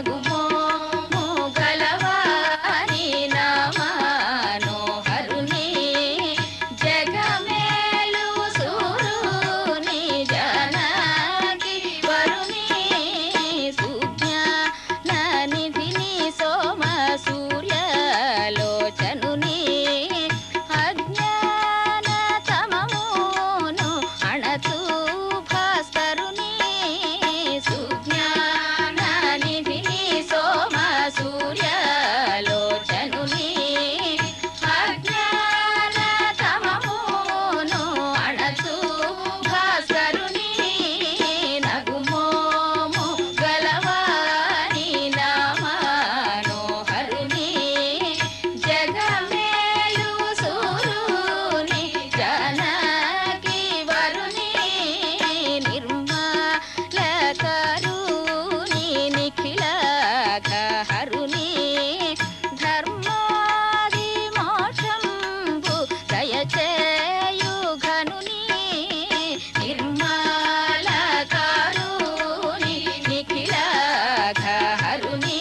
నగుమో గలవాని నామానోహరుని జగమేలు సూరుని జనకి వరుని సుజ్ఞాననిధిని సోమ సూర్యలోచనుని అజ్ఞాన తమమును అణచు భాస్కరుని సుజ్ఞాననిధిని సోమ సూర్యలోచనుని అజ్ఞాన తమమును అణచు భాస్కరుని నగుమోము గలవాని నామానోహరుని జగమేలు సూరుని జనకి వరుని నిర్మలకరుని నిఖిలహరుని ధర్మాది మోక్షంబు దయచేయు ఘనుని నిర్మలకరుని నిఖిలహరుని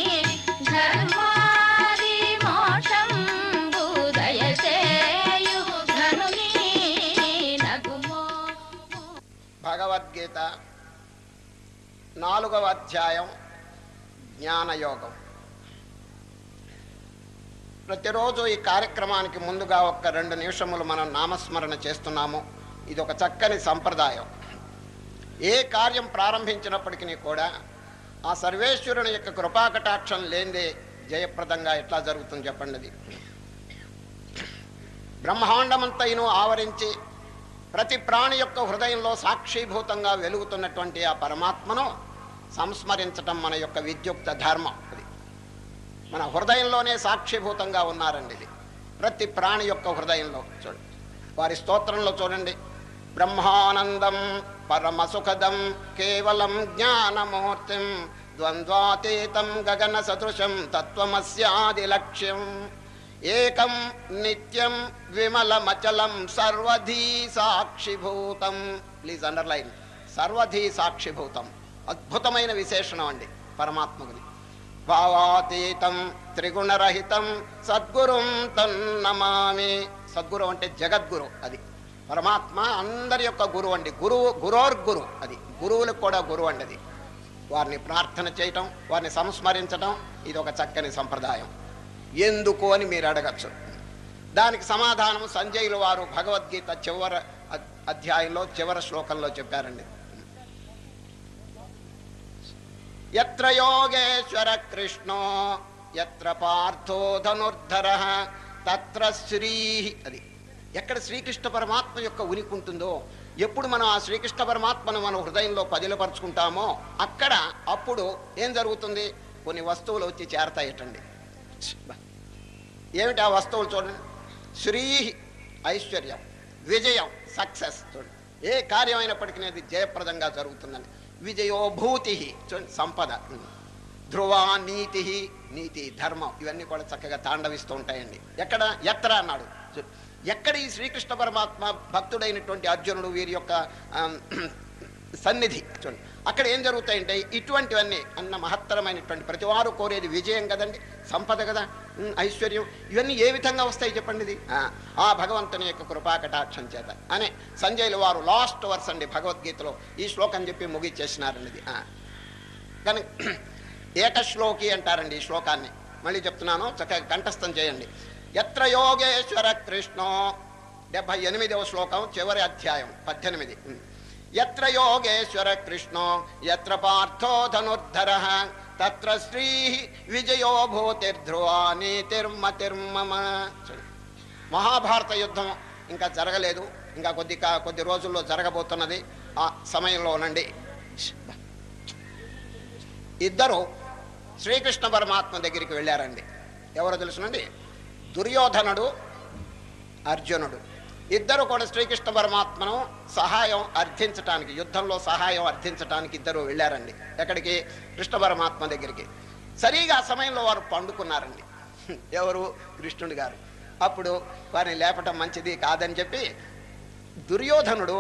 ధర్మాది మోక్షంబు దయచేయు ఘనుని నగుమో భగవద్గీత నాలుగవ అధ్యాయం జ్ఞానయోగం ప్రతిరోజు ఈ కార్యక్రమానికి ముందుగా ఒక్క రెండు నిమిషములు మనం నామస్మరణ చేస్తున్నాము ఇది ఒక చక్కని సంప్రదాయం ఏ కార్యం ప్రారంభించినప్పటికీ కూడా ఆ సర్వేశ్వరుని యొక్క కృపాకటాక్షం లేనిదే జయప్రదంగా ఎట్లా జరుగుతుంది చెప్పండి అది బ్రహ్మాండమంతైను ఆవరించి ప్రతి ప్రాణి యొక్క హృదయంలో సాక్షీభూతంగా వెలుగుతున్నటువంటి ఆ పరమాత్మను సంస్మరించటం మన యొక్క విద్యుక్త ధర్మం అది మన హృదయంలోనే సాక్షిభూతంగా ఉన్నారండి ఇది ప్రతి ప్రాణి యొక్క హృదయంలో చూడండి వారి స్తోత్రంలో చూడండి బ్రహ్మానందం పరమసుఖదం కేవలం జ్ఞానమూర్తిం ద్వంద్వాతీతం గగన సదృశం తత్వమస్యాది లక్ష్యం ఏకం నిత్యం విమలమచలం సర్వధీ సాక్షిభూతం ప్లీజ్ అండర్లైన్ సర్వధీ సాక్షిభూతం అద్భుతమైన విశేషణం అండి పరమాత్మకుది భావాతీతం త్రిగుణరహితం సద్గురుం తన్నమామి సద్గురు అంటే జగద్గురు అది పరమాత్మ అందరి యొక్క గురువు అండి గురువు గురోర్గురు అది గురువులకు కూడా గురువు అండి అది వారిని ప్రార్థన చేయటం వారిని సంస్మరించటం ఇది ఒక చక్కని సంప్రదాయం ఎందుకు అని మీరు అడగచ్చు దానికి సమాధానం సంజయులు వారు భగవద్గీత చివరి అద్- అధ్యాయంలో చివరి శ్లోకంలో చెప్పారండి ఎత్ర యోగేశ్వర కృష్ణో ఎత్ర పార్థో ధనుర్ధర తత్ర శ్రీ అది ఎక్కడ శ్రీకృష్ణ పరమాత్మ యొక్క ఉనికి ఉంటుందో ఎప్పుడు మనం ఆ శ్రీకృష్ణ పరమాత్మను మన హృదయంలో పదిలపరుచుకుంటామో అక్కడ అప్పుడు ఏం జరుగుతుంది కొన్ని వస్తువులు వచ్చి చేరతాయటండి ఏమిటి ఆ వస్తువులు చూడండి శ్రీ ఐశ్వర్యం విజయం సక్సెస్ చూడండి ఏ కార్యం అయినప్పటికీ అది జయప్రదంగా జరుగుతుందండి విజయోభూతి చూడండి సంపద ధ్రువ నీతి నీతి ధర్మం ఇవన్నీ కూడా చక్కగా తాండవిస్తూ ఉంటాయండి ఎక్కడ ఎత్ర అన్నాడు చూ- ఎక్కడ ఈ శ్రీకృష్ణ పరమాత్మ భక్తుడైనటువంటి అర్జునుడు వీరి యొక్క ఆమ్, సన్నిధి చూడండి అక్కడ ఏం జరుగుతాయంటే ఇటువంటివన్నీ అన్న మహత్తరమైనటువంటి ప్రతివారు కోరేది విజయం కదండి సంపద కదా ఉమ్, ఐశ్వర్యం ఇవన్నీ ఏ విధంగా వస్తాయి చెప్పండి ఇది ఆ, ఆ భగవంతుని యొక్క కృపాకటాక్షం చేత అనే సంజయులు వారు లాస్ట్ వర్స్ అండి భగవద్గీతలో ఈ శ్లోకం చెప్పి ముగిచ్చేసినారండి ఇది ఆ. కానీ ఏకశ్లోకి అంటారండి ఈ శ్లోకాన్ని మళ్ళీ చెప్తున్నాను చక్కగా కంఠస్థం చేయండి ఎత్ర యోగేశ్వర కృష్ణో డెబ్భై ఎనిమిదవ శ్లోకం చివరి అధ్యాయం పద్దెనిమిది ఎత్ర యోగేశ్వర కృష్ణో ఎత్ర పార్థో ధనుర్ధర తత్ర శ్రీ విజయో భూతిర్ధ్రువా నీతిర్మతిర్మమ చూడండి. మహాభారత యుద్ధం ఇంకా జరగలేదు ఇంకా కొద్ది కా- కొద్ది రోజుల్లో జరగబోతున్నది ఆ సమయంలోనండి ఇద్దరు శ్రీకృష్ణ పరమాత్మ దగ్గరికి వెళ్ళారండి ఎవరో తెలుసునండి దుర్యోధనుడు అర్జునుడు ఇద్దరు కూడా శ్రీకృష్ణ పరమాత్మను సహాయం అర్థించటానికి యుద్ధంలో సహాయం అర్థించటానికి ఇద్దరు వెళ్ళారండి ఎక్కడికి కృష్ణ పరమాత్మ దగ్గరికి సరిగా ఆ సమయంలో వారు పండుకున్నారండి ఎవరు కృష్ణుడు గారు అప్పుడు వారిని లేపటం మంచిది కాదని చెప్పి దుర్యోధనుడు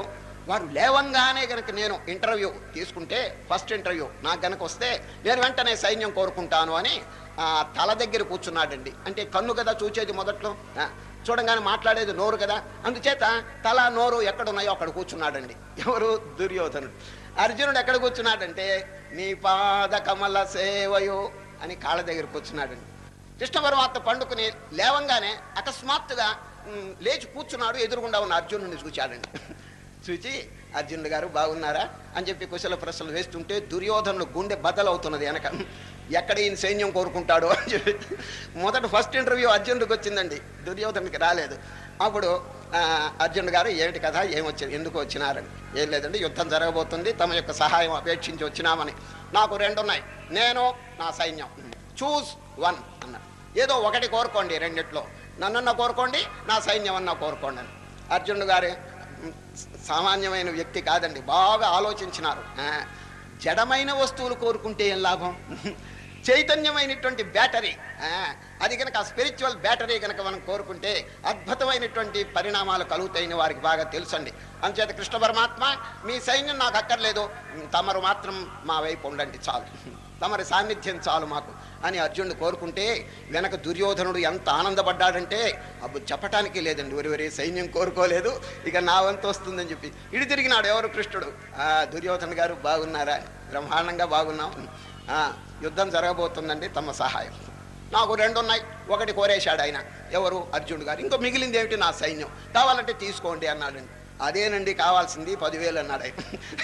వారు లేవంగానే గనక నేను ఇంటర్వ్యూ తీసుకుంటే ఫస్ట్ ఇంటర్వ్యూ నాకు గనక వస్తే నేను వెంటనే సైన్యం కోరుకుంటాను అని ఆ, తల దగ్గర కూర్చున్నాడండి అంటే కన్ను కదా చూచేది మొదట్లో ఆ, చూడంగానే మాట్లాడేది నోరు కదా అందుచేత తల నోరు ఎక్కడున్నాయో అక్కడ కూర్చున్నాడండి ఎవరు దుర్యోధనుడు అర్జునుడు ఎక్కడ కూర్చున్నాడంటే నీ పాద కమల సేవయో అని కాళ్ళ దగ్గర కూర్చున్నాడండి కృష్ణ పరమాత్మ పండుకుని లేవంగానే అకస్మాత్తుగా ఉమ్, లేచి కూర్చున్నాడు ఎదురుగుండా ఉన్న అర్జునుడిని చూచాడండి చూచి అర్జునుడు గారు బాగున్నారా అని చెప్పి కుశల ప్రశ్నలు వేస్తుంటే దుర్యోధనుడు గుండె బద్దలవుతున్నది వెనక ఎక్కడ ఈయన సైన్యం కోరుకుంటాడు అని చెప్పి మొదట ఫస్ట్ ఇంటర్వ్యూ అర్జునుడికి వచ్చిందండి దుర్యోధనుడికి రాలేదు అప్పుడు ఆ, అర్జునుడు గారు ఏమిటి కథ ఏమొచ్చింది ఎందుకు వచ్చినారని ఏం లేదండి యుద్ధం జరగబోతుంది తమ యొక్క సహాయం అపేక్షించి వచ్చినామని నాకు రెండు ఉన్నాయి నేను నా సైన్యం చూస్ వన్ అన్నాడు ఏదో ఒకటి కోరుకోండి రెండిట్లో నన్నన్న కోరుకోండి నా సైన్యం అన్న కోరుకోండి అని అర్జునుడు గారు ఉమ్, సామాన్యమైన వ్యక్తి కాదండి బాగా ఆలోచించినారు ఆ, జడమైన వస్తువులు కోరుకుంటే ఏం లాభం చైతన్యమైనటువంటి బ్యాటరీ ఆ, అది కనుక స్పిరిచువల్ బ్యాటరీ కనుక మనం కోరుకుంటే అద్భుతమైనటువంటి పరిణామాలు కలుగుతాయని వారికి బాగా తెలుసండి అంచేత కృష్ణ పరమాత్మ మీ సైన్యం నాకు అక్కర్లేదు తమరు మాత్రం మా వైపు ఉండండి చాలు తమరి సాన్నిధ్యం చాలు మాకు అని అర్జునుడు కోరుకుంటే వెనక దుర్యోధనుడు ఎంత ఆనందపడ్డాడంటే అప్పుడు చెప్పటానికి లేదండి ఒరివరి సైన్యం కోరుకోలేదు ఇక నా వంతు వస్తుందని చెప్పి ఇడి తిరిగినాడు ఎవరు కృష్ణుడు ఆ దుర్యోధను గారు బాగున్నారా బ్రహ్మాండంగా బాగున్నాం ఆ, యుద్ధం జరగబోతుందండి తమ సహాయం నాకు రెండు ఉన్నాయి ఒకటి కోరేశాడు ఆయన ఎవరు అర్జునుడు గారు ఇంకో మిగిలింది ఏమిటి నా సైన్యం కావాలంటే తీసుకోండి అన్నాడండి అదేనండి కావాల్సింది పదివేలు అన్నాడు ఆయన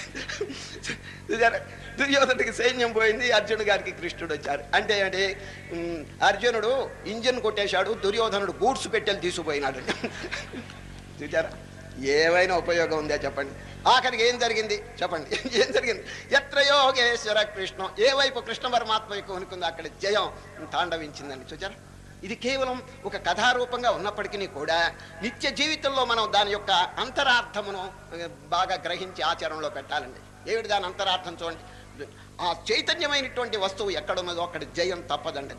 చూసారా? దుర్యోధనుడికి సైన్యం పోయింది అర్జునుడు గారికి కృష్ణుడు వచ్చారు అంటే ఏంటి ఉమ్, అర్జునుడు ఇంజిన్ కొట్టేశాడు దుర్యోధనుడు గూడ్స్ పెట్టెలు తీసుకుపోయినాడండి చూచారా ఏమైనా ఉపయోగం ఉందా చెప్పండి ఆఖరికి ఏం జరిగింది చెప్పండి ఏం జరిగింది ఎత్ర యోగేశ్వర కృష్ణం ఏ వైపు కృష్ణ పరమాత్మ వైపు ఉనికుందో అక్కడ జయం తాండవించిందండి చూచారా ఇది కేవలం ఒక కథారూపంగా ఉన్నప్పటికీ కూడా నిత్య జీవితంలో మనం దాని యొక్క అంతరార్థమును ఆ, బాగా గ్రహించి ఆచరణలో పెట్టాలండి ఏమిటి దాని అంతరార్థం చూడండి ఆ చైతన్యమైనటువంటి వస్తువు ఎక్కడున్నదో అక్కడ జయం తప్పదండి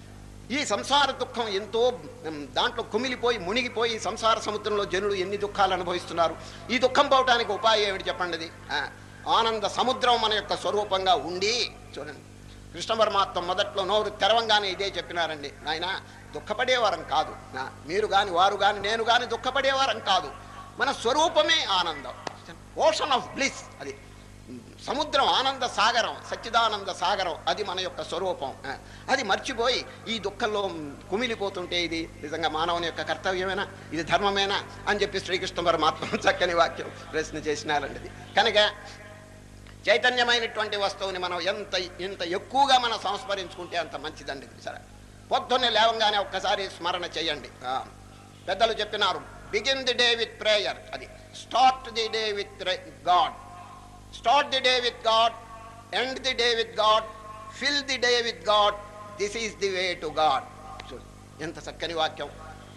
ఈ సంసార దుఃఖం ఎంతో ఉమ్, దాంట్లో కుమిలిపోయి మునిగిపోయి సంసార సముద్రంలో జనులు ఎన్ని దుఃఖాలు అనుభవిస్తున్నారు ఈ దుఃఖం పోవటానికి ఉపాయం ఏమిటి చెప్పండి అది? ఆ, ఆనంద సముద్రం మన యొక్క స్వరూపంగా ఉండి చూడండి కృష్ణ పరమాత్మ మొదట్లో నోరు తెరవంగానే ఇదే చెప్పినారండి నాయన దుఃఖపడేవారం కాదు నా మీరు గాని వారు గాని నేను గాని దుఃఖపడేవారం కాదు మన స్వరూపమే ఆనందం ఓషన్ ఆఫ్ బ్లిస్ అది సముద్రం ఆనంద సాగరం సచ్చిదానంద సాగరం అది మన యొక్క స్వరూపం ఆ, అది మర్చిపోయి ఈ దుఃఖంలో కుమిలిపోతుంటే ఇది నిజంగా మానవుని యొక్క కర్తవ్యమేనా ఇది ధర్మమేనా అని చెప్పి శ్రీకృష్ణ పరమాత్మ చక్కని వాక్యం ప్రశ్న చేసినారండి ఇది కనుక చైతన్యమైనటువంటి వస్తువుని మనం ఎంత ఎంత ఎక్కువగా మనం సంస్మరించుకుంటే అంత మంచిదండి ఇది సరే పొద్దున్నే లేవంగానే ఒక్కసారి స్మరణ చేయండి ఆ, పెద్దలు చెప్పినారు begin the day with prayer అది start the day with God start the day with God end the day with God fill the day with God this is the way to God చూడు ఎంత చక్కని వాక్యం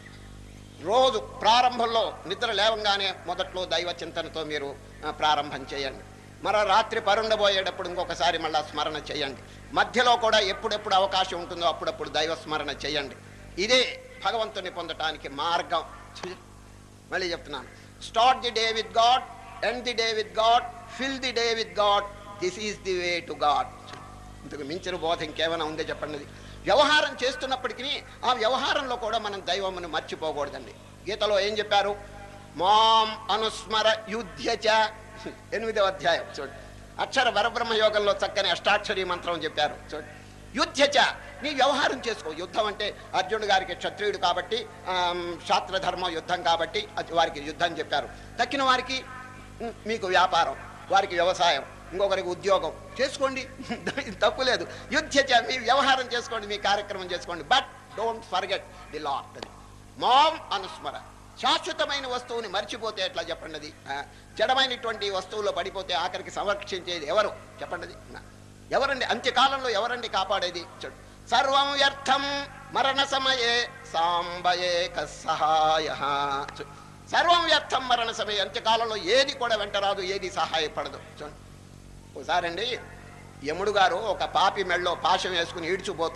రోజు ప్రారంభంలో నిద్ర లేవంగానే మొదట్లో దైవ చింతనతో మీరు ఆ, ప్రారంభం చేయండి మరో రాత్రి పరుండబోయేటప్పుడు ఇంకొకసారి మళ్ళా స్మరణ చేయండి మధ్యలో కూడా ఎప్పుడెప్పుడు అవకాశం ఉంటుందో అప్పుడప్పుడు దైవ స్మరణ చేయండి ఇదే భగవంతుని పొందటానికి మార్గం చూ- మళ్ళీ చెప్తున్నాను start the day with God end the day with God fill the day with God this is the way to God ఇంతకు మించిన బోధ ఇంకేమైనా ఉందే చెప్పండి ఇది. వ్యవహారం చేస్తున్నప్పటికీ ఆ వ్యవహారంలో కూడా మనం దైవమును మర్చిపోకూడదండి గీతలో ఏం చెప్పారు మాం అనుస్మర యుధ్యచ ఎనిమిదవ అధ్యాయం చూడు అక్షర వరబ్రహ్మ యోగంలో చక్కని అష్టాక్షరి మంత్రం చెప్పారు చూడు యుద్ధచ నీ వ్యవహారం చేసుకో యుద్ధం అంటే అర్జునుడు గారికి క్షత్రియుడు కాబట్టి ఆమ్, శాస్త్రధర్మం యుద్ధం కాబట్టి అది వారికి యుద్ధం చెప్పారు తక్కిన వారికి ఉమ్, మీకు వ్యాపారం వారికి వ్యవసాయం ఇంకొకరికి ఉద్యోగం చేసుకోండి తప్పు లేదు యుద్ధచ మీ వ్యవహారం చేసుకోండి మీ కార్యక్రమం చేసుకోండి but don't forget the Lord అది మాం అనుస్మర శాశ్వతమైన వస్తువుని మర్చిపోతే ఎట్లా చెప్పండి అది ఆ, జడమైనటువంటి వస్తువులో పడిపోతే ఆఖరికి సంరక్షించేది ఎవరు చెప్పండి అది నా. ఎవరండి అంత్యకాలంలో ఎవరండి కాపాడేది చూడు సర్వం వ్యర్థం మరణ సమయే సాంబయే సహాయ చూ. సర్వం వ్యర్థం మరణ సమయ అంత్యకాలంలో ఏది కూడా వెంటరాదు ఏది సహాయపడదు చూడండి ఒకసారి అండి యముడు గారు ఒక పాపి మెళ్ళలో పాశం వేసుకుని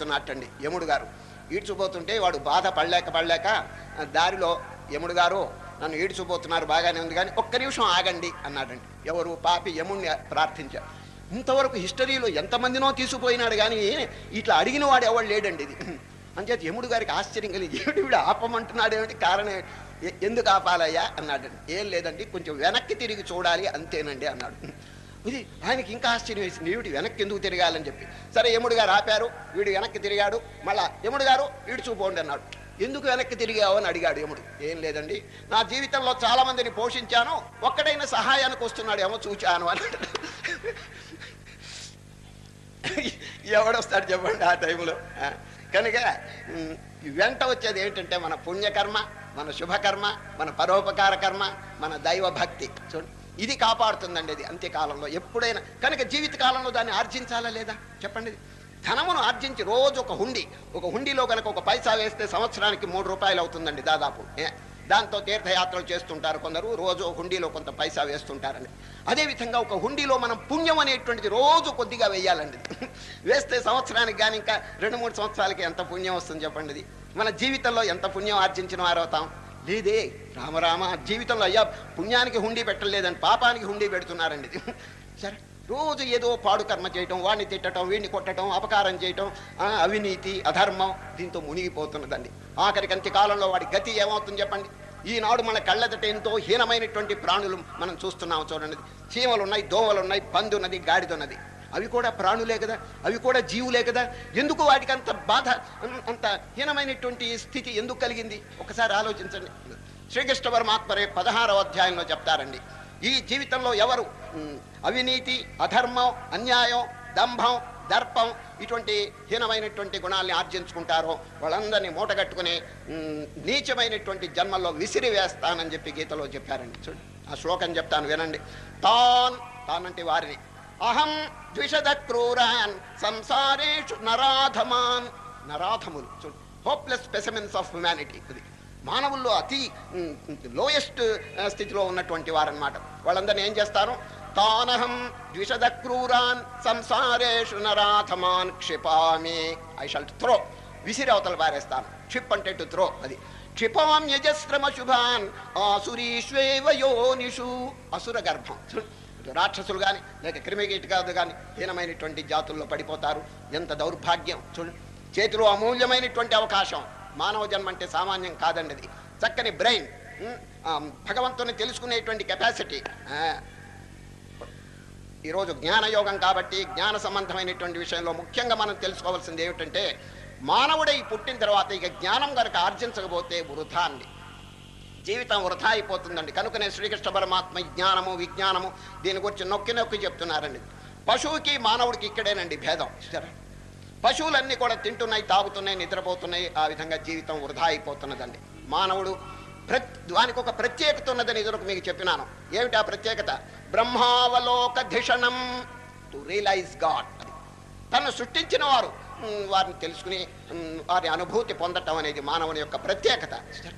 ఈడ్చుపోతున్నట్టండి యముడు గారు ఈడ్చుపోతుంటే వాడు బాధ పడలేక పడలేక ఆ, దారిలో యముడు గారు నన్ను ఏడ్చిపోతున్నారు బాగానే ఉంది కానీ ఒక్క నిమిషం ఆగండి అన్నాడండి ఎవరు పాపి యముణ్ణి ప్రార్థించారు ఇంతవరకు హిస్టరీలో ఎంతమందినో తీసుకుపోయినాడు కానీ ఇట్లా అడిగిన వాడు ఎవడు లేడండి ఇది అంచేత యముడు గారికి ఆశ్చర్యం కలిగి ఏమిటి వీడు ఆపమంటున్నాడు ఏమిటి కారణం ఏంటి? ఎ- ఎందుకు ఆపాలయ్యా అన్నాడండి ఏం లేదండి కొంచెం వెనక్కి తిరిగి చూడాలి అంతేనండి అన్నాడు ఇది ఆయనకి ఇంకా ఆశ్చర్యం వేసింది వీడు వెనక్కి ఎందుకు తిరగాలని చెప్పి సరే యముడు గారు ఆపారు వీడు వెనక్కి తిరిగాడు మళ్ళా యముడు గారు వీడు చూపోండి అన్నాడు ఎందుకు వెనక్కి తిరిగావు అని అడిగాడు యముడు ఏం లేదండి నా జీవితంలో చాలా మందిని పోషించాను ఒక్కడైనా సహాయానికి వస్తున్నాడు ఏమో చూచాను అని ఎవడొస్తాడు చెప్పండి ఆ టైంలో ఆ, కనుక ఉమ్, ఈ వెంట వచ్చేది ఏంటంటే మన పుణ్యకర్మ మన శుభకర్మ మన పరోపకార కర్మ మన దైవ భక్తి చూడండి ఇది కాపాడుతుందండి ఇది అంత్యకాలంలో ఎప్పుడైనా కనుక జీవిత కాలంలో దాన్ని ఆర్జించాలా లేదా చెప్పండి ఇది. ధనమును ఆర్జించి రోజు ఒక హుండి ఒక హుండీలో కనుక ఒక పైసా వేస్తే సంవత్సరానికి మూడు రూపాయలు అవుతుందండి దాదాపు ఏ? దాంతో తీర్థయాత్రలు చేస్తుంటారు కొందరు రోజు హుండీలో కొంత పైసా వేస్తుంటారండి అదేవిధంగా ఒక హుండీలో మనం పుణ్యం అనేటువంటిది రోజు కొద్దిగా వేయాలండి వేస్తే సంవత్సరానికి కానీ ఇంకా రెండు మూడు సంవత్సరాలకి ఎంత పుణ్యం వస్తుంది చెప్పండి ఇది మన జీవితంలో ఎంత పుణ్యం ఆర్జించిన వారు అవుతాం లేదే రామరామ జీవితంలో అయ్యా పుణ్యానికి హుండీ పెట్టలేదండి పాపానికి హుండీ పెడుతున్నారండి ఇది సరే రోజు ఏదో పాడు కర్మ చేయటం వాడిని తిట్టడం వీడిని కొట్టడం అపకారం చేయటం ఆ, అవినీతి అధర్మం దీంతో మునిగిపోతున్నదండి ఆఖరికి అంత్యకాలంలో వాడి గతి ఏమవుతుంది చెప్పండి ఈనాడు మన కళ్ళెదట ఎంతో హీనమైనటువంటి ప్రాణులు మనం చూస్తున్నాం చూడండి చీమలు ఉన్నాయి దోమలు ఉన్నాయి పంది ఉన్నది గాడిద ఉన్నది అవి కూడా ప్రాణులే కదా అవి కూడా జీవులే కదా ఎందుకు వాటికి అంత బాధ అం- అంత హీనమైనటువంటి స్థితి ఎందుకు కలిగింది ఒకసారి ఆలోచించండి శ్రీకృష్ణ పరమాత్మరే పదహారవ అధ్యాయంలో చెప్తారండి ఈ జీవితంలో ఎవరు ఉమ్, అవినీతి అధర్మం అన్యాయం దంభం దర్పం ఇటువంటి హీనమైనటువంటి గుణాల్ని ఆర్జించుకుంటారో వాళ్ళందరినీ మూటగట్టుకుని ఉమ్, నీచమైనటువంటి జన్మల్లో విసిరి వేస్తానని చెప్పి గీతలో చెప్పారండి చూడండి ఆ శ్లోకం చెప్తాను వినండి తాన్ తానంటే వారిని అహం ద్విషద క్రూరాన్ సంసారేషు నరాధమాన్ నరాధములు చూడు హోప్లెస్ స్పెసిమెన్స్ ఆఫ్ హ్యుమానిటీ ఇది మానవుల్లో అతి లోయెస్ట్ స్థితిలో ఉన్నటువంటి వారన్నమాట వాళ్ళందరినీ ఏం చేస్తారు తానహం ద్విషద క్రూరాన్ సంసారేషు నరాధమాన్ క్షిపామి ఐ షల్ త్రో విసిరి అవతల పారేస్తాను క్షిప్ అంటే టు త్రో అది క్షిపాం యజస్రమ శుభాన్ ఆసురీష్వేవ యోనిషు అసుర గర్భం చూడు ఇటు రాక్షసులు కానీ లేక క్రిమికీటకాలు కానీ హీనమైనటువంటి జాతుల్లో పడిపోతారు ఎంత దౌర్భాగ్యం చూడు చేతిలో అమూల్యమైనటువంటి అవకాశం మానవ జన్మ అంటే సామాన్యం కాదండి అది చక్కని బ్రెయిన్ భగవంతుని తెలుసుకునేటువంటి కెపాసిటీ ఈరోజు జ్ఞానయోగం కాబట్టి జ్ఞాన సంబంధమైనటువంటి విషయంలో ముఖ్యంగా మనం తెలుసుకోవాల్సింది ఏమిటంటే మానవుడై పుట్టిన తర్వాత ఇక జ్ఞానం కనుక ఆర్జించకపోతే వృధా అండి జీవితం వృధా అయిపోతుందండి కనుకనే శ్రీకృష్ణ పరమాత్మ ఈ జ్ఞానము విజ్ఞానము దీని గురించి నొక్కి నొక్కి చెప్తున్నారండి పశువుకి మానవుడికి ఇక్కడేనండి భేదం చూసారా పశువులన్నీ కూడా తింటున్నాయి తాగుతున్నాయి నిద్రపోతున్నాయి ఆ విధంగా జీవితం వృధా అయిపోతున్నదండి మానవుడు ప్ర దానికి ఒక ప్రత్యేకత ఉన్నదని ఇదివరకు మీకు చెప్పినాను ఏమిటి ఆ ప్రత్యేకత బ్రహ్మావలోక ధిషణం టు రియలైజ్ గాడ్ అది తను సృష్టించిన వారు మ్, వారిని తెలుసుకుని మ్, వారి అనుభూతి పొందటం అనేది మానవుని యొక్క ప్రత్యేకత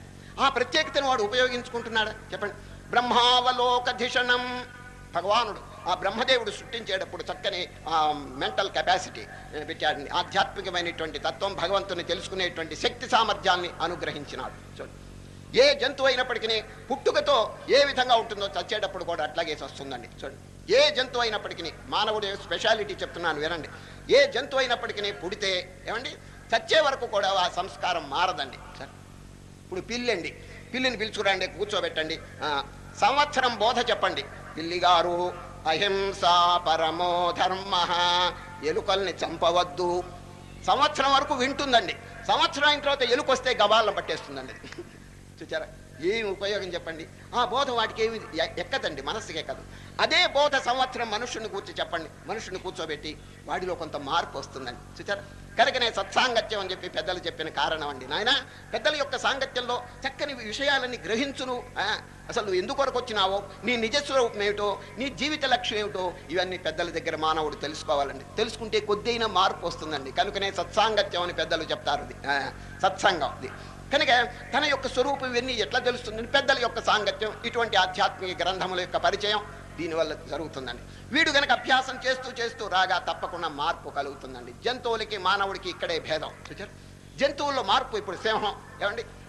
ఆ ప్రత్యేకతను వాడు ఉపయోగించుకుంటున్నాడా చెప్పండి బ్రహ్మావలోక ధిషణం భగవానుడు ఆ బ్రహ్మదేవుడు సృష్టించేటప్పుడు చక్కని మెంటల్ కెపాసిటీ పెట్టాడండి ఆధ్యాత్మికమైనటువంటి తత్వం భగవంతుని తెలుసుకునేటువంటి శక్తి సామర్థ్యాన్ని అనుగ్రహించినాడు చూడండి ఏ జంతువు అయినప్పటికీ పుట్టుకతో ఏ విధంగా ఉంటుందో చచ్చేటప్పుడు కూడా అట్లాగే వస్తుందండి చూడండి ఏ జంతువు అయినప్పటికీ మానవుడి స్పెషాలిటీ చెప్తున్నాను వినండి ఏ జంతువు అయినప్పటికీ పుడితే ఏమండి చచ్చే వరకు కూడా ఆ సంస్కారం మారదండి సరే ఇప్పుడు పిల్లండి పిల్లిని పిలుచుకురండి కూర్చోబెట్టండి ఆ, సంవత్సరం బోధ చెప్పండి పిల్లి గారు అహింస పరమో ధర్మ ఎలుకల్ని చంపవద్దు సంవత్సరం వరకు వింటుందండి సంవత్సరం అయిన తర్వాత ఎలుకొస్తే గబాలను పట్టేస్తుందండి అది. చూచారా ఏమి ఉపయోగం చెప్పండి ఆ బోధ వాటికి ఏమి ఎ- ఎక్కదండి మనస్సుకి ఎక్కదు అదే బోధ సంవత్సరం మనుషుని కూర్చో చెప్పండి మనుషుని కూర్చోబెట్టి వాడిలో కొంత మార్పు వస్తుందండి చూచారా కనుకనే సత్సాంగత్యం అని చెప్పి పెద్దలు చెప్పిన కారణం అండి నాయన పెద్దల యొక్క సాంగత్యంలో చక్కని విషయాలన్నీ గ్రహించును ఆ, అసలు నువ్వు ఎందుకు వరకు వచ్చినావో నీ నిజస్వరూపం ఏమిటో నీ జీవిత లక్ష్యం ఏమిటో ఇవన్నీ పెద్దల దగ్గర మానవుడు తెలుసుకోవాలండి తెలుసుకుంటే కొద్దైన మార్పు వస్తుందండి కనుకనే సత్సాంగత్యం అని పెద్దలు చెప్తారు ఇది ఆ, సత్సంగం ఇది కనుక తన యొక్క స్వరూపం ఇవన్నీ ఎట్లా తెలుస్తుంది పెద్దల యొక్క సాంగత్యం ఇటువంటి ఆధ్యాత్మిక గ్రంథముల యొక్క పరిచయం దీనివల్ల జరుగుతుందండి వీడు గనక అభ్యాసం చేస్తూ చేస్తూ రాగా తప్పకుండా మార్పు కలుగుతుందండి జంతువులకి మానవుడికి ఇక్కడే భేదం చూచారు జంతువుల్లో మార్పు ఇప్పుడు సింహం ఏమండి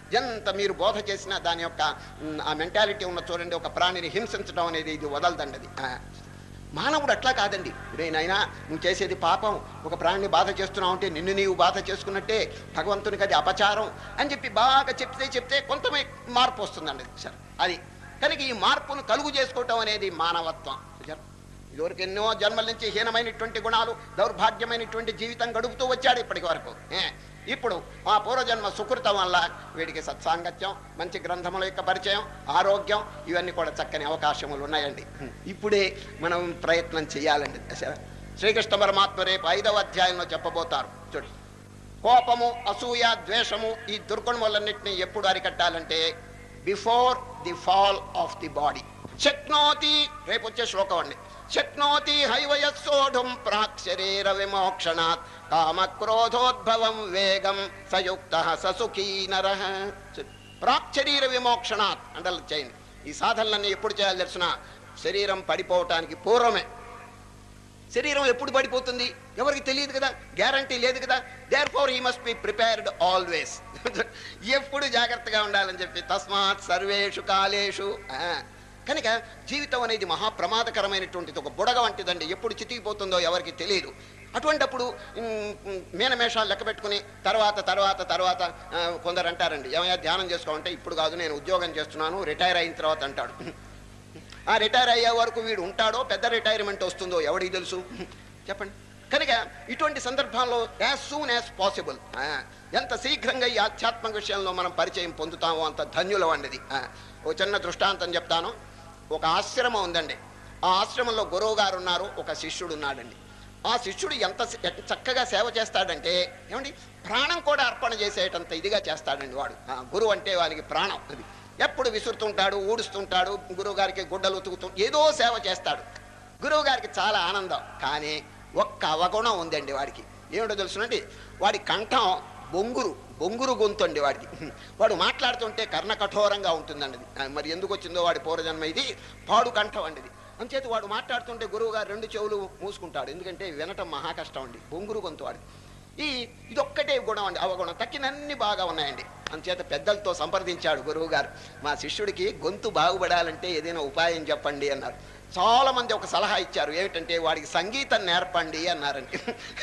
ఎంత మీరు బోధ చేసినా దాని యొక్క మ్, ఆ మెంటాలిటీ ఉన్న చూడండి ఒక ప్రాణిని హింసించడం అనేది ఇది వదలదండి అది ఆ. మానవుడు అట్లా కాదండి నేనైనా నువ్వు చేసేది పాపం ఒక ప్రాణిని బాధ చేస్తున్నావు అంటే నిన్ను నీవు బాధ చేసుకున్నట్టే భగవంతునికి అది అపచారం అని చెప్పి బాగా చెప్తే చెప్తే కొంత మార్పు వస్తుందండి సరే అది కనుక ఈ మార్పును కలుగు చేసుకోవటం అనేది మానవత్వం చూశారా? ఇదివరకు ఎన్నో జన్మల నుంచి హీనమైనటువంటి గుణాలు దౌర్భాగ్యమైనటువంటి జీవితం గడుపుతూ వచ్చాడు ఇప్పటి వరకు ఏ, ఇప్పుడు ఆ పూర్వజన్మ సుకృతం వల్ల వీడికి సత్సాంగత్యం మంచి గ్రంథముల యొక్క పరిచయం ఆరోగ్యం ఇవన్నీ కూడా చక్కని అవకాశములు ఉన్నాయండి ఇప్పుడే మనం ప్రయత్నం చేయాలండి సరే. శ్రీకృష్ణ పరమాత్మ రేపు ఐదవ అధ్యాయంలో చెప్పబోతారు చూడు కోపము అసూయ ద్వేషము ఈ దుర్గుణములన్నింటినీ ఎప్పుడు అరికట్టాలంటే before the fall of the body శక్నోతి రేపు వచ్చే శ్లోకం అండి శక్నోతి హైవయస్సోఢుం ప్రాక్ శరీర విమోక్షణాత్ కామక్రోధోద్భవం వేగం సయుక్త ససుఖీ నర ప్రాక్ శరీర విమోక్షణాత్ అంటే చేయండి ఈ సాధనలన్నీ ఎప్పుడు చేయాలి తెలిసిన శరీరం పడిపోవటానికి పూర్వమే శరీరం ఎప్పుడు పడిపోతుంది ఎవరికి తెలియదు కదా గ్యారంటీ లేదు కదా therefore he must be prepared always ఎప్పుడు జాగ్రత్తగా ఉండాలని చెప్పి తస్మాత్ సర్వేషు కాలేషు ఆ, కనుక జీవితం అనేది మహా ప్రమాదకరమైనటువంటిది ఒక బుడగ వంటిదండి ఎప్పుడు చితికిపోతుందో ఎవరికి తెలియదు అటువంటప్పుడు ఉమ్, ఉమ్, మీనమేషాలు లెక్క పెట్టుకుని తర్వాత తర్వాత తర్వాత ఆ, కొందరు అంటారండి ఏమయ్యా ధ్యానం చేసుకోమంటే ఇప్పుడు కాదు నేను ఉద్యోగం చేస్తున్నాను రిటైర్ అయిన తర్వాత అంటాడు ఆ రిటైర్ అయ్యే వరకు వీడు ఉంటాడో పెద్ద రిటైర్మెంట్ వస్తుందో ఎవడికి తెలుసు చెప్పండి కనుక ఇటువంటి సందర్భాల్లో యాజ్ సూన్ యాజ్ పాసిబుల్ ఎంత శీఘ్రంగా ఈ ఆధ్యాత్మిక విషయంలో మనం పరిచయం పొందుతామో అంత ధన్యులం అండి ఇది. ఆ, ఒక చిన్న దృష్టాంతం చెప్తాను ఒక ఆశ్రమం ఉందండి ఆ ఆశ్రమంలో గురువు గారు ఉన్నారు ఒక శిష్యుడు ఉన్నాడండి ఆ శిష్యుడు ఎంత స- ఎంత చక్కగా సేవ చేస్తాడంటే ఏమండి ప్రాణం కూడా అర్పణ చేసేటంత ఇదిగా చేస్తాడండి వాడు ఆ, గురువు అంటే వానికి ప్రాణం అది ఎప్పుడు విసురుతుంటాడు ఊడుస్తుంటాడు గురువు గారికి గుడ్డలు ఉతుకుతూ ఏదో సేవ చేస్తాడు గురువు గారికి చాలా ఆనందం కానీ ఒక్క అవగుణం ఉందండి వాడికి ఏమిటో తెలుసునండి వాడి కంఠం బొంగురు బొంగురు గొంతు అండి వాడికి వాడు మాట్లాడుతుంటే కర్ణ కఠోరంగా ఉంటుందండి అది. ఆ, మరి ఎందుకు వచ్చిందో వాడి పూర్వజన్మ ఇది పాడు కంఠం అండి ఇది అంచేత వాడు మాట్లాడుతుంటే గురువు గారు రెండు చెవులు మూసుకుంటాడు ఎందుకంటే వినటం మహా కష్టం అండి బొంగురు గొంతు వాడికి ఈ ఇదొక్కటే గుణం అండి అవగుణం తక్కినన్ని బాగా ఉన్నాయండి అంచేత పెద్దలతో సంప్రదించాడు గురువు గారు మా శిష్యుడికి గొంతు బాగుపడాలంటే ఏదైనా ఉపాయం చెప్పండి అన్నారు చాలా మంది ఒక సలహా ఇచ్చారు ఏమిటంటే వాడికి సంగీతం నేర్పండి అన్నారండి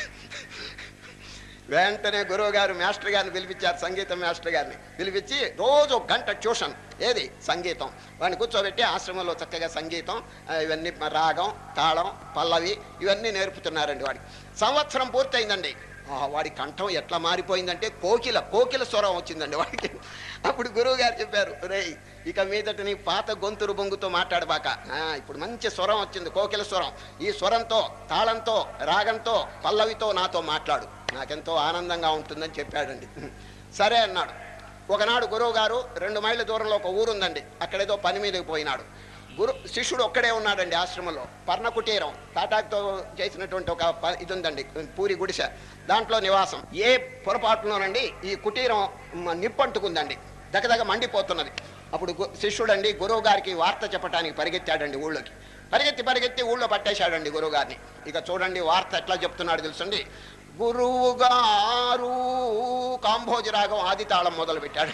వెంటనే గురువు గారు మాస్టర్ గారిని పిలిపించారు సంగీతం మాస్టర్ గారిని పిలిపించి రోజు ఒక గంట ట్యూషన్ ఏది సంగీతం వాడిని కూర్చోబెట్టి ఆశ్రమంలో చక్కగా సంగీతం ఆ, ఇవన్నీ రాగం తాళం పల్లవి ఇవన్నీ నేర్పుతున్నారండి వాడికి సంవత్సరం పూర్తయిందండి ఆ, వాడి కంఠం ఎట్లా మారిపోయిందంటే కోకిల కోకిల స్వరం వచ్చిందండి వాడికి అప్పుడు గురువు గారు చెప్పారు రేయ్ ఇక మీదట నీ పాత గొంతురు బొంగుతో మాట్లాడబాక ఆ, ఇప్పుడు మంచి స్వరం వచ్చింది కోకిల స్వరం ఈ స్వరంతో తాళంతో రాగంతో పల్లవితో నాతో మాట్లాడు నాకెంతో ఆనందంగా ఉంటుందని చెప్పాడండి సరే అన్నాడు ఒకనాడు గురువు గారు రెండు మైళ్ళ దూరంలో ఒక ఊరుందండి అక్కడేదో పని మీదకి పోయినాడు గురు శిష్యుడు ఒక్కడే ఉన్నాడండి ఆశ్రమంలో పర్ణకుటీరం తాటాకుతో చేసినటువంటి ఒక ప- ఇది ఉందండి పూరి గుడిసె దాంట్లో నివాసం ఏ పొరపాటులోనండి ఈ కుటీరం మ- నిప్పంటుకుందండి దగదగ మండిపోతున్నది అప్పుడు గు- శిష్యుడండి గురువు గారికి వార్త చెప్పడానికి పరిగెత్తాడండి ఊళ్ళోకి పరిగెత్తి పరిగెత్తి ఊళ్ళో పట్టేశాడండి గురువు గారిని ఇక చూడండి వార్త ఎట్లా చెప్తున్నాడు తెలుసండి గురువు గారు కాంభోజి రాగం ఆది తాళం మొదలు పెట్టాడు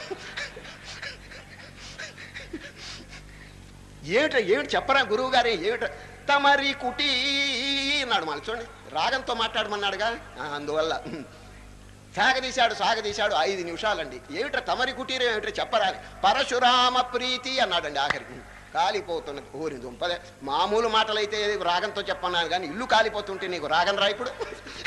ఏమిట ఏమిటి చెప్పరా గురువు గారే ఏమిట తమరి కుటీ అన్నాడు మళ్ళీ చూడండి రాగంతో మాట్లాడమన్నాడుగా ఆ, అందువల్ల సాగదీశాడు సాగదీశాడు ఐదు నిమిషాలండి ఏమిట్రా తమరి కుటీరం ఏమిట్రా చెప్పరా అని. పరశురామ ప్రీతి అన్నాడండి ఆఖరికి కాలిపోతున్నది ఊరి దుంపదే మామూలు మాటలైతే రాగంతో చెప్పన్నాను కానీ ఇల్లు కాలిపోతుంటే నీకు రాగం రా ఇప్పుడు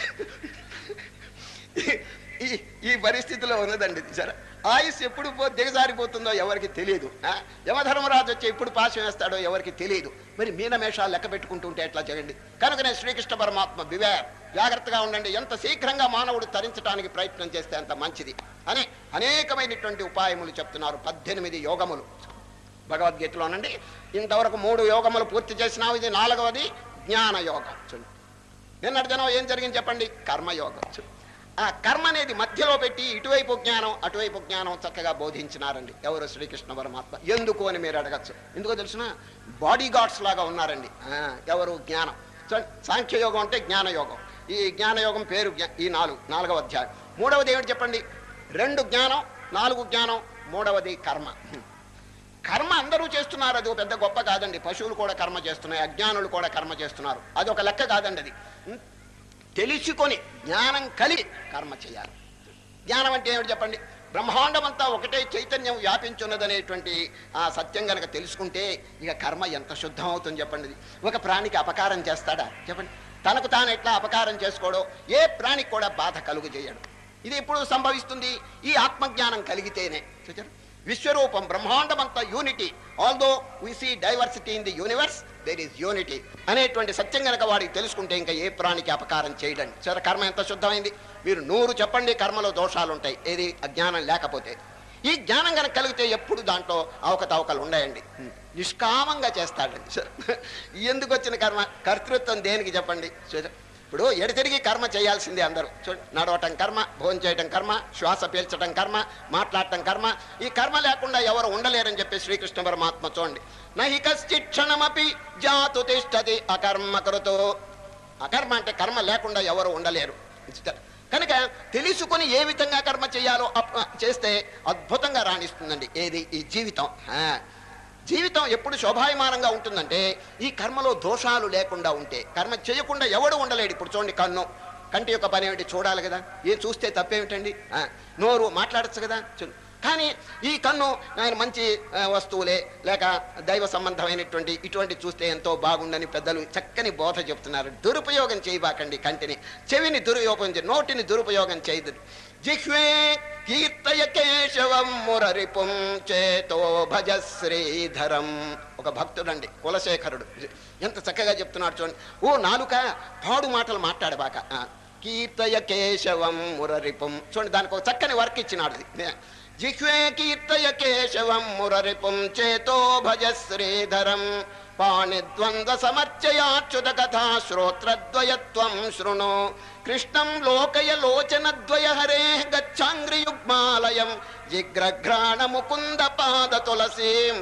ఈ ఈ పరిస్థితిలో ఉన్నదండి ఇది సరే ఆయుష్ ఎప్పుడు పో దిగజారిపోతుందో ఎవరికి తెలియదు ఆ? యమధర్మరాజు వచ్చి ఎప్పుడు పాశం వేస్తాడో ఎవరికి తెలియదు మరి మీనమేషాలు లెక్క పెట్టుకుంటుంటే ఎట్లా చేయండి కనుకనే శ్రీకృష్ణ పరమాత్మ బివేర్ జాగ్రత్తగా ఉండండి ఎంత శీఘ్రంగా మానవుడు తరించడానికి ప్రయత్నం చేస్తే అంత మంచిది అని అనేకమైనటువంటి ఉపాయములు చెప్తున్నారు పద్దెనిమిది యోగములు భగవద్గీతలోనండి ఇంతవరకు మూడు యోగములు పూర్తి చేసినావు ఇది నాలుగవది జ్ఞాన యోగం చూడండి నిన్నటి జనం ఏం జరిగింది చెప్పండి కర్మయోగం చూ- ఆ కర్మ అనేది మధ్యలో పెట్టి ఇటువైపు జ్ఞానం అటువైపు జ్ఞానం చక్కగా బోధించినారండి ఎవరు శ్రీకృష్ణ పరమాత్మ ఎందుకు అని మీరు అడగచ్చు ఎందుకో తెలుసిన బాడీ గార్డ్స్ లాగా ఉన్నారండి ఆ, ఎవరు జ్ఞానం చూడండి, సాంఖ్యయోగం అంటే జ్ఞానయోగం ఈ జ్ఞానయోగం పేరు జ్ఞా- ఈ నాలుగు నాలుగవ అధ్యాయం మూడవది ఏమిటి చెప్పండి రెండు జ్ఞానం నాలుగు జ్ఞానం మూడవది కర్మ కర్మ అందరూ చేస్తున్నారు అది ఒక పెద్ద గొప్ప కాదండి పశువులు కూడా కర్మ చేస్తున్నాయి అజ్ఞానులు కూడా కర్మ చేస్తున్నారు అది ఒక లెక్క కాదండి అది ఉం? తెలుసుకొని జ్ఞానం కలిగి కర్మ చేయాలి జ్ఞానం అంటే ఏమిటి చెప్పండి బ్రహ్మాండం అంతా ఒకటే చైతన్యం వ్యాపించున్నదనేటువంటి ఆ సత్యం గనక తెలుసుకుంటే ఇక కర్మ ఎంత శుద్ధం అవుతుంది చెప్పండి ఇది. ఒక ప్రాణికి అపకారం చేస్తాడా చెప్పండి తనకు తాను ఎట్లా అపకారం చేసుకోవడం ఏ ప్రాణికి కూడా బాధ కలుగు చేయడు ఇది ఎప్పుడు సంభవిస్తుంది ఈ ఆత్మజ్ఞానం కలిగితేనే చూచారు విశ్వరూపం బ్రహ్మాండమంతా unity although we see diversity in the universe there is unity అనేటువంటి సత్యం గనక వాడికి తెలుసుకుంటే ఇంకా ఏ ప్రాణికి అపకారం చేయడండి సరే కర్మ ఎంత శుద్ధమైంది మీరు నూరు చెప్పండి కర్మలో దోషాలు ఉంటాయి ఏది అజ్ఞానం లేకపోతే ఈ జ్ఞానం కనుక కలిగితే ఎప్పుడు దాంట్లో అవకతవకలు ఉన్నాయండి నిష్కామంగా చేస్తాడండి సరే. ఎందుకు వచ్చిన కర్మ కర్తృత్వం దేనికి చెప్పండి సరే. ఇప్పుడు ఎడతిరిగి కర్మ చేయాల్సిందే అందరూ చూడండి నడవటం కర్మ భోజనం చేయటం కర్మ శ్వాస పీల్చటం కర్మ మాట్లాడటం కర్మ ఈ కర్మ లేకుండా ఎవరు ఉండలేరని చెప్పి శ్రీకృష్ణ పరమాత్మ చూడండి నహి కశ్చిక్షణమపి జాతు తిష్టది అకర్మ కృతో అకర్మ అంటే కర్మ లేకుండా ఎవరు ఉండలేరు కనుక తెలుసుకొని ఏ విధంగా కర్మ చేయాలో అప్- చేస్తే అద్భుతంగా రాణిస్తుందండి ఏది ఈ జీవితం ఆ. జీవితం ఎప్పుడు శోభాయమానంగా ఉంటుందంటే ఈ కర్మలో దోషాలు లేకుండా ఉంటే కర్మ చేయకుండా ఎవడు ఉండలేడు ఇప్పుడు చూడండి కన్ను కంటి యొక్క పని ఏమిటి చూడాలి కదా ఏం చూస్తే తప్పేమిటండి ఆ, నోరు మాట్లాడచ్చు కదా చూ- కానీ ఈ కన్ను ఆయన మంచి ఆ, వస్తువులే లేక దైవ సంబంధమైనటువంటి ఇటువంటి చూస్తే ఎంతో బాగుండని పెద్దలు చక్కని బోధ చెప్తున్నారు దురుపయోగం చేయబాకండి కంటిని చెవిని దురుపయోగం చే నోటిని దురుపయోగం చేయదు జిహ్వే కీర్తయ కేశవం మురరిపుం చేతో భజ శ్రీధరం ఒక భక్తుడండి కులశేఖరుడు ఎంత చక్కగా చెప్తున్నాడు చూడండి ఓ నాలుక పాడు మాటలు మాట్లాడబాక ఆ, కీర్తయ కేశవం మురరిపుం చూడండి దానికి ఒక చక్కని వర్క్ ఇచ్చినాడు అది జిహ్వే కీర్తయ కేశవం మురరిపుం చేతో భజ శ్రీధరం పాణిద్వంద్వ సమర్చయాచ్యుత కథా శ్రోత్రద్వయత్వం శృణు కృష్ణం లోకయ లోచనద్వయ హరే గచ్చాంగ్రియుగ్మాలయం జిగ్రఘ్రాణ ముకుంద పాద తులసీం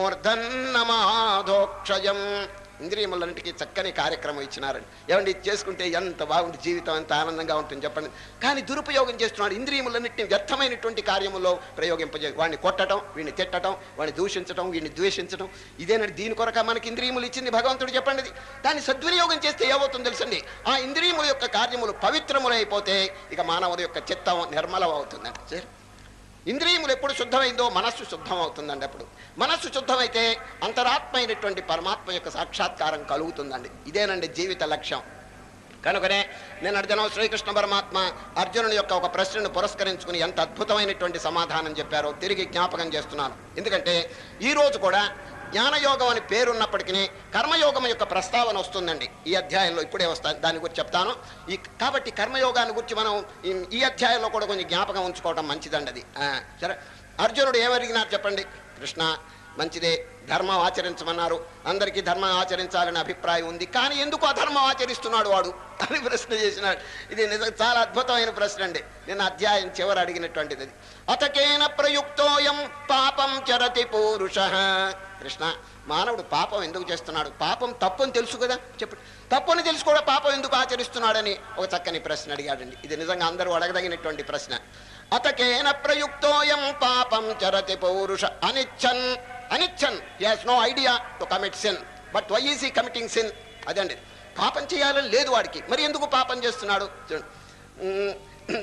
మూర్ధన్నమాధోక్షయం ఇంద్రియములన్నిటికీ చక్కని కార్యక్రమం ఇచ్చినారండి ఏమండి ఇది చేసుకుంటే ఎంత బాగుంది జీవితం ఎంత ఆనందంగా ఉంటుంది చెప్పండి కానీ దురుపయోగం చేస్తున్నాడు ఇంద్రియములన్నింటినీ వ్యర్థమైనటువంటి కార్యములో ప్రయోగింపజే వాడిని కొట్టడం వీడిని తిట్టడం వాడిని దూషించడం వీడిని ద్వేషించడం ఇదేనండి దీని కొరక మనకి ఇంద్రియములు ఇచ్చింది భగవంతుడు చెప్పండి ఇది. దాన్ని సద్వినియోగం చేస్తే ఏమవుతుందో తెలుసండి ఆ ఇంద్రియముల యొక్క కార్యములు పవిత్రములైపోతే ఇక మానవుని యొక్క చిత్తం నిర్మలం అవుతుందండి సరే ఇంద్రియములు ఎప్పుడు శుద్ధమైందో మనస్సు శుద్ధం అవుతుందండి అప్పుడు మనస్సు శుద్ధమైతే అంతరాత్మ అయినటువంటి పరమాత్మ యొక్క సాక్షాత్కారం కలుగుతుందండి ఇదేనండి జీవిత లక్ష్యం కనుకనే నేను అర్జున శ్రీకృష్ణ పరమాత్మ అర్జునుని యొక్క ఒక ప్రశ్నను పురస్కరించుకుని ఎంత అద్భుతమైనటువంటి సమాధానం చెప్పారో తిరిగి జ్ఞాపకం చేస్తున్నాను ఎందుకంటే ఈ రోజు కూడా జ్ఞానయోగం అని పేరున్నప్పటికీ కర్మయోగం యొక్క ప్రస్తావన వస్తుందండి ఈ అధ్యాయంలో ఇప్పుడే వస్తాను దాని గురించి చెప్తాను ఈ కాబట్టి కర్మయోగాన్ని గురించి మనం ఈ- ఈ అధ్యాయంలో కూడా కొంచెం జ్ఞాపకం ఉంచుకోవడం మంచిదండి అది ఆ, సరే అర్జునుడు ఏమడిగినారు చెప్పండి కృష్ణ మంచిదే ధర్మం ఆచరించమన్నారు అందరికీ ధర్మం ఆచరించాలని అభిప్రాయం ఉంది కానీ ఎందుకు అధర్మం ఆచరిస్తున్నాడు వాడు అని ప్రశ్న చేసినాడు ఇది నిజం చాలా అద్భుతమైన ప్రశ్న అండి నేను అధ్యాయం చివరి అడిగినటువంటిది అది అతకేన ప్రయుక్తోయం పాపం చరతి పూరుష కృష్ణ మానవుడు పాపం ఎందుకు చేస్తున్నాడు పాపం తప్పని తెలుసు కదా చెప్పండి తప్పుని తెలుసు కూడా పాపం ఎందుకు ఆచరిస్తున్నాడని ఒక చక్కని ప్రశ్న అడిగాడండి ఇది నిజంగా అందరూ అడగదగినటువంటి ప్రశ్న అతకేన ప్రయుక్తోయం పాపం చరతి పౌరుష అనిచ్చన్ అనిచ్చన్ as no idea to commit sin but why is he committing sin అదండి పాపం చేయాలని లేదు వాడికి మరి ఎందుకు పాపం చేస్తున్నాడు చూడండి. ఉమ్,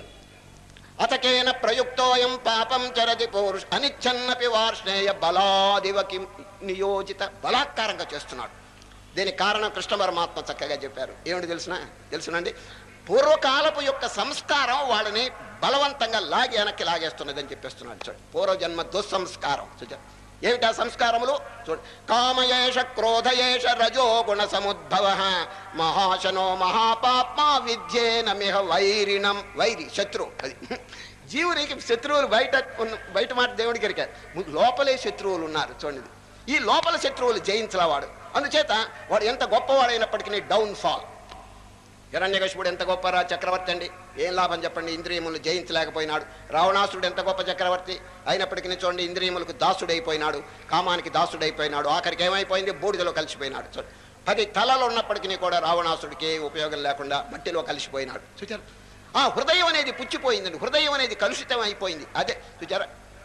అతకేన ప్రయుక్తోయం పాపం చరతి పౌరుష అనిచ్చన్నపి వార్ష్ణేయ బలాదివ కిం నియోజిత బలాత్కారంగా చేస్తున్నాడు దీనికి కారణం కృష్ణ పరమాత్మ చక్కగా చెప్పారు ఏమిటి తెలుసునా తెలుసునండి పూర్వకాలపు యొక్క సంస్కారం వాళ్ళని బలవంతంగా లాగి వెనక్కి లాగేస్తున్నదని చెప్పేస్తున్నాడు చూడండి పూర్వజన్మ దుస్సంస్కారం చూచారు ఏమిటా సంస్కారములు చూడండి కామయేష క్రోధయేష రజో గుణ సముద్భవ మహాశనో మహాపాప్మా విద్యేన మిహ వైరిణం వైరి శత్రు అది జీవునికి శత్రువులు బయట ఉన్న బయట మాట దేవుడికి ఎరికారు ముందు లోపలే శత్రువులు ఉన్నారు చూడండి ఈ లోపల శత్రువులు జయించలవాడు అందుచేత వాడు ఎంత గొప్పవాడైనప్పటికీ డౌన్ ఫాల్ హిరణ్యకశిపుడు ఎంత గొప్ప రా చక్రవర్తి అండి ఏం లాభం చెప్పండి ఇంద్రియములు జయించలేకపోయినాడు రావణాసుడు ఎంత గొప్ప చక్రవర్తి అయినప్పటికీ చూడండి ఇంద్రియములకు దాసుడైపోయినాడు కామానికి దాసుడైపోయినాడు ఆఖరికి ఏమైపోయింది బూడిదలో కలిసిపోయినాడు చూడండి పది తలలు ఉన్నప్పటికీ కూడా రావణాసుడికి ఏ ఉపయోగం లేకుండా మట్టిలో కలిసిపోయినాడు చూచారు ఆ హృదయం అనేది పుచ్చిపోయిందండి హృదయం అనేది కలుషితం అయిపోయింది అదే చూచారా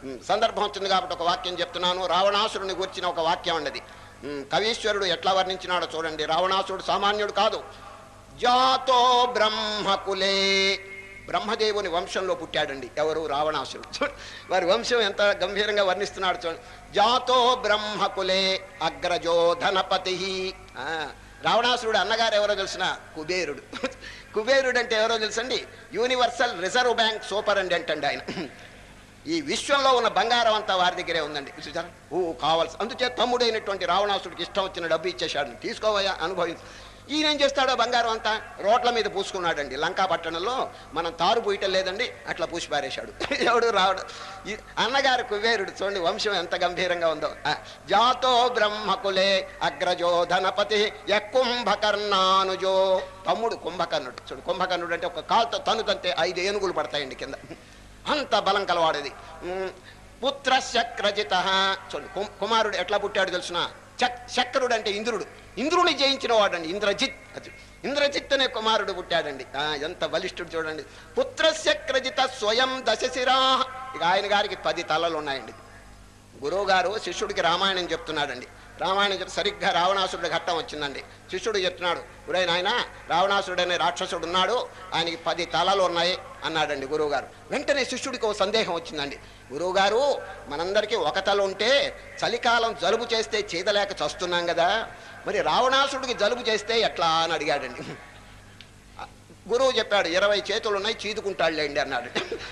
ఉమ్, సందర్భం వచ్చింది కాబట్టి ఒక వాక్యం చెప్తున్నాను రావణాసురుని గురించిన ఒక వాక్యం అన్నది ఉమ్, కవీశ్వరుడు ఎట్లా వర్ణించినాడో చూడండి రావణాసురుడు సామాన్యుడు కాదు జాతో బ్రహ్మకులే బ్రహ్మదేవుని వంశంలో పుట్టాడండి ఎవరు రావణాసురుడు చూడు వారి వంశం ఎంత గంభీరంగా వర్ణిస్తున్నాడు చూడండి జాతో బ్రహ్మకులే అగ్రజో ధనపతి ఆ, రావణాసురుడు అన్నగారు ఎవరో తెలిసిన కుబేరుడు కుబేరుడు అంటే ఎవరో తెలుసండి యూనివర్సల్ రిజర్వ్ బ్యాంక్ సూపరింటెండెంట్ అండి ఆయన ఈ విశ్వంలో ఉన్న బంగారం అంతా వారి దగ్గరే ఉందండి చూసారా ఓ కావాల్సి అందుచేత తమ్ముడైనటువంటి రావణాసుడికి ఇష్టం వచ్చిన డబ్బు ఇచ్చేశాడు తీసుకోవయ్యా అనుభవించు ఈయన ఏం చేస్తాడో బంగారం అంతా రోడ్ల మీద పూసుకున్నాడండి లంకా పట్టణంలో మనం తారు పూయటం లేదండి అట్లా పూసి పారేశాడు ఎవడు రావడం ఈ అన్నగారు కుబేరుడు చూడండి వంశం ఎంత గంభీరంగా ఉందో ఆ, జాతో బ్రహ్మకులే అగ్రజో ధనపతి యక్కుంభకర్ణానుజో తమ్ముడు కుంభకర్ణుడు చూడు కుంభకర్ణుడు అంటే ఒక కాలుతో తను తంతే ఐదు ఏనుగులు పడతాయండి కింద అంత బలం కలవాడేది ఉమ్, పుత్ర శక్రజిత చూడండి కు- కుమారుడు ఎట్లా పుట్టాడు తెలుసిన చక్ శక్రుడు అంటే ఇంద్రుడు ఇంద్రుని జయించిన వాడండి ఇంద్రజిత్ అది ఇంద్రజిత్ అనే కుమారుడు పుట్టాడండి ఆ, ఎంత బలిష్ఠుడు చూడండి పుత్ర శక్రజిత స్వయం దశశిరా ఇక ఆయన గారికి పది తలలు ఉన్నాయండి గురువు గారు శిష్యుడికి రామాయణం చెప్తున్నాడండి రామాయణం చెప్తే సరిగ్గా రావణాసురుడి ఘట్టం వచ్చిందండి శిష్యుడు చెప్తున్నాడు గురై నాయన రావణాసురుడు అనే రాక్షసుడు ఉన్నాడు ఆయనకి పది తలలు ఉన్నాయి అన్నాడండి గురువు గారు వెంటనే శిష్యుడికి ఒక సందేహం వచ్చిందండి గురువు గారు మనందరికీ ఒక తల ఉంటే చలికాలం జలుబు చేస్తే చీదలేక చస్తున్నాం కదా మరి రావణాసుడికి జలుబు చేస్తే ఎట్లా అని అడిగాడండి గురువు చెప్పాడు ఇరవై చేతులు ఉన్నాయి చీదుకుంటాడులేండి అన్నాడు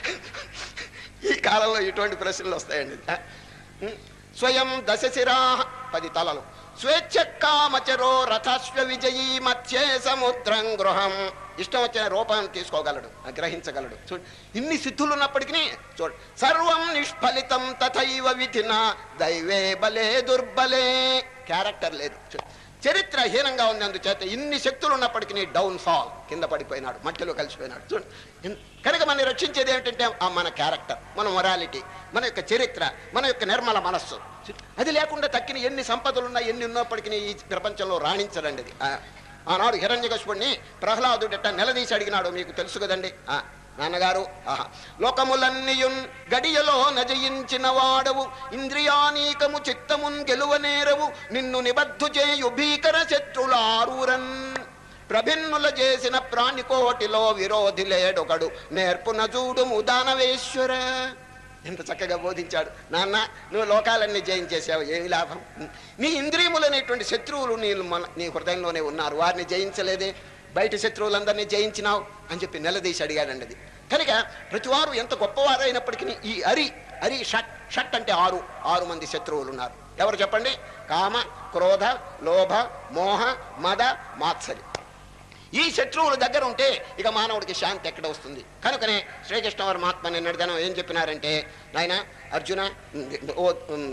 ఈ కాలంలో ఇటువంటి ప్రశ్నలు వస్తాయండి ఉం. స్వయం దశశిరా పది తలలు స్వేచ్ఛ కామచరో రథస్వ విజయీ మధ్యే సముద్రం గృహం ఇష్టం వచ్చిన రూపాన్ని తీసుకోగలడు గ్రహించగలడు చూడు ఇన్ని సిద్ధులు ఉన్నప్పటికీ చూడు సర్వం నిష్ఫలితం తథైవ విధిన దైవే బలే దుర్బలే క్యారెక్టర్ లేదు చూడు చరిత్ర హీనంగా ఉంది అందుచేత ఇన్ని శక్తులు ఉన్నప్పటికీ డౌన్ ఫాల్ కింద పడిపోయినాడు మట్టిలో కలిసిపోయినాడు చూడండి ఇన్- కనుక మనని రక్షించేది ఏమిటంటే ఆ మన క్యారెక్టర్ మన మొరాలిటీ మన యొక్క చరిత్ర మన యొక్క నిర్మల మనస్సు అది లేకుండా తక్కిన ఎన్ని సంపదలు ఉన్నా ఎన్ని ఉన్నప్పటికీ ఈ ప్రపంచంలో రాణించడండి అది ఆ, ఆనాడు హిరణ్యకశుడిని ప్రహ్లాదుడు ఎట్ట నిలదీసి అడిగినాడు మీకు తెలుసు కదండి ఆ, నాన్నగారు ఆహా లోకములన్నీయున్ గడియలో నజయించిన వాడవు ఇంద్రియానీకము చిత్తమున్ గెలువనేరవు నిన్ను నిబద్ధు చేయు భీకర శత్రులారూరన్ ప్రభిన్నుల చేసిన ప్రాణికోటిలో విరోధి లేడొకడు నేర్పున చూడుము దానవేశ్వర ఎంత చక్కగా బోధించాడు నాన్న నువ్వు లోకాలన్నీ జయించేసావు ఏమి లాభం నీ ఇంద్రియములనేటువంటి శత్రువులు నీ మన నీ హృదయంలోనే ఉన్నారు వారిని జయించలేదే బయట శత్రువులందరినీ జయించినావు అని చెప్పి నిలదీసి అడిగాడండి అది కనుక ప్రతివారు ఎంత గొప్పవారైనప్పటికీ ఈ అరి అరి షట్ షట్ అంటే ఆరు ఆరు మంది శత్రువులు ఉన్నారు ఎవరు చెప్పండి కామ క్రోధ లోభ మోహ మద మాత్సరి ఈ శత్రువుల దగ్గర ఉంటే ఇక మానవుడికి శాంతి ఎక్కడ వస్తుంది కనుకనే శ్రీకృష్ణ వారి మహాత్మ నిన్నటిదనం ఏం చెప్పినారంటే నాయన అర్జున ఓ ఉమ్,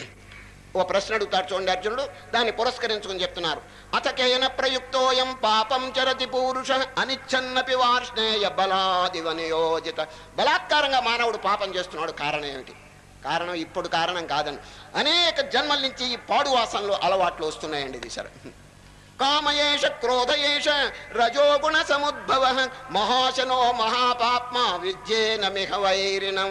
ఓ ప్రశ్న అడుగుతాడు చూడండి అర్జునుడు దాన్ని పురస్కరించుకుని చెప్తున్నారు అతకేన ప్రయుక్తోయం పాపం చరతి పూరుష అనిచ్చన్నపి వార్ష్ణేయ బలాదివ నియోజిత బలాత్కారంగా మానవుడు పాపం చేస్తున్నాడు కారణం ఏమిటి కారణం ఇప్పుడు కారణం కాదని అనేక జన్మల నుంచి ఈ పాడు వాసనలు అలవాట్లు వస్తున్నాయండి ఇది సరే కామయేష క్రోధయేష రజోగుణ సముద్భవ మహాశనో మహాపాప్మ విద్యేన మిహ వైరిణం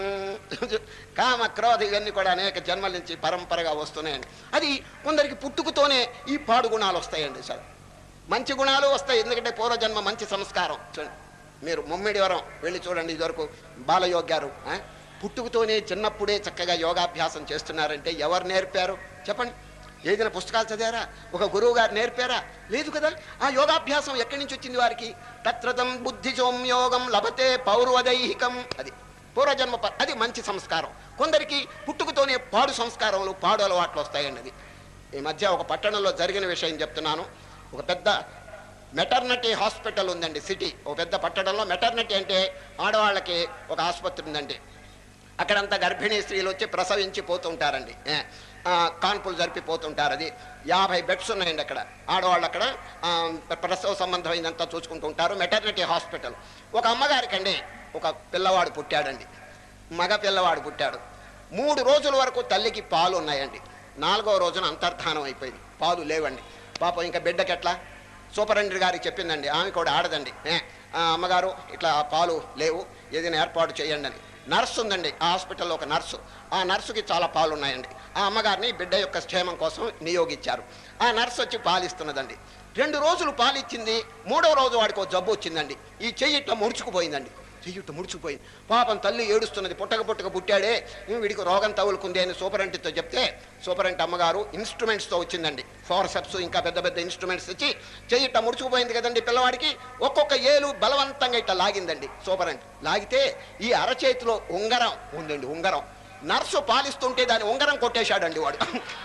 కామ క్రోధ ఇవన్నీ కూడా అనేక జన్మల నుంచి పరంపరగా వస్తున్నాయండి అది కొందరికి పుట్టుకతోనే ఈ పాడు గుణాలు వస్తాయండి సార్ మంచి గుణాలు వస్తాయి ఎందుకంటే పూర్వజన్మ మంచి సంస్కారం చూడండి మీరు ముమ్మిడి వరం వెళ్ళి చూడండి ఇదివరకు బాలయోగ్యారు ఆ? పుట్టుకతోనే చిన్నప్పుడే చక్కగా యోగాభ్యాసం చేస్తున్నారంటే ఎవరు నేర్పారు చెప్పండి ఏదైనా పుస్తకాలు చదివారా ఒక గురువు గారు నేర్పారా లేదు కదా ఆ యోగాభ్యాసం ఎక్కడి నుంచి వచ్చింది వారికి తత్రతం బుద్ధి సోమ్యోగం లభతే పౌర్వదైహికం అది పూర్వజన్మ ప- అది మంచి సంస్కారం కొందరికి పుట్టుకతోనే పాడు సంస్కారములు పాడు అలవాట్లు వస్తాయండి అది ఈ మధ్య ఒక పట్టణంలో జరిగిన విషయం చెప్తున్నాను ఒక పెద్ద మెటర్నిటీ హాస్పిటల్ ఉందండి సిటీ ఒక పెద్ద పట్టణంలో మెటర్నిటీ అంటే ఆడవాళ్ళకి ఒక ఆసుపత్రి ఉందండి అక్కడంతా గర్భిణీ స్త్రీలు వచ్చి ప్రసవించి పోతుంటారండి ఏ, ఆ, కాన్పులు జరిపిపోతుంటారు అది యాభై బెడ్స్ ఉన్నాయండి అక్కడ ఆడవాళ్ళు అక్కడ ఆ, ప్రసవ సంబంధమైనంతా చూసుకుంటూ ఉంటారు మెటర్నిటీ హాస్పిటల్ ఒక అమ్మగారికండి ఒక పిల్లవాడు పుట్టాడండి మగ పిల్లవాడు పుట్టాడు మూడు రోజుల వరకు తల్లికి పాలు ఉన్నాయండి నాలుగో రోజున అంతర్ధానం అయిపోయింది పాలు లేవండి పాపం ఇంకా బిడ్డకి ఎట్లా సూపరింటెండెంట్ గారికి చెప్పిందండి ఆమె కూడా ఆడదండి ఏ, ఆ, అమ్మగారు ఇట్లా పాలు లేవు ఏదైనా ఏర్పాటు చేయండి అని నర్సు ఉందండి ఆ హాస్పిటల్లో ఒక నర్సు ఆ నర్సుకి చాలా పాలు ఉన్నాయండి ఆ అమ్మగారిని బిడ్డ యొక్క క్షేమం కోసం నియోగించారు ఆ నర్సు వచ్చి పాలిస్తున్నదండి రెండు రోజులు పాలిచ్చింది మూడవ రోజు వాడికి ఒక జబ్బు వచ్చిందండి ఈ చెయ్యి ఇట్లా ముడుచుకుపోయిందండి చెయ్యి ఇట్లా ముడుచుకుపోయింది పాపం తల్లి ఏడుస్తున్నది పుట్టక పుట్టక పుట్టాడే "ఉమ్, వీడికి రోగం తగులుకుంది అని సూపరింటితో చెప్తే సూపరింట్ అమ్మగారు ఇన్స్ట్రుమెంట్స్తో వచ్చిందండి ఫోర్సెప్స్ ఇంకా పెద్ద పెద్ద ఇన్స్ట్రుమెంట్స్ ఇచ్చి చెయ్యి ఇట్లా ముడుచుకుపోయింది కదండి పిల్లవాడికి ఒక్కొక్క ఏలు బలవంతంగా ఇట్లా లాగిందండి సూపరింట్ లాగితే ఈ అరచేతిలో ఉంగరం ఉందండి ఉంగరం నర్సు పాలిస్తుంటే దాని ఉంగరం కొట్టేశాడండి వాడు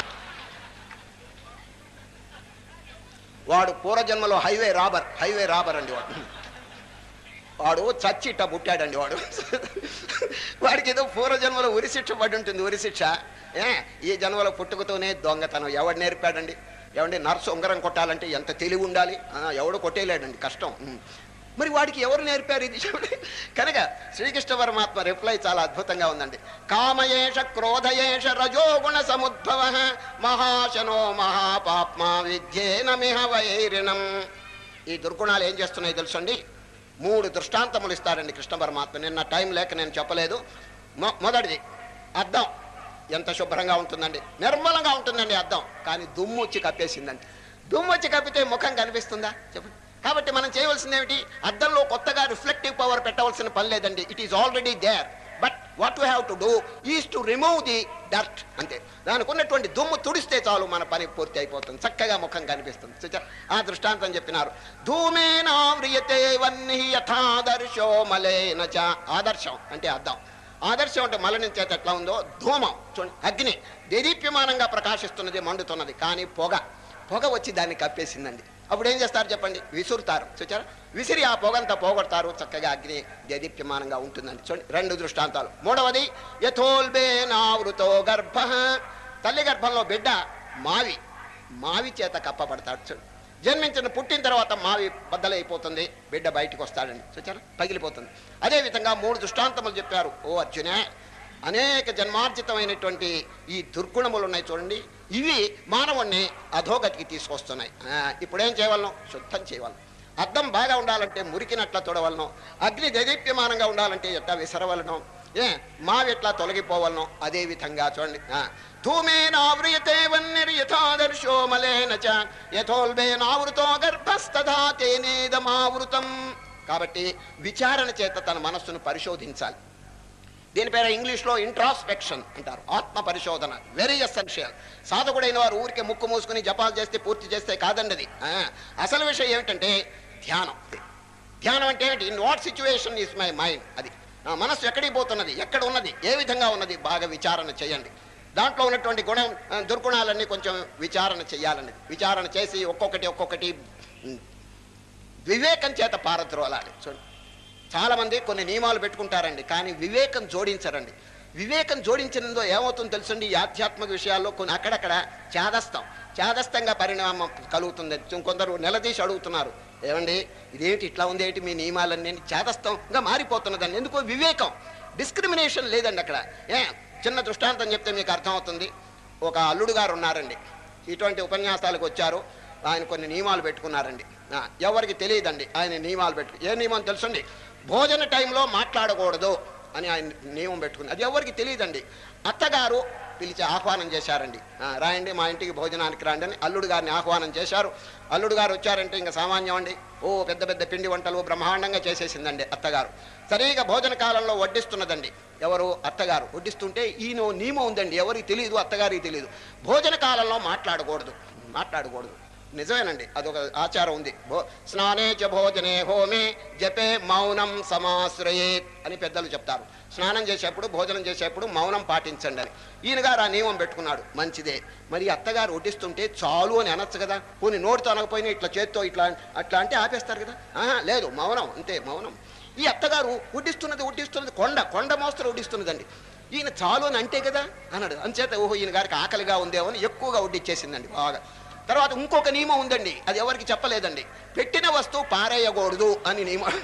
వాడు పూర్వజన్మలో హైవే రాబర్ హైవే రాబర్ అండి వాడు వాడు చచ్చి ఇట్ట పుట్టాడండి వాడు వాడికి ఏదో పూర్వజన్మలో ఉరిశిక్ష పడి ఉంటుంది ఉరిశిక్ష ఏ ఈ జన్మలో పుట్టుకతోనే దొంగతనం ఎవడు నేర్పాడండి ఏమండి నర్సు ఉంగరం కొట్టాలంటే ఎంత తెలివి ఉండాలి ఆ, ఎవడు కొట్టేయలేడండి కష్టం ఉం. మరి వాడికి ఎవరు నేర్పారు ఇది చూడండి కనుక శ్రీకృష్ణ పరమాత్మ రిప్లై చాలా అద్భుతంగా ఉందండి కామయేష క్రోధయేష రజోగుణ సముద్భవ మహాశనో మహాపాప్మ విద్యేన మిహ వైరిణం ఈ దుర్గుణాలు ఏం చేస్తున్నాయి తెలుసండి మూడు దృష్టాంతములు ఇస్తారండి కృష్ణ పరమాత్మ నిన్న టైం లేక నేను చెప్పలేదు మొ- మొదటిది అద్దం ఎంత శుభ్రంగా ఉంటుందండి నిర్మలంగా ఉంటుందండి అద్దం కానీ దుమ్ము వచ్చి కప్పేసిందండి దుమ్ము వచ్చి కప్పితే ముఖం కనిపిస్తుందా చెప్పండి కాబట్టి మనం చేయవలసింది ఏమిటి అద్దంలో కొత్తగా రిఫ్లెక్టివ్ పవర్ పెట్టవలసిన పని లేదండి it is already there but what we have to do is to remove the dirt అంతే దానికి ఉన్నటువంటి దుమ్ము తుడిస్తే చాలు మన పని పూర్తి అయిపోతుంది చక్కగా ముఖం కనిపిస్తుంది చూచారా? ఆ దృష్టాంతం చెప్పినారు ధూమేనావ్రియతే వన్ని యథాదర్శో మలేన చ ఆదర్శం అంటే అర్థం ఆదర్శం అంటే మలనం చేత ఎట్లా ఉందో ధూమం చూడండి అగ్ని దేదీప్యమానంగా ప్రకాశిస్తున్నది మండుతున్నది కానీ పొగ పొగ వచ్చి దాన్ని కప్పేసిందండి అప్పుడు ఏం చేస్తారు చెప్పండి విసురుతారు చూచారా విసిరి ఆ పొగంతా పోగొడతారు చక్కగా అగ్ని దేదీప్యమానంగా ఉంటుందండి చూడండి రెండు దృష్టాంతాలు మూడవది యథోల్బే నావృతో గర్భ తల్లి గర్భంలో బిడ్డ మావి మావి చేత కప్పబడతాడు చూడు జన్మించిన పుట్టిన తర్వాత మావి బద్దలైపోతుంది బిడ్డ బయటికి వస్తాడండి చూచారా పగిలిపోతుంది అదేవిధంగా మూడు దృష్టాంతములు చెప్పారు ఓ అర్జునే అనేక జన్మార్జితమైనటువంటి ఈ దుర్గుణములు ఉన్నాయి చూడండి ఇవి మానవుణ్ణి అధోగతికి తీసుకొస్తున్నాయి ఆ, ఇప్పుడు ఏం చేయవలను శుద్ధం చేయవలను అద్దం బాగా ఉండాలంటే మురికినట్ల తొడవలను అగ్ని దేదీప్యమానంగా ఉండాలంటే ఎట్లా విసరవలను ఏ మావి ఎట్లా తొలగిపోవలను అదే విధంగా చూడండి ఆ, ధూమేనావ్రియతే వన్నిర్యథాదర్శో మలేన చ యథోల్బేనావృతో గర్భస్తథా తేనేదమావృతం కాబట్టి విచారణ చేత తన మనస్సును పరిశోధించాలి దీని పేరు ఇంగ్లీష్లో ఇంట్రాస్పెక్షన్ అంటారు ఆత్మ పరిశోధన వెరీ ఎసెన్షియల్ సాధకుడైన వారు ఊరికే ముక్కు మూసుకుని జపాలు చేస్తే పూర్తి చేస్తే కాదండి అది ఆ, అసలు విషయం ఏమిటంటే ధ్యానం ధ్యానం అంటే ఏంటి in what situation is my mind అది నా మనస్సు ఎక్కడికి పోతున్నది ఎక్కడ ఉన్నది ఏ విధంగా ఉన్నది బాగా విచారణ చేయండి దాంట్లో ఉన్నటువంటి గుణం ఆ, దుర్గుణాలన్నీ కొంచెం విచారణ చేయాలన్నది విచారణ చేసి ఒక్కొక్కటి ఒక్కొక్కటి ఉమ్, వివేకం చేత పారద్రోలాలి చూడండి చాలామంది కొన్ని నియమాలు పెట్టుకుంటారండి కానీ వివేకం జోడించరండి వివేకం జోడించినందో ఏమవుతుందో తెలుసండి ఈ ఆధ్యాత్మిక విషయాల్లో కొన్ని అక్కడక్కడ చేదస్తాం చేదస్తంగా పరిణామం కలుగుతుంది కొందరు నిలదీసి అడుగుతున్నారు ఏమండి ఇదేంటి ఇట్లా ఉంది ఏంటి మీ నియమాలన్నీ చేదస్తంగా మారిపోతున్నదండి ఎందుకో వివేకం డిస్క్రిమినేషన్ లేదండి అక్కడ ఏ చిన్న దృష్టాంతం చెప్తే మీకు అర్థమవుతుంది ఒక అల్లుడు గారు ఉన్నారండి ఇటువంటి ఉపన్యాసాలకు వచ్చారు ఆయన కొన్ని నియమాలు పెట్టుకున్నారండి ఆ, ఎవరికి తెలియదండి ఆయన నియమాలు పెట్టు ఏ నియమం తెలుసండి భోజన టైంలో మాట్లాడకూడదు అని ఆయన నియమం పెట్టుకుంది అది ఎవరికి తెలియదండి అత్తగారు పిలిచి ఆహ్వానం చేశారండి ఆ, రాయండి మా ఇంటికి భోజనానికి రండి అని అల్లుడు గారిని ఆహ్వానం చేశారు అల్లుడు గారు వచ్చారంటే ఇంకా సామాన్యం అండి ఓ పెద్ద పెద్ద పిండి వంటలు బ్రహ్మాండంగా చేసేసిందండి అత్తగారు సరిగా భోజన కాలంలో వడ్డిస్తున్నదండి ఎవరు అత్తగారు వడ్డిస్తుంటే ఈయన నియమం ఉందండి ఎవరికి తెలియదు అత్తగారికి తెలియదు భోజన కాలంలో మాట్లాడకూడదు మాట్లాడకూడదు నిజమేనండి అదొక ఆచారం ఉంది భో స్నానే చ భోజనే హోమే జపే మౌనం సమాశ్రయేత్ అని పెద్దలు చెప్తారు స్నానం చేసేప్పుడు భోజనం చేసేప్పుడు మౌనం పాటించండి అని ఈయన గారు ఆ నియమం పెట్టుకున్నాడు మంచిదే మరి అత్తగారు వడ్డిస్తుంటే చాలు అని అనొచ్చు కదా పోనీ నోటితో అనకపోయినా ఇట్లా చేత్తో ఇట్లా అట్లా అంటే ఆపేస్తారు కదా ఆహా, లేదు మౌనం అంతే మౌనం ఈ అత్తగారు వడ్డిస్తున్నది వడ్డిస్తున్నది కొండ కొండ మోస్తరు వడ్డిస్తున్నదండి ఈయన చాలు అని అంటే కదా అన్నాడు అంచేత ఓహో ఈయన గారికి ఆకలిగా ఉందేమో అని ఎక్కువగా వడ్డిచ్చేసిందండి బాగా తర్వాత ఇంకొక నియమం ఉందండి అది ఎవరికి చెప్పలేదండి పెట్టిన వస్తువు పారేయకూడదు అని నియమం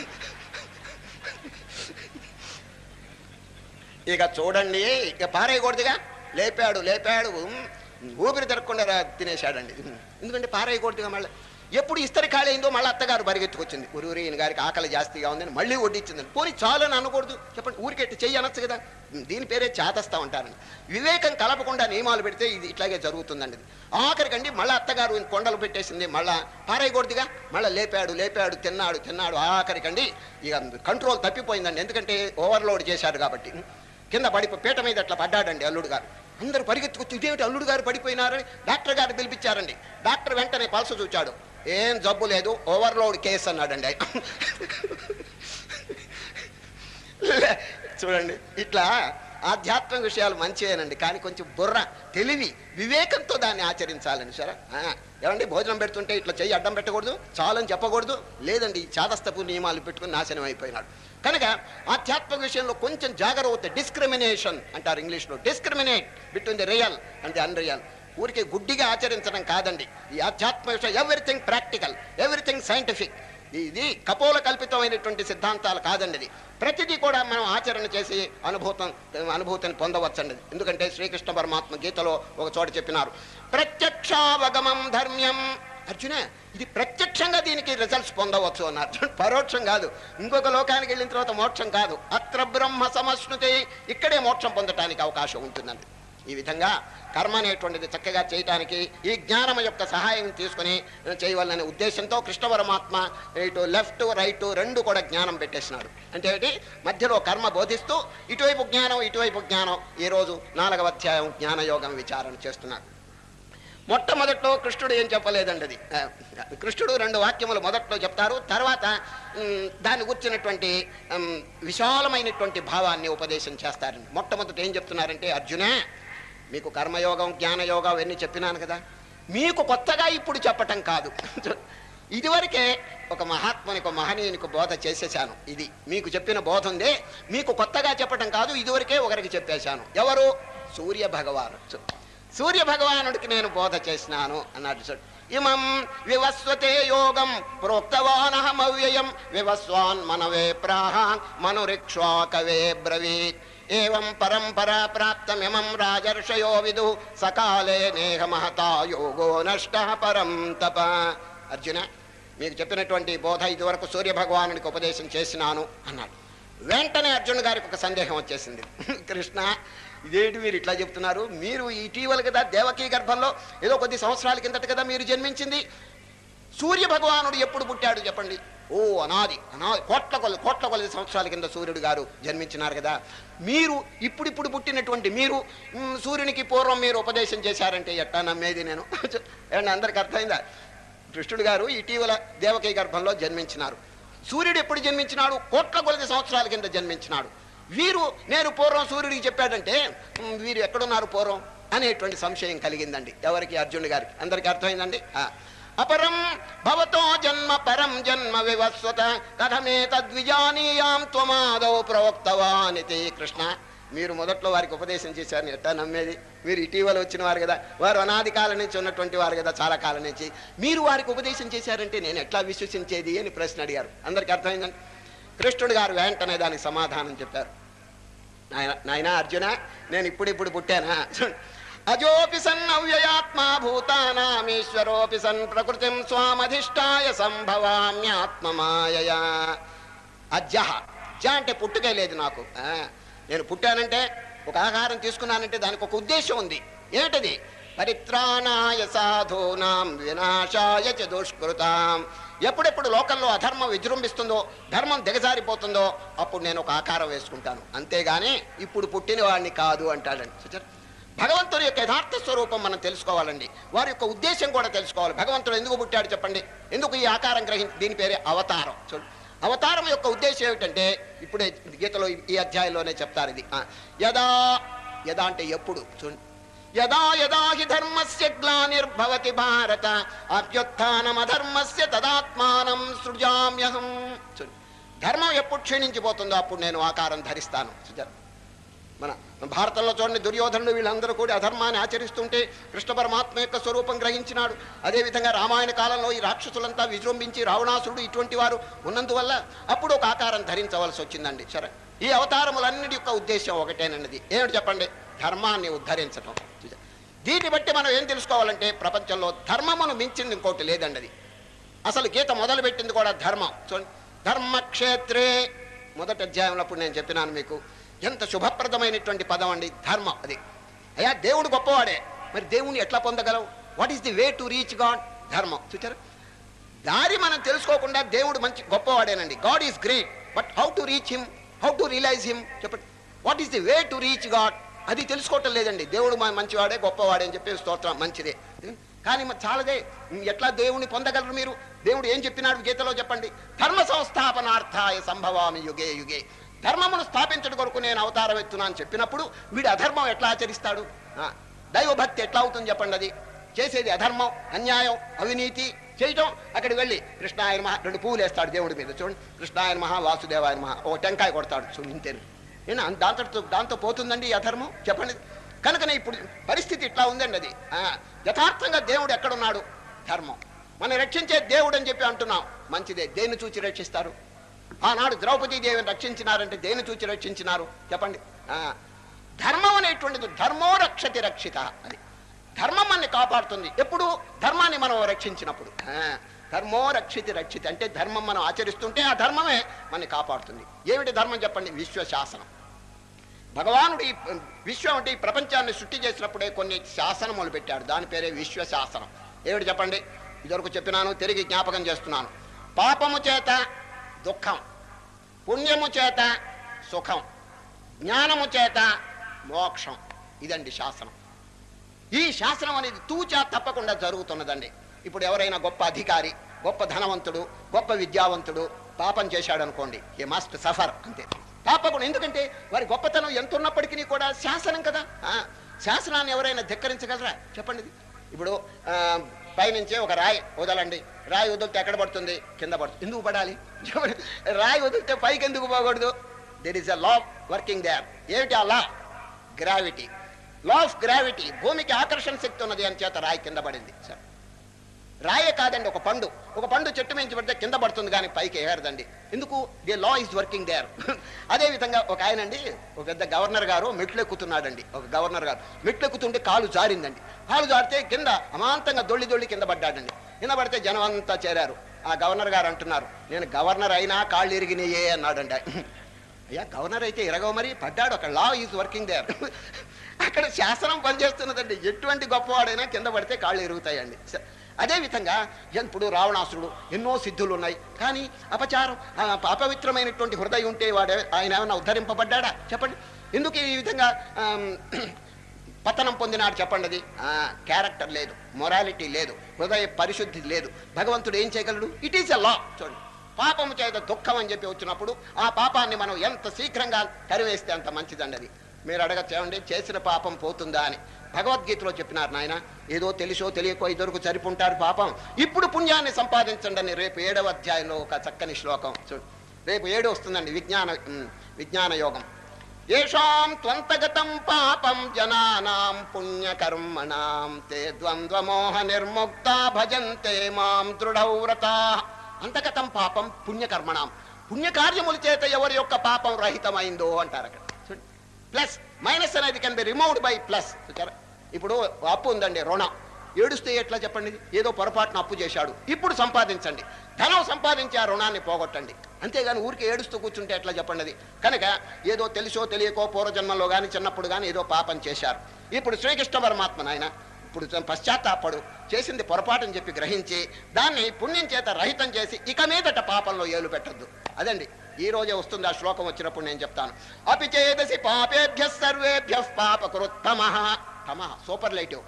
ఇక చూడండి ఇక పారేయకూడదుగా లేపాడు లేపాడు ఉమ్, ఊపిరి తిరగకుండా రా- తినేశాడండి ఉమ్, ఎందుకంటే పారేయకూడదుగా మళ్ళీ ఎప్పుడు ఇస్తరి ఖాళీ అయిందో మళ్ళీ అత్తగారు పరిగెత్తుకొచ్చింది ఊరూరి ఈయన గారికి ఆకలి జాస్తిగా ఉందని మళ్ళీ వడ్డించిందని పోనీ చాలు అని అనకూడదు చెప్పండి ఊరికెట్టి చెయ్యి అనొచ్చు కదా దీని పేరే చేతస్తా ఉంటారని వివేకం కలపకుండా నియమాలు పెడితే ఇది ఇట్లాగే జరుగుతుందండి ఇది ఆఖరికండి మళ్ళీ అత్తగారు కొండలు పెట్టేసింది మళ్ళా పారేయకూడదుగా మళ్ళీ లేపాడు లేపాడు తిన్నాడు తిన్నాడు ఆఖరికండి ఇక కంట్రోల్ తప్పిపోయిందండి ఎందుకంటే ఓవర్లోడ్ చేశారు కాబట్టి కింద పడిపో పీట మీద అట్లా పడ్డాడండి అల్లుడు గారు అందరూ పరిగెత్తుకొచ్చి ఇదేమిటి అల్లుడు గారు పడిపోయినారని డాక్టర్ గారు పిలిపించారండి డాక్టర్ వెంటనే పల్స్ చూచాడు ఏం జబ్బు లేదు ఓవర్లోడ్ కేసు అన్నాడండి ఆయన. చూడండి ఇట్లా ఆధ్యాత్మిక విషయాలు మంచివేనండి కానీ కొంచెం బుర్ర తెలివి వివేకంతో దాన్ని ఆచరించాలని సరే ఆ, ఏమండి భోజనం పెడుతుంటే ఇట్లా చెయ్యి అడ్డం పెట్టకూడదు చాలని చెప్పకూడదు లేదండి ఈ చాదస్తపు నియమాలు పెట్టుకుని నాశనం అయిపోయినాడు కనుక ఆధ్యాత్మిక విషయంలో కొంచెం జాగ్రత్త డిస్క్రిమినేషన్ అంటారు ఇంగ్లీష్లో discriminate between the real and the unreal ఊరికే గుడ్డిగా ఆచరించడం కాదండి ఈ ఆధ్యాత్మిక విషయం ఎవ్రీథింగ్ ప్రాక్టికల్ ఎవ్రీథింగ్ సైంటిఫిక్ ఇది కపోల కల్పితమైనటువంటి సిద్ధాంతాలు కాదండి ఇది ప్రతిదీ కూడా మనం ఆచరణ చేసి అనుభూతం అనుభూతిని పొందవచ్చండి ఎందుకంటే శ్రీకృష్ణ పరమాత్మ గీతలో ఒక చోట చెప్పినారు ప్రత్యక్షావగమం ధర్మ్యం అర్జున ఇది ప్రత్యక్షంగా దీనికి రిజల్ట్స్ పొందవచ్చు అన్నారు పరోక్షం కాదు ఇంకొక లోకానికి వెళ్ళిన తర్వాత మోక్షం కాదు అత్ర బ్రహ్మ సమశ్నుతి ఇక్కడే మోక్షం పొందటానికి అవకాశం ఉంటుందండి ఈ విధంగా కర్మ అనేటువంటిది చక్కగా చేయటానికి ఈ జ్ఞానం యొక్క సహాయం తీసుకుని చేయవలనే ఉద్దేశంతో కృష్ణ పరమాత్మ ఇటు లెఫ్ట్ రైట్ రెండు కూడా జ్ఞానం పెట్టేసినాడు అంటే ఏంటి మధ్యలో కర్మ బోధిస్తూ ఇటువైపు జ్ఞానం ఇటువైపు జ్ఞానం ఈరోజు నాలుగవ అధ్యాయం జ్ఞానయోగం విచారణ చేస్తున్నారు మొట్టమొదట్లో కృష్ణుడు ఏం చెప్పలేదండి అది ఆ, కృష్ణుడు రెండు వాక్యములు మొదట్లో చెప్తారు తర్వాత ఉమ్, దాన్ని గుర్చినటువంటి ఉమ్, విశాలమైనటువంటి భావాన్ని ఉపదేశం చేస్తారండి మొట్టమొదట ఏం చెప్తున్నారంటే అర్జున మీకు కర్మయోగం జ్ఞానయోగం అవన్నీ చెప్పినాను కదా మీకు కొత్తగా ఇప్పుడు చెప్పటం కాదు ఇదివరకే ఒక మహాత్మునికి ఒక మహనీయునికి బోధ చేసేసాను ఇది మీకు చెప్పిన బోధ ఉందే మీకు కొత్తగా చెప్పటం కాదు ఇదివరకే ఒకరికి చెప్పేశాను ఎవరు సూర్య భగవాను సూర్య భగవానుడికి నేను బోధ చేసినాను అన్నాడు చూడు ఇమం వివస్వతే యోగం ప్రోక్తవానహమవ్యయం వివస్వాన్ మనవే ప్రాహాన్ మనురిక్ష్వాకవే బ్రవీత్ ఏం పరంపరా ప్రాప్తమిమం రాజర్షయో విదు సకాలే నేహ మహతా యోగో నష్ట పరం తప అర్జున మీకు చెప్పినటువంటి బోధ ఇదివరకు సూర్య భగవానుడికి ఉపదేశం చేసినాను అన్నాడు వెంటనే అర్జున్ గారికి ఒక సందేహం వచ్చేసింది కృష్ణ ఇదేంటి మీరు ఇట్లా చెప్తున్నారు మీరు ఇటీవల కదా దేవకీ గర్భంలో ఏదో కొద్ది సంవత్సరాల కిందట కదా మీరు జన్మించింది సూర్య భగవానుడు ఎప్పుడు పుట్టాడు చెప్పండి ఓ అనాది అనాది కోట్ల కొలది కోట్ల కొలది సంవత్సరాల కింద సూర్యుడు గారు జన్మించినారు కదా మీరు ఇప్పుడిప్పుడు పుట్టినటువంటి మీరు మ్, సూర్యునికి పూర్వం మీరు ఉపదేశం చేశారంటే ఎట్టా నమ్మేది నేను ఏమండి అందరికి అర్థమైందా కృష్ణుడు గారు ఇటీవల దేవకీ గర్భంలో జన్మించినారు సూర్యుడు ఎప్పుడు జన్మించినాడు కోట్ల కొలది సంవత్సరాల కింద జన్మించినాడు వీరు నేను పూర్వం సూర్యుడికి చెప్పాడంటే "ఉమ్, వీరు ఎక్కడున్నారు పూర్వం అనేటువంటి సంశయం కలిగిందండి ఎవరికి అర్జునుడి గారికి అందరికి అర్థమైందండి ఆ. అపరం భవతో జన్మ పరం జన్మ వివస్వత కథమే తద్విజానీయాం త్వమాదౌ ప్రవక్తవానితి కృష్ణ మీరు మొదట్లో వారికి ఉపదేశం చేశారని ఎట్టా నమ్మేది మీరు ఇటీవల వచ్చిన వారు కదా వారు అనాది కాలం నుంచి ఉన్నటువంటి వారు కదా చాలా కాలం నుంచి మీరు వారికి ఉపదేశం చేశారంటే నేను ఎట్లా విశ్వసించేది అని ప్రశ్న అడిగారు అందరికి అర్థమైందండి కృష్ణుడు గారు వెంటనే దానికి సమాధానం చెప్పారు నాయన నాయనా అర్జున నేను ఇప్పుడిప్పుడు పుట్టానా అజోపి సన్ అవ్యయాత్మా భూతానామీశ్వరోపి సన్ ప్రకృతిం స్వామధిష్టాయ సంభవామ్యాత్మమాయయా అజ్జహ జ అంటే పుట్టుకే లేదు నాకు ఆ, నేను పుట్టానంటే ఒక ఆహారం తీసుకున్నానంటే దానికి ఒక ఉద్దేశం ఉంది ఏమిటది పరిత్రాణాయ సాధూనాం వినాశాయ చ దుష్కృతాం ఎప్పుడెప్పుడు లోకంలో అధర్మం విజృంభిస్తుందో ధర్మం దిగజారిపోతుందో అప్పుడు నేను ఒక ఆకారం వేసుకుంటాను అంతేగాని ఇప్పుడు పుట్టిన వాడిని కాదు అంటాడండి చూచారా? భగవంతుడి యొక్క యథార్థ స్వరూపం మనం తెలుసుకోవాలండి వారి యొక్క ఉద్దేశం కూడా తెలుసుకోవాలి భగవంతుడు ఎందుకు పుట్టాడు చెప్పండి ఎందుకు ఈ ఆకారం గ్రహించి దీని పేరే అవతారం చూడు అవతారం యొక్క ఉద్దేశం ఏమిటంటే ఇప్పుడే గీతలో ఈ- ఈ అధ్యాయంలోనే చెప్తారు ఇది ఆ, యదా యదా అంటే ఎప్పుడు చూడండి యదా యదా హి ధర్మస్య గ్లానిర్భవతి భారత అభ్యుత్నమధర్మస్య తదాత్మానం సృజామ్యహం చూడండి ధర్మం ఎప్పుడు క్షీణించిపోతుందో అప్పుడు నేను ఆకారం ధరిస్తాను చూచారా? మన భారతంలో చూడండి దుర్యోధనుడు వీళ్ళందరూ కూడా అధర్మాన్ని ఆచరిస్తుంటే కృష్ణ పరమాత్మ యొక్క స్వరూపం గ్రహించినాడు అదేవిధంగా రామాయణ కాలంలో ఈ రాక్షసులంతా విజృంభించి రావణాసురుడు ఇటువంటి వారు ఉన్నందువల్ల అప్పుడు ఒక ఆకారం ధరించవలసి వచ్చిందండి సరే ఈ అవతారములన్నిటి యొక్క ఉద్దేశం ఒకటేనన్నది ఏమిటి చెప్పండి ధర్మాన్ని ఉద్ధరించటం చూసా? దీన్ని బట్టి మనం ఏం తెలుసుకోవాలంటే ప్రపంచంలో ధర్మమును మించింది ఇంకోటి లేదండి అది అసలు గీత మొదలుపెట్టింది కూడా ధర్మం చూడండి ధర్మక్షేత్రే మొదటి అధ్యాయంలో అప్పుడు నేను చెప్పినాను మీకు ఎంత శుభప్రదమైనటువంటి పదం అండి ధర్మం అది అయ్యా దేవుడు గొప్పవాడే మరి దేవుని ఎట్లా పొందగలవు what is the way to reach God ధర్మం చూచారు దారి మనం తెలుసుకోకుండా దేవుడు మంచి గొప్పవాడేనండి God is great but how to reach him how to realise him చెప్పండి what is the way to reach God అది తెలుసుకోవటం లేదండి దేవుడు మన మంచివాడే గొప్పవాడే అని చెప్పి స్తోత్రం మంచిదే కానీ మరి చాలదే ఎట్లా దేవుని పొందగలరు మీరు దేవుడు ఏం చెప్పినాడు గీతలో చెప్పండి ధర్మ సంస్థాపనార్థాయ సంభవామి యుగే యుగే ధర్మమును స్థాపించడం కొరకు నేను అవతారం ఎత్తున్నా అని చెప్పినప్పుడు వీడు అధర్మం ఎట్లా ఆచరిస్తాడు ఆ, దైవభక్తి ఎట్లా అవుతుంది చెప్పండి అది చేసేది అధర్మం అన్యాయం అవినీతి చేయటం అక్కడికి వెళ్ళి కృష్ణాయన మహా రెండు పువ్వులు వేస్తాడు దేవుడి మీద చూడండి కృష్ణాయన మహా వాసుదేవాయన మహా ఓ టెంకాయ కొడతాడు చూడండి ఇంతేను ఏనా దాంతో దాంతో పోతుందండి ఈ అధర్మం చెప్పండి కనుకనే ఇప్పుడు పరిస్థితి ఇట్లా ఉందండి అది ఆ, యథార్థంగా దేవుడు ఎక్కడున్నాడు ధర్మం మనం రక్షించే దేవుడు అని చెప్పి అంటున్నాం మంచిదే దేన్ని చూచి రక్షిస్తారు ఆనాడు ద్రౌపదీ దేవిని రక్షించినారంటే దేన్ని చూచి రక్షించినారు చెప్పండి ఆ, ధర్మం అనేటువంటిది ధర్మో రక్షతి రక్షిత అది ధర్మం మనని కాపాడుతుంది ఎప్పుడు ధర్మాన్ని మనం రక్షించినప్పుడు ఆ, ధర్మో రక్షితి రక్షిత అంటే ధర్మం మనం ఆచరిస్తుంటే ఆ ధర్మమే మనని కాపాడుతుంది ఏమిటి ధర్మం చెప్పండి విశ్వశాసనం భగవానుడు ఈ విశ్వం అంటే ఈ ప్రపంచాన్ని సృష్టి చేసినప్పుడే కొన్ని శాసనములు పెట్టాడు దాని పేరే విశ్వశాసనం ఏమిటి చెప్పండి ఇదివరకు చెప్పినాను తిరిగి జ్ఞాపకం చేస్తున్నాను పాపము చేత దుఃఖం పుణ్యము చేత సుఖం జ్ఞానము చేత మోక్షం ఇదండి శాసనం ఈ శాసనం అనేది తూచా తప్పకుండా జరుగుతున్నదండి ఇప్పుడు ఎవరైనా గొప్ప అధికారి గొప్ప ధనవంతుడు గొప్ప విద్యావంతుడు పాపం చేశాడు అనుకోండి ఈ మస్ట్ సఫర్ అంతే తప్పకుండా ఎందుకంటే వారి గొప్పతనం ఎంత ఉన్నప్పటికీ కూడా శాసనం కదా ఆ, శాసనాన్ని ఎవరైనా ధిక్కరించగలరా చెప్పండి ఇది. ఇప్పుడు ఆ, పైనుంచే ఒక రాయి వదలండి రాయి వదిలితే ఎక్కడ పడుతుంది కింద పడుతుంది ఎందుకు పడాలి చెప్పండి రాయి వదిలితే పైకి ఎందుకు పోకూడదు there is a law working there ఏమిటి ఆ law gravity law of gravity భూమికి ఆకర్షణ శక్తి ఉన్నది అని చేత రాయి కింద పడింది సార్ రాయే కాదండి ఒక పండు ఒక పండు చెట్టు మించి పడితే కింద పడుతుంది కానీ పైకి ఎగరదండి ఎందుకు the law is working there అదే విధంగా ఒక ఆయన అండి ఒక పెద్ద గవర్నర్ గారు మెట్లు ఎక్కుతున్నాడండి ఒక గవర్నర్ గారు మెట్లు ఎక్కుతుంటే కాలు జారిందండి కాలు జారితే కింద అమాంతంగా దొల్లి దొల్లి కింద పడ్డాడండి కింద పడితే జనం అంతా చేరారు ఆ గవర్నర్ గారు అంటున్నారు నేను గవర్నర్ అయినా కాళ్ళు ఇరిగినాయే అన్నాడండి అయ్యా గవర్నర్ అయితే ఇరగవు మరి పడ్డాడు అక్కడ లా ఈజ్ వర్కింగ్ దేర్ అక్కడ శాసనం పనిచేస్తున్నదండి ఎటువంటి గొప్పవాడైనా కింద పడితే కాళ్ళు ఎరుగుతాయండి స- అదే విధంగా ఇప్పుడు రావణాసురుడు ఎన్నో సిద్ధులు ఉన్నాయి కానీ అపచారం ఆ, అపవిత్రమైనటువంటి హృదయం ఉంటే వాడే ఆయన ఏమైనా ఉద్ధరింపబడ్డా చెప్పండి ఎందుకు ఈ విధంగా ఆమ్, పతనం పొందినాడు చెప్పండి అది క్యారెక్టర్ లేదు మొరాలిటీ లేదు హృదయ పరిశుద్ధి లేదు భగవంతుడు ఏం చేయగలడు ఇట్ ఈస్ ఎ లా చూడండి పాపము చేత దుఃఖం అని చెప్పి వచ్చినప్పుడు ఆ పాపాన్ని మనం ఎంత శీఘ్రంగా కరివేస్తే అంత మంచిదండి అది మీరు అడగచ్చేయండి చేసిన పాపం పోతుందా అని భగవద్గీతలో చెప్పినారు నాయన ఏదో తెలుసో తెలియకో ఇద్దరుకు సరిపుంటారు పాపం ఇప్పుడు పుణ్యాన్ని సంపాదించండి అని రేపు ఏడవ అధ్యాయంలో ఒక చక్కని శ్లోకం చూడు రేపు ఏడు వస్తుందండి విజ్ఞాన ఉమ్, విజ్ఞాన యోగం ఏషాం త్వంతగతం పాపం జనానాం పుణ్యకర్మణాం తే ద్వంద్వమోహ నిర్ముక్త భజంతే మాం దృఢవ్రతా అంతగతం పాపం పుణ్యకర్మణాం పుణ్యకార్యముల చేత ఎవరి యొక్క పాపం రహితమైందో అంటారు అక్కడ చూడండి ప్లస్ మైనస్ అనేది can be removed by plus చూచారా ఇప్పుడు అప్పు ఉందండి రుణం ఏడుస్తే ఎట్లా చెప్పండి ఏదో పొరపాటున అప్పు చేశాడు ఇప్పుడు సంపాదించండి ధనం సంపాదించి ఆ రుణాన్ని పోగొట్టండి అంతేగాని ఊరికి ఏడుస్తూ కూర్చుంటే ఎట్లా చెప్పండి అది కనుక ఏదో తెలుసో తెలియకో పూర్వజన్మలో కానీ చిన్నప్పుడు కానీ ఏదో పాపం చేశారు ఇప్పుడు శ్రీకృష్ణ పరమాత్మ నాయన ఇప్పుడు పశ్చాత్తాపడు చేసింది పొరపాటుని చెప్పి గ్రహించి దాన్ని పుణ్యం చేత రహితం చేసి ఇక మీదట పాపంలో ఏలు పెట్టద్దు అదండి ఈ రోజే వస్తుంది ఆ శ్లోకం వచ్చినప్పుడు నేను చెప్తాను అపి చేదసి పాపేభ్య సర్వేభ్య పాపకృత్తమ తమ సూపర్ లైటివ్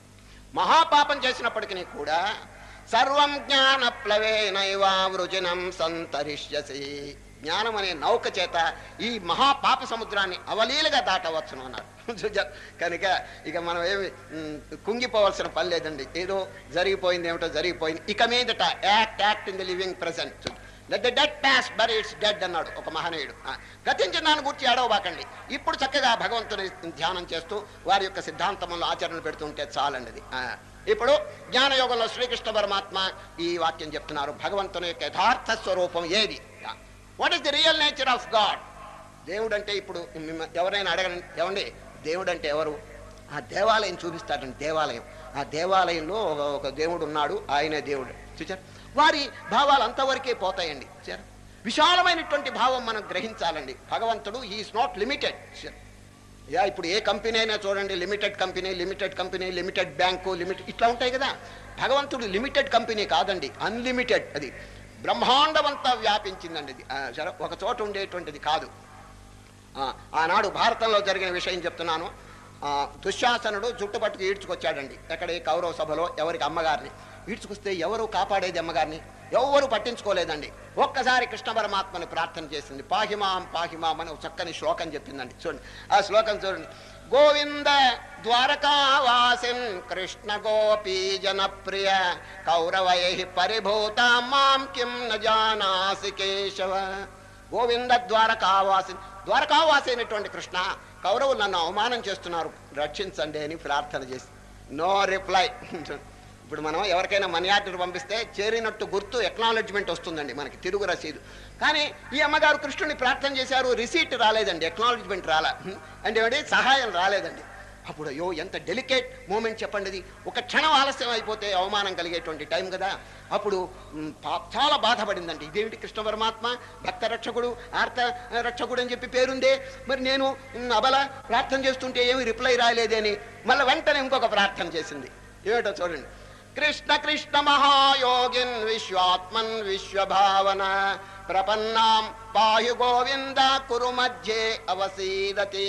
మహాపాపం చేసినప్పటికీ కూడా సర్వం జ్ఞాన ప్లవేనైవావృజినం సంతరిష్యసి జ్ఞానం అనే నౌక చేత ఈ మహాపాప సముద్రాన్ని అవలీలుగా దాటవచ్చును అన్నారు చూజా- కనుక ఇక మనం ఏమి మ్, కుంగిపోవాల్సిన పని లేదండి ఏదో జరిగిపోయింది ఏమిటో జరిగిపోయింది ఇక మీదట act act in the living present let the dead past bury its dead అన్నాడు ఒక మహనీయుడు ఆ, గతించిన దాని గురించి ఏడవబాకండి ఇప్పుడు చక్కగా భగవంతుని ధ్యానం చేస్తూ వారి యొక్క సిద్ధాంతములు ఆచరణ పెడుతుంటే చాలండి అది ఆ, ఇప్పుడు జ్ఞానయోగంలో శ్రీకృష్ణ పరమాత్మ ఈ వాక్యం చెప్తున్నారు భగవంతుని యొక్క యథార్థ స్వరూపం ఏది what is the real nature of God దేవుడు అంటే ఇప్పుడు మిమ్మ- ఎవరైనా అడగండి ఏమండి దేవుడు అంటే ఎవరు ఆ దేవాలయం చూపిస్తాడండి దేవాలయం ఆ దేవాలయంలో ఒక ఒక దేవుడు ఉన్నాడు ఆయనే దేవుడు చూచారు వారి భావాలు అంతవరకే పోతాయండి సరే విశాలమైనటువంటి భావం మనం గ్రహించాలండి భగవంతుడు ఈజ్ నాట్ లిమిటెడ్ యా ఇప్పుడు ఏ కంపెనీ అయినా చూడండి limited company limited company limited bank limited ఇట్లా ఉంటాయి కదా భగవంతుడు లిమిటెడ్ కంపెనీ కాదండి అన్లిమిటెడ్ అది బ్రహ్మాండమంతా వ్యాపించిందండి ఇది ఆ, సరే ఒక చోట ఉండేటువంటిది కాదు ఆ, ఆనాడు భారతంలో జరిగిన విషయం చెప్తున్నాను ఆ, దుశ్శాసనుడు జుట్టుపట్టుకు ఈడ్చుకొచ్చాడండి ఎక్కడ ఈ కౌరవ సభలో ఎవరికి అమ్మగారిని ఈడ్చుకొస్తే ఎవరు కాపాడేది అమ్మగారిని ఎవరు పట్టించుకోలేదండి ఒక్కసారి కృష్ణ పరమాత్మని ప్రార్థన చేసింది పాహిమాం పాహిమాం అని ఒక చక్కని శ్లోకం చెప్పిందండి చూడండి ఆ శ్లోకం చూడండి గోవింద ద్వారకావాసిన్ కృష్ణ గోపీ జనప్రియ కౌరవై పరిభూత మాం కిం న జానాసి కేశవ గోవింద ద్వారకావాసి ద్వారకావాసి అయినటువంటి కృష్ణ కౌరవులు నన్ను అవమానం చేస్తున్నారు రక్షించండి అని ప్రార్థన చేసి నో రిప్లై ఇప్పుడు మనం ఎవరికైనా మనీ ఆర్డర్ పంపిస్తే చేరినట్టు గుర్తు ఎక్నాలెడ్జ్మెంట్ వస్తుందండి మనకి తిరుగు రసీదు కానీ ఈ అమ్మగారు కృష్ణుని ప్రార్థన చేశారు రిసీట్ రాలేదండి ఎక్నాలెడ్జ్మెంట్ రాలా అంటే ఏమిటి సహాయం రాలేదండి అప్పుడు అయ్యో ఎంత డెలికేట్ మూమెంట్ చెప్పండి ఇది ఒక క్షణం ఆలస్యం అయిపోతే అవమానం కలిగేటువంటి టైం కదా అప్పుడు మ్, పా- చాలా బాధపడిందండి ఇదేమిటి కృష్ణ పరమాత్మ భక్త రక్షకుడు ఆర్త రక్షకుడు అని చెప్పి పేరుందే మరి నేను మ్, అబల ప్రార్థన చేస్తుంటే ఏమి రిప్లై రాలేదని మళ్ళీ వెంటనే ఇంకొక ప్రార్థన చేసింది ఏమిటో చూడండి కృష్ణ కృష్ణ మహాయోగిన్ విశ్వాత్మన్ విశ్వభావన ప్రపన్నాం పాయు గోవింద కురు మధ్యే అవసీదతి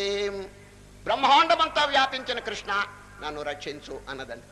బ్రహ్మాండమంతా వ్యాపించిన కృష్ణ నన్ను రక్షించు అన్నదండి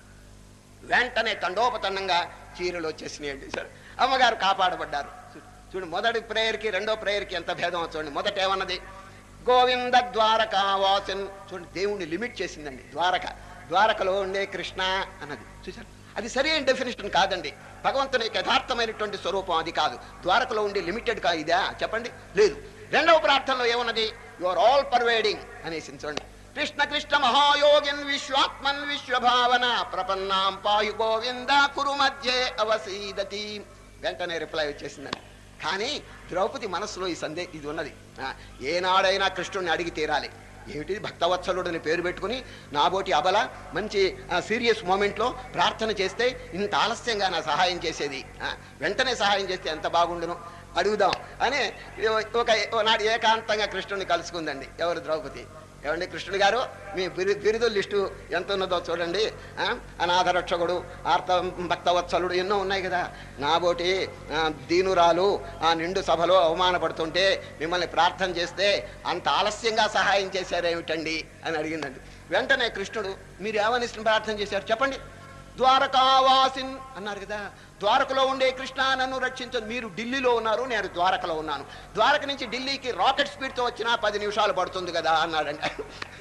వెంటనే తండోపతండంగా చీరలు వచ్చేసినాయండి సరే అమ్మగారు కాపాడబడ్డారు చూ- చూడు మొదటి ప్రేయర్కి రెండో ప్రేయర్కి ఎంత భేదం చూడండి మొదట ఏమన్నది గోవింద ద్వారకా వాసన్ చూడండి దేవుణ్ణి లిమిట్ చేసిందండి ద్వారక ద్వారకలో ఉండే కృష్ణ అన్నది చూసారు అది సరి అయిన డెఫినేషన్ కాదండి భగవంతుని యొక్క యథార్థమైనటువంటి స్వరూపం అది కాదు ద్వారకలో ఉండే లిమిటెడ్ కా ఇదా చెప్పండి లేదు రెండవ ప్రార్థనలో ఏమన్నది యు ఆర్ ఆల్ పర్వేడింగ్ అనేసి చూడండి కృష్ణ కృష్ణ మహాయోగిన్ విశ్వాత్మన్ విశ్వభావన ప్రపన్నాం పాయు గోవింద కురు మధ్యే అవసీదతి వెంటనే రిప్లై వచ్చేసిందండి కానీ ద్రౌపది మనసులో ఈ సందే ఇది ఉన్నది ఆ, ఏనాడైనా కృష్ణుడిని అడిగి తీరాలి ఏమిటి భక్తవత్సలుడు అని పేరు పెట్టుకుని నాబోటి అబల మంచి సీరియస్ మూమెంట్లో ప్రార్థన చేస్తే ఇంత ఆలస్యంగా నా సహాయం చేసేది ఆ, వెంటనే సహాయం చేస్తే ఎంత బాగుండును అడుగుదాం అని ఒక నాడు ఏకాంతంగా కృష్ణుడిని కలుసుకుందండి ఎవరు ద్రౌపది ఏమండి కృష్ణుడు గారు మీ బిరు బిరుదుల లిస్టు ఎంత ఉన్నదో చూడండి ఆ, అనాథ రక్షకుడు ఆర్త భక్తవత్సలుడు ఎన్నో ఉన్నాయి కదా నాబోటి ఆ, దీనురాలు ఆ నిండు సభలో అవమానపడుతుంటే మిమ్మల్ని ప్రార్థన చేస్తే అంత ఆలస్యంగా సహాయం చేశారేమిటండి అని అడిగిందండి వెంటనే కృష్ణుడు మీరు ఏమని ప్రార్థన చేశారు చెప్పండి ద్వారకావాసిన్ అన్నారు కదా ద్వారకలో ఉండే కృష్ణ నన్ను రక్షించదు మీరు ఢిల్లీలో ఉన్నారు నేను ద్వారకలో ఉన్నాను ద్వారక నుంచి ఢిల్లీకి రాకెట్ స్పీడ్తో వచ్చినా పది నిమిషాలు పడుతుంది కదా అన్నాడండి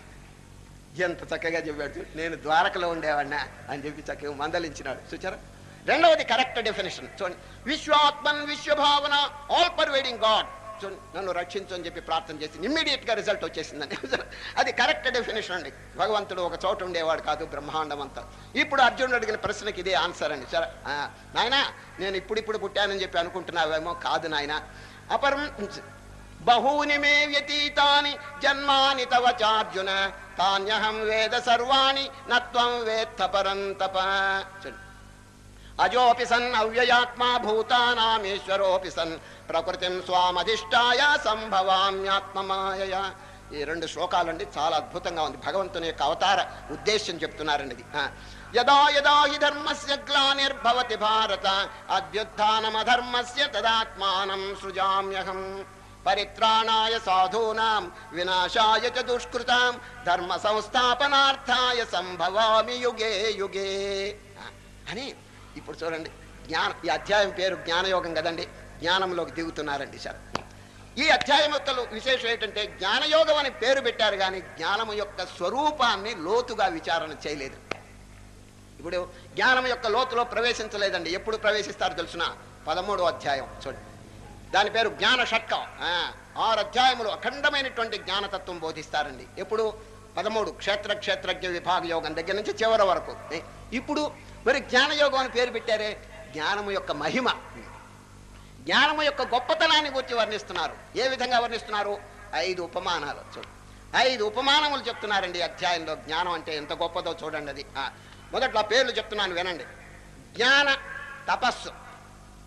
ఎంత చక్కగా చెప్పాడు చూడు. నేను ద్వారకలో ఉండేవాడినా అని చెప్పి చక్కగా మందలించినాడు చూచారా రెండవది కరెక్ట్ డెఫినేషన్ చూడండి విశ్వాత్మన్ విశ్వభావన ఆల్ పర్వేడింగ్ గాడ్ చూడండి నన్ను రక్షించు అని చెప్పి ప్రార్థన చేసి ఇమ్మీడియట్ గా రిజల్ట్ వచ్చేసిందండి అది కరెక్ట్ డెఫినేషన్ అండి భగవంతుడు ఒక చోట ఉండేవాడు కాదు బ్రహ్మాండం అంతా ఇప్పుడు అర్జునుడు అడిగిన ప్రశ్నకి ఇదే ఆన్సర్ అండి సరే ఆ, నాయనా నేను ఇప్పుడిప్పుడు పుట్టానని చెప్పి అనుకుంటున్నావేమో కాదు నాయన అపరం బహూని మే వ్యతీతాని జన్మాని తవ చార్జున తాన్యహం వేద సర్వాణి నత్వం వేత్త పరంతప చూడండి. అజోపి సన్ అవ్యయాత్మా భూతానామీశ్వరోపి సన్ ప్రకృతిం స్వామధిష్టాయ సంభవామ్యాత్మమాయ ఈ రెండు శ్లోకాలండి చాలా అద్భుతంగా ఉంది భగవంతుని యొక్క అవతార ఉద్దేశం చెప్తున్నారండి ఇది ఆ. యదా యదా హి ధర్మస్య గ్లానిర్భవతి భారత అభ్యుత్నమధర్మస్య తదాత్మానం సృజామ్యహం పరిత్రాణాయ సాధూనాం వినాశాయ చ దుష్కృతాం ధర్మ సంస్థాపనార్థాయ సంభవామి యుగే యుగే ఆ, అని ఇప్పుడు చూడండి జ్ఞాన ఈ అధ్యాయం పేరు జ్ఞానయోగం కదండి జ్ఞానంలోకి దిగుతున్నారండి సార్ ఈ అధ్యాయం యొక్క విశేషం ఏంటంటే జ్ఞానయోగం అని పేరు పెట్టారు కానీ జ్ఞానం యొక్క స్వరూపాన్ని లోతుగా విచారణ చేయలేదు ఇప్పుడు జ్ఞానం యొక్క లోతులో ప్రవేశించలేదండి ఎప్పుడు ప్రవేశిస్తారు తెలుసిన పదమూడో అధ్యాయం చూడండి దాని పేరు జ్ఞాన షట్కం ఆ, ఆరు అధ్యాయములు అఖండమైనటువంటి జ్ఞానతత్వం బోధిస్తారండి ఎప్పుడు పదమూడు క్షేత్ర క్షేత్రజ్ఞ విభాగ యోగం దగ్గర నుంచి చివరి వరకు ఏ, ఇప్పుడు మరి జ్ఞానయోగం అని పేరు పెట్టారే జ్ఞానము యొక్క మహిమ జ్ఞానము యొక్క గొప్పతనాన్ని గురించి వర్ణిస్తున్నారు ఏ విధంగా వర్ణిస్తున్నారు ఐదు ఉపమానాలు చూడు ఐదు ఉపమానములు చెప్తున్నారండి ఈ అధ్యాయంలో జ్ఞానం అంటే ఎంత గొప్పదో చూడండి అది ఆ, మొదట్లో ఆ పేర్లు చెప్తున్నాను వినండి జ్ఞాన తపస్సు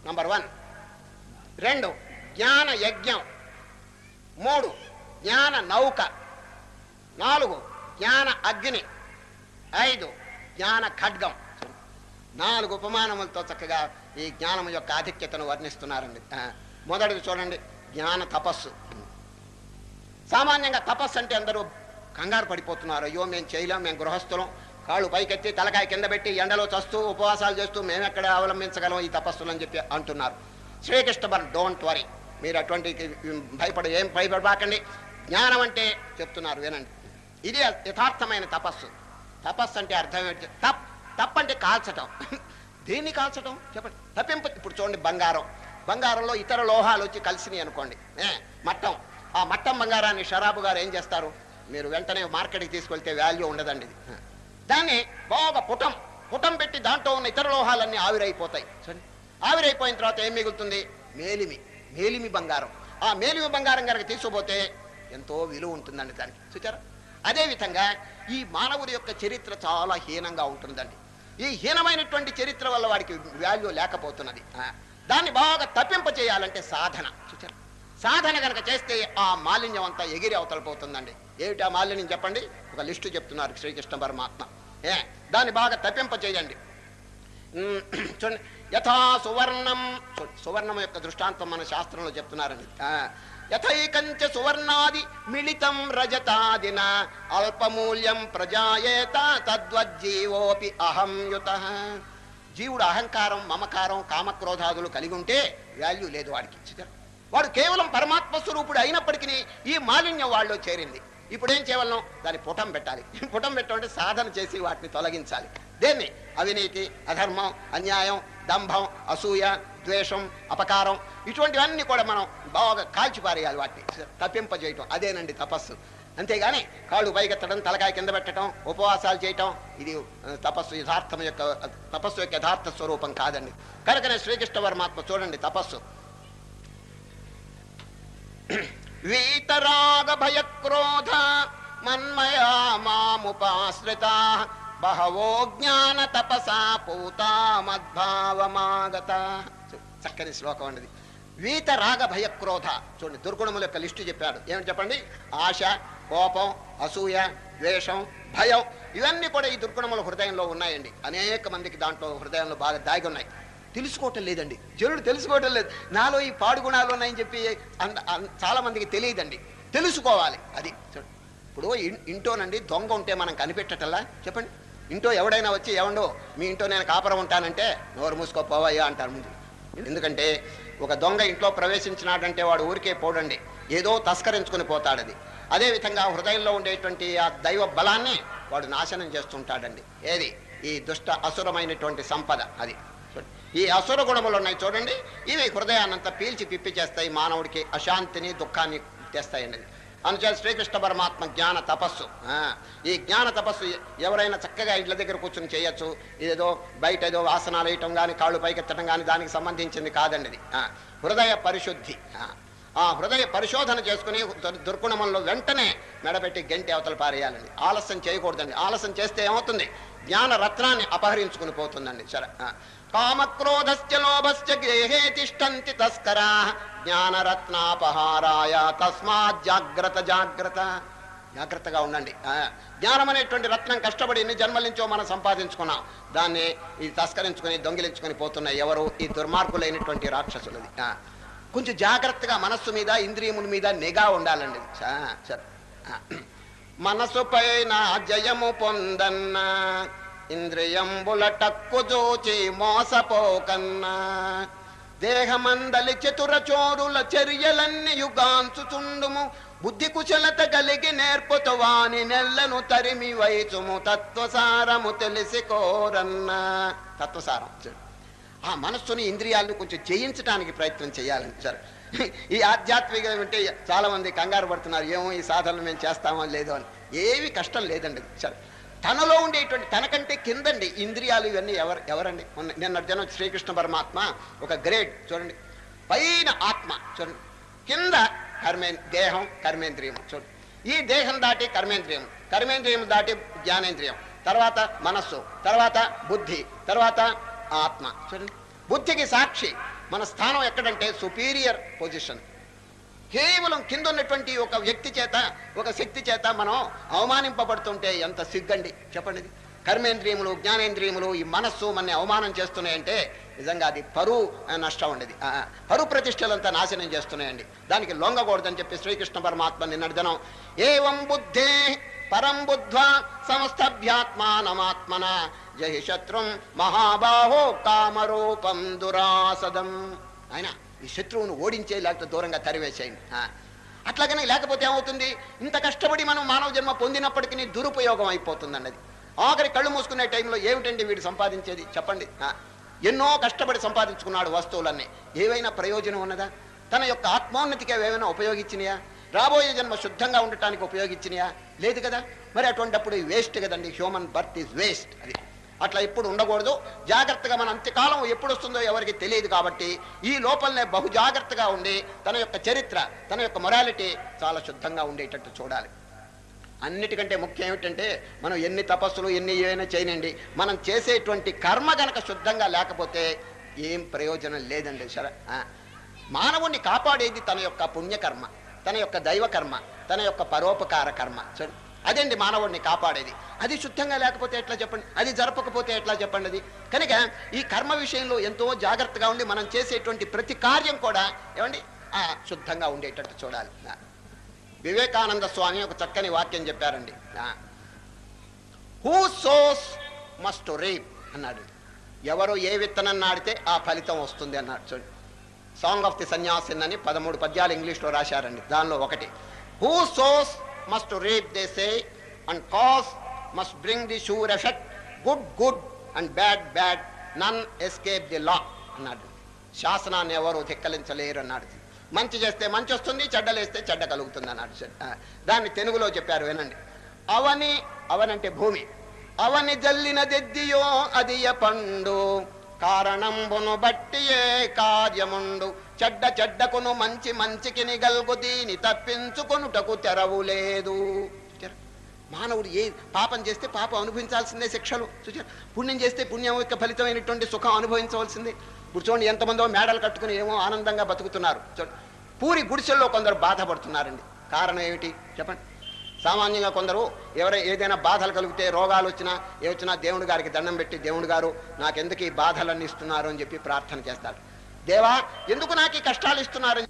నంబర్ వన్ రెండు జ్ఞాన యజ్ఞం మూడు జ్ఞాన నౌక నాలుగు జ్ఞాన అగ్ని ఐదు జ్ఞాన ఖడ్గం నాలుగు ఉపమానములతో చక్కగా ఈ జ్ఞానం యొక్క ఆధిక్యతను వర్ణిస్తున్నారండి ఆ, మొదటిది చూడండి జ్ఞాన తపస్సు సామాన్యంగా తపస్సు అంటే అందరూ కంగారు పడిపోతున్నారు అయ్యో మేము చేయలేం మేము గృహస్థులం కాళ్ళు పైకెత్తి తలకాయ కింద పెట్టి ఎండలో చస్తూ ఉపవాసాలు చేస్తూ మేము ఎక్కడ అవలంబించగలం ఈ తపస్సులు అని చెప్పి అంటున్నారు శ్రీకృష్ణ బర్ డోంట్ వరీ మీరు అటువంటి భయపడ ఏం భయపడబాకండి జ్ఞానం అంటే చెప్తున్నారు వినండి ఇది యథార్థమైన తపస్సు తపస్సు అంటే అర్థం ఏంటి తప్ తప్ అంటే కాల్చటం దేన్ని కాల్చటం చెప్పండి తప్పింపు ఇప్పుడు చూడండి బంగారం బంగారంలో ఇతర లోహాలు వచ్చి కలిసినాయి అనుకోండి ఏ మట్టం ఆ మట్టం బంగారాన్ని షరాబు గారు ఏం చేస్తారు మీరు వెంటనే మార్కెట్కి తీసుకెళ్తే వాల్యూ ఉండదండి ఇది దాన్ని బాగా పుటం పుటం పెట్టి దాంట్లో ఉన్న ఇతర లోహాలన్నీ ఆవిరైపోతాయి చూడండి ఆవిరైపోయిన తర్వాత ఏం మిగులుతుంది మేలిమి మేలిమి బంగారం ఆ మేలిమి బంగారం కనుక తీసుకుపోతే ఎంతో విలువ ఉంటుందండి దానికి చూచారా అదేవిధంగా ఈ మానవుడి యొక్క చరిత్ర చాలా హీనంగా ఉంటుందండి ఈ హీనమైనటువంటి చరిత్ర వల్ల వాడికి వాల్యూ లేకపోతున్నది ఆ, దాన్ని బాగా తప్పింప చేయాలంటే సాధన చూచారా సాధన కనుక చేస్తే ఆ మాలిన్యం అంతా ఎగిరి అవతలపోతుందండి ఏమిటి ఆ మాలిన్యం చెప్పండి ఒక లిస్టు చెప్తున్నారు శ్రీకృష్ణ పరమాత్మ ఏ దాన్ని బాగా తప్పింప చేయండి ఉమ్, చూడండి యథా సువర్ణం చూ- సువర్ణం యొక్క దృష్టాంతం మన శాస్త్రంలో చెప్తున్నారండి ఆ, యథైకంచ సువర్ణాది మిళితం రజతాదిన అల్పమూల్యం ప్రజాయేత తద్వజ్జీవోపి అహం యుత జీవుడు అహంకారం మమకారం కామక్రోధాదులు కలిగి ఉంటే వాల్యూ లేదు వాడికి చూచారా? వాడు కేవలం పరమాత్మ స్వరూపుడు అయినప్పటికీ ఈ మాలిన్యం వాళ్ళు చేరింది ఇప్పుడు ఏం చేయవలను దాన్ని పుటం పెట్టాలి పుటం పెట్టమంటే సాధన చేసి వాటిని తొలగించాలి దేన్ని అవినీతి అధర్మం అన్యాయం దంభం అసూయ ద్వేషం అపకారం ఇటువంటివన్నీ కూడా మనం బాగా కాల్చిపారేయాలి వాటిని తప్పింపజేయటం అదేనండి తపస్సు అంతేగాని కాళ్ళు పైకెత్తడం తలకాయ కింద పెట్టడం ఉపవాసాలు చేయటం ఇది ఆ, తపస్సు యథార్థం యొక్క తపస్సు యొక్క యథార్థ స్వరూపం కాదండి కనుకనే శ్రీకృష్ణ పరమాత్మ చూడండి తపస్సు వీతరాగ భయక్రోధ మన్మయా మాముపాశ్రిత బహవో జ్ఞాన తపసా పూతా మద్భావమాగత చూ- చక్కని శ్లోకం అండి ఇది. వీత రాగ భయక్రోధ చూడండి దుర్గుణముల యొక్క లిస్టు చెప్పాడు ఏమిటి చెప్పండి ఆశ కోపం అసూయ ద్వేషం భయం ఇవన్నీ కూడా ఈ దుర్గుణముల హృదయంలో ఉన్నాయండి అనేక మందికి దాంట్లో హృదయంలో బాగా దాగి ఉన్నాయి తెలుసుకోవటం లేదండి జనుడు తెలుసుకోవటం లేదు నాలో ఈ పాడు గుణాలు ఉన్నాయని చెప్పి అంద- అన్- చాలా మందికి తెలియదండి తెలుసుకోవాలి అది చూడు. ఇప్పుడు ఇన్- ఇంటోనండి దొంగ ఉంటే మనం కనిపెట్టటల్లా చెప్పండి ఇంటో ఎవడైనా వచ్చి ఏమండో మీ ఇంట్లో నేను కాపురం ఉంటానంటే నోరు మూసుకోపోవయ్యా అంటారు ముందు ఎందుకంటే ఒక దొంగ ఇంట్లో ప్రవేశించినాడంటే వాడు ఊరికే పోడండి ఏదో తస్కరించుకుని పోతాడు అది అదేవిధంగా హృదయంలో ఉండేటువంటి ఆ దైవ బలాన్ని వాడు నాశనం చేస్తుంటాడండి ఏది ఈ దుష్ట అసురమైనటువంటి సంపద అది చూడండి. ఈ అసుర గుణములు ఉన్నాయి చూడండి ఇవి హృదయాన్నంతా పీల్చి పిప్పి చేస్తాయి మానవుడికి అశాంతిని దుఃఖాన్ని తెస్తాయండి అందుచేత శ్రీకృష్ణ పరమాత్మ జ్ఞాన తపస్సు ఆ, ఈ జ్ఞాన తపస్సు ఎ- ఎవరైనా చక్కగా ఇంట్ల దగ్గర కూర్చొని చేయొచ్చు ఇదేదో బయట ఏదో వాసనాలు వేయటం కానీ కాళ్ళు పైకెత్తడం కానీ దానికి సంబంధించింది కాదండి ఇది ఆ, హృదయ పరిశుద్ధి ఆ, ఆ హృదయ పరిశోధన చేసుకుని దుర్- దుర్గుణముల్లో వెంటనే మెడపెట్టి గంటి అవతల పారేయాలండి ఆలస్యం చేయకూడదండి ఆలస్యం చేస్తే ఏమవుతుంది జ్ఞాన రత్నాన్ని అపహరించుకుని పోతుందండి సరే ఆ. కామక్రోధశ్చ లోభశ్చ గేహే తిష్టంతి తస్కరా జ్ఞానరత్నాపహారాయ తస్మాత్ జాగ్రత్త జాగ్రత్త జాగ్రత్తగా ఉండండి ఆ, జ్ఞానం అనేటువంటి రత్నం కష్టపడి ఎన్ని జన్మల నుంచో మనం సంపాదించుకున్నాం దాన్ని ఈ తస్కరించుకొని దొంగిలించుకొని పోతున్నాయి ఎవరు ఈ దుర్మార్గులైనటువంటి రాక్షసులది ఆ, కొంచెం జాగ్రత్తగా మనస్సు మీద ఇంద్రియముల మీద నిఘా ఉండాలండి చా, సరే ఆ. మనసు పైన జయము పొందన్న ఇంద్రియంబుల టక్కు చూచి మోసపోకన్నా దేహమందలి చతుర చోరుల చర్యలన్నీ యుగాంచుచుండుము బుద్ధి కుశలత కలిగి నేర్పుతు వాని నెల్లను తరిమి వైచుము తత్వసారము తెలిసి కోరన్నా తత్వసారం చూడు. ఆ మనస్సుని ఇంద్రియాలను కొంచెం జయించడానికి ప్రయత్నం చేయాలని సార్ ఈ ఆధ్యాత్మిక అంటే చాలా మంది కంగారు పడుతున్నారు ఏమో ఈ సాధనలు మేము చేస్తామో లేదో అని ఏవి కష్టం లేదండి సార్ తనలో ఉండేటువంటి తనకంటే కిందండి ఇంద్రియాలు ఇవన్నీ ఎవరు ఎవరండి మొన్న- నిన్న జనం శ్రీకృష్ణ పరమాత్మ ఒక గ్రేడ్ చూడండి పైన ఆత్మ చూడండి కింద కర్మే దేహం కర్మేంద్రియం చూడండి ఈ దేహం దాటి కర్మేంద్రియం కర్మేంద్రియం దాటి జ్ఞానేంద్రియం తర్వాత మనస్సు తర్వాత బుద్ధి తర్వాత ఆత్మ చూడండి బుద్ధికి సాక్షి మన స్థానం ఎక్కడంటే సుపీరియర్ పొజిషన్ కేవలం కింద ఉన్నటువంటి ఒక వ్యక్తి చేత ఒక శక్తి చేత మనం అవమానింపబడుతుంటే ఎంత సిగ్గండి చెప్పండి ఇది. కర్మేంద్రియములు జ్ఞానేంద్రియములు ఈ మనస్సు మన అవమానం చేస్తున్నాయంటే నిజంగా అది పరువు ఆ, నష్టం ఉండేది పరువు ప్రతిష్టలంతా నాశనం చేస్తున్నాయండి దానికి లొంగకూడదని చెప్పి శ్రీకృష్ణ పరమాత్మ నిన్నటి దినం ఏవం బుద్ధే పరం బుద్ధ్వా సమస్తభ్యాత్మానమాత్మన జహి శత్రుం మహాబాహో కామరూపం దురాసదం ఆయన ఈ శత్రువును ఓడించే లేకపోతే దూరంగా తరివేసేయండి ఆ. అట్లాగనే లేకపోతే ఏమవుతుంది ఇంత కష్టపడి మనం మానవ జన్మ పొందినప్పటికీ దురుపయోగం అయిపోతుంది అన్నది ఆఖరి కళ్ళు మూసుకునే టైంలో ఏమిటండి వీడు సంపాదించేది చెప్పండి ఆ. ఎన్నో కష్టపడి సంపాదించుకున్నాడు వస్తువులన్నీ ఏవైనా ప్రయోజనం ఉన్నదా తన యొక్క ఆత్మోన్నతికి అవి ఏమైనా ఉపయోగించినయా రాబోయే జన్మ శుద్ధంగా ఉండటానికి ఉపయోగించినయా లేదు కదా మరి అటువంటిప్పుడు వేస్ట్ కదండి హ్యూమన్ బర్త్ ఈజ్ వేస్ట్ అది అట్లా ఎప్పుడు ఉండకూడదు జాగ్రత్తగా మన అంత్యకాలం ఎప్పుడు వస్తుందో ఎవరికి తెలియదు కాబట్టి ఈ లోపలనే బహు జాగ్రత్తగా ఉండి తన యొక్క చరిత్ర తన యొక్క మొరాలిటీ చాలా శుద్ధంగా ఉండేటట్టు చూడాలి అన్నిటికంటే ముఖ్యం ఏమిటంటే మనం ఎన్ని తపస్సులు ఎన్ని ఏమైనా చేయనండి మనం చేసేటువంటి కర్మ గనక శుద్ధంగా లేకపోతే ఏం ప్రయోజనం లేదండి సరే ఆ. మానవుణ్ణి కాపాడేది తన యొక్క పుణ్యకర్మ తన యొక్క దైవ కర్మ తన యొక్క పరోపకార కర్మ చూడు అదండి మానవుడిని కాపాడేది అది శుద్ధంగా లేకపోతే ఎట్లా చెప్పండి అది జరపకపోతే ఎట్లా చెప్పండి అది కనుక ఈ కర్మ విషయంలో ఎంతో జాగ్రత్తగా ఉండి మనం చేసేటువంటి ప్రతి కార్యం కూడా ఏమండి ఆ, శుద్ధంగా ఉండేటట్టు చూడాలి ఆ. వివేకానంద స్వామి ఒక చక్కని వాక్యం చెప్పారండి హూ సోస్ మస్ట్ రీప్ అన్నాడు ఎవరు ఏ విత్తనం నాడితే ఆ ఫలితం వస్తుంది అన్నాడు చూడండి సాంగ్ ఆఫ్ ది సన్యాసిన్ అని పదమూడు పద్యాలు ఇంగ్లీష్లో రాశారండి దానిలో ఒకటి who sows must reap they say and cause must bring the sure effect good good and bad bad none escape the law అన్నాడు శాసనాన్ని ఎవరు ధిక్కలించలేరు అన్నాడు మంచి చేస్తే మంచి వస్తుంది చెడ్డలేస్తే చెడ్డ కలుగుతుంది అన్నాడు ఆ, దాన్ని తెలుగులో చెప్పారు వినండి అవని అవనంటే భూమి అవని జల్లిన దెద్దియో అదియ పండు కారణంబును బట్టి ఏ కార్యముండు చెడ్డ చెడ్డకును మంచి మంచికి నిగల్గు దీని తప్పించుకొనుటకు తెరవు లేదు చూచారా? మానవుడు ఏ పాపం చేస్తే పాపం అనుభవించాల్సిందే శిక్షలు చూచారు పుణ్యం చేస్తే పుణ్యం యొక్క ఫలితమైనటువంటి సుఖం అనుభవించవలసిందే ఇప్పుడు చూడండి ఎంతమందో మేడలు కట్టుకుని ఏమో ఆనందంగా బతుకుతున్నారు చూడండి పూరి గుడిసెల్లో కొందరు బాధపడుతున్నారండి కారణం ఏమిటి చెప్పండి సామాన్యంగా కొందరు ఎవరై ఏదైనా బాధలు కలిగితే రోగాలు వచ్చినా ఏ వచ్చినా దేవుడి గారికి దండం పెట్టి దేవుడు గారు నాకెందుకు ఈ బాధలన్నీ ఇస్తున్నారు అని చెప్పి ప్రార్థన చేస్తాడు దేవా ఎందుకు నాకు ఈ కష్టాలు ఇస్తున్నారు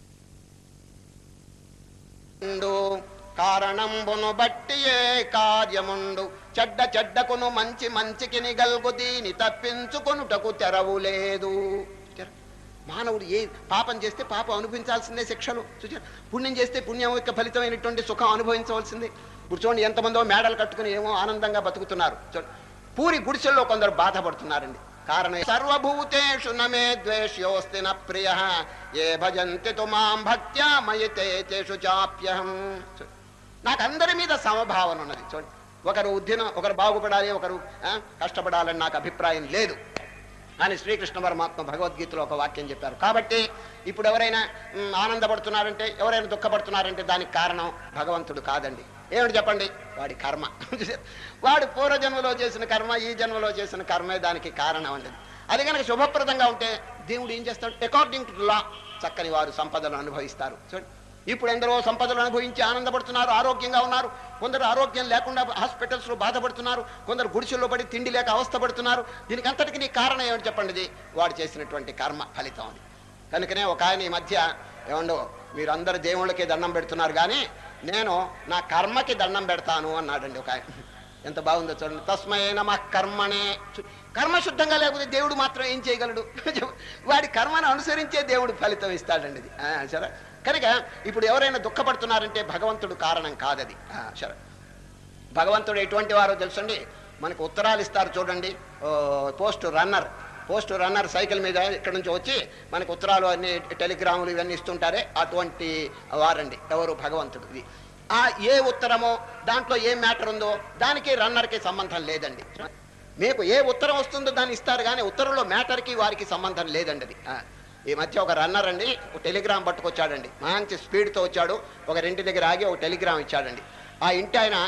ఉండు కారణంబును బట్టి ఏ కార్యముండు చెడ్డ చెడ్డకును మంచి మంచికి నిగల్గు దీని తప్పించుకొనుటకు తెరవు లేదు చూచారా? మానవుడు ఏ పాపం చేస్తే పాపం అనుభవించాల్సిందే శిక్షలు చూచారు పుణ్యం చేస్తే పుణ్యం యొక్క ఫలితమైనటువంటి సుఖం అనుభవించవలసిందే ఇప్పుడు చూడండి ఎంతమందో మేడలు కట్టుకుని ఏమో ఆనందంగా బతుకుతున్నారు చూడండి పూరి గుడిసెల్లో కొందరు బాధపడుతున్నారండి కారణం సర్వభూతేషు నమే ద్వేష్యోస్తి న ప్రియ ఏ భజంతి తు మాం భక్త్యా మయితే తేషు చాప్యహం చూ- నాకు అందరి మీద సమభావన ఉన్నది చూడండి ఒకరు ఉద్దిన ఒకరు బాగుపడాలి ఒకరు ఆ, కష్టపడాలని నాకు అభిప్రాయం లేదు అని శ్రీకృష్ణ పరమాత్మ భగవద్గీతలో ఒక వాక్యం చెప్పారు కాబట్టి ఇప్పుడు ఎవరైనా మ్, ఆనందపడుతున్నారంటే ఎవరైనా దుఃఖపడుతున్నారంటే దానికి కారణం భగవంతుడు కాదండి ఏమిటి చెప్పండి వాడి కర్మ వాడు పూర్వజన్మలో చేసిన కర్మ ఈ జన్మలో చేసిన కర్మే దానికి కారణం అండి అది కనుక శుభప్రదంగా ఉంటే దేవుడు ఏం చేస్తాడు అకార్డింగ్ టు లా చక్కని వారు సంపదను అనుభవిస్తారు చూడండి ఇప్పుడు ఎందరో సంపదలు అనుభవించి ఆనందపడుతున్నారు ఆరోగ్యంగా ఉన్నారు కొందరు ఆరోగ్యం లేకుండా హాస్పిటల్స్ లో బాధపడుతున్నారు కొందరు గుడిసెల్లో పడి తిండి లేక అవస్థపడుతున్నారు దీనికి అంతటికి నీ కారణం ఏమిటి చెప్పండి ఇది వాడు చేసినటువంటి కర్మ ఫలితం అది కనుకనే ఒక ఆయన ఈ మధ్య ఏమండో మీరు అందరు దేవుళ్ళకి దండం పెడుతున్నారు కానీ నేను నా కర్మకి దండం పెడతాను అన్నాడండి ఒక ఆయన ఎంత బాగుందో చూడండి తస్మై నమ కర్మనే చు- కర్మ శుద్ధంగా లేకపోతే దేవుడు మాత్రం ఏం చేయగలడు వాడి కర్మను అనుసరించే దేవుడు ఫలితం ఇస్తాడండి ఇది ఆ, సరే కనుక ఇప్పుడు ఎవరైనా దుఃఖపడుతున్నారంటే భగవంతుడు కారణం కాదది ఆ, సరే భగవంతుడు ఎటువంటి వారో తెలుసండి మనకు ఉత్తరాలు ఇస్తారు చూడండి ఓ, post runner post runner cycle మీద ఇక్కడ నుంచి వచ్చి మనకు ఉత్తరాలు అన్ని టెలిగ్రాములు ఇవన్నీ ఇస్తుంటారే అటువంటి వారండి ఎవరు భగవంతుడు ఇది ఆ ఏ ఉత్తరమో దాంట్లో ఏ మ్యాటర్ ఉందో దానికి రన్నర్కి సంబంధం లేదండి మీకు ఏ ఉత్తరం వస్తుందో దాన్ని ఇస్తారు కానీ ఉత్తరంలో మ్యాటర్కి వారికి సంబంధం లేదండి అది ఆ. ఈ మధ్య ఒక రన్నర్ అండి ఒక టెలిగ్రామ్ పట్టుకొచ్చాడండి మంచి స్పీడ్తో వచ్చాడు ఒక రెంటి దగ్గర ఆగి ఒక టెలిగ్రామ్ ఇచ్చాడండి ఆ ఇంటి ఆయన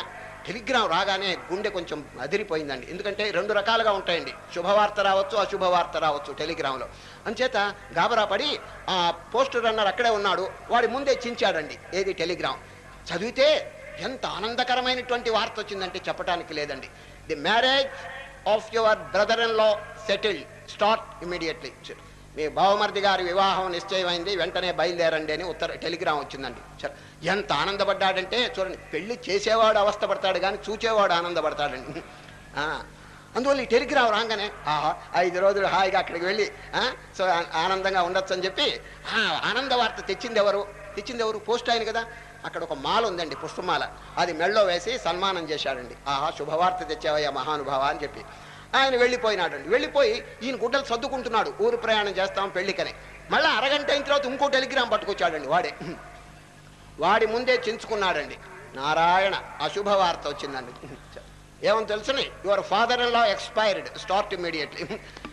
టెలిగ్రామ్ రాగానే గుండె కొంచెం అదిరిపోయిందండి ఎందుకంటే రెండు రకాలుగా ఉంటాయండి శుభవార్త రావచ్చు అశుభవార్త రావచ్చు టెలిగ్రామ్లో అంచేత గాబరా పడి ఆ పోస్ట్ రన్నర్ అక్కడే ఉన్నాడు వాడి ముందే చించాడండి ఏది టెలిగ్రామ్ చదివితే ఎంత ఆనందకరమైనటువంటి వార్త వచ్చిందంటే చెప్పడానికి లేదండి the marriage of your brother in law settled start immediately మీ బావమర్ది గారి వివాహం నిశ్చయమైంది వెంటనే బయలుదేరండి అని ఉత్తర టెలిగ్రామ్ వచ్చిందండి చ- ఎంత ఆనందపడ్డాడంటే చూడండి పెళ్లి చేసేవాడు అవస్థపడతాడు కానీ చూచేవాడు ఆనందపడతాడండి ఆ, అందువల్ల ఈ టెలిగ్రామ్ రాగానే ఆహా ఐదు రోజులు హాయిగా అక్కడికి వెళ్ళి ఆ, సో ఆ- ఆనందంగా ఉండొచ్చు అని చెప్పి ఆ, ఆనంద వార్త తెచ్చింది ఎవరు తెచ్చింది ఎవరు పోస్ట్ ఆయన కదా అక్కడ ఒక మాల ఉందండి పుష్పమాల అది మెళ్ళో వేసి సన్మానం చేశాడండి ఆహా శుభవార్త తెచ్చావయ్యా మహానుభావ అని చెప్పి ఆయన వెళ్ళిపోయినాడండి వెళ్ళిపోయి ఈయన గుడ్డలు సర్దుకుంటున్నాడు ఊరు ప్రయాణం చేస్తాం పెళ్లికని మళ్ళీ అరగంట అయిన తర్వాత ఇంకో టెలిగ్రామ్ పట్టుకొచ్చాడండి వాడే వాడి ముందే చించుకున్నాడండి నారాయణ అశుభ వార్త వచ్చిందండి ఏమని తెలుసుని your father in law expired start immediately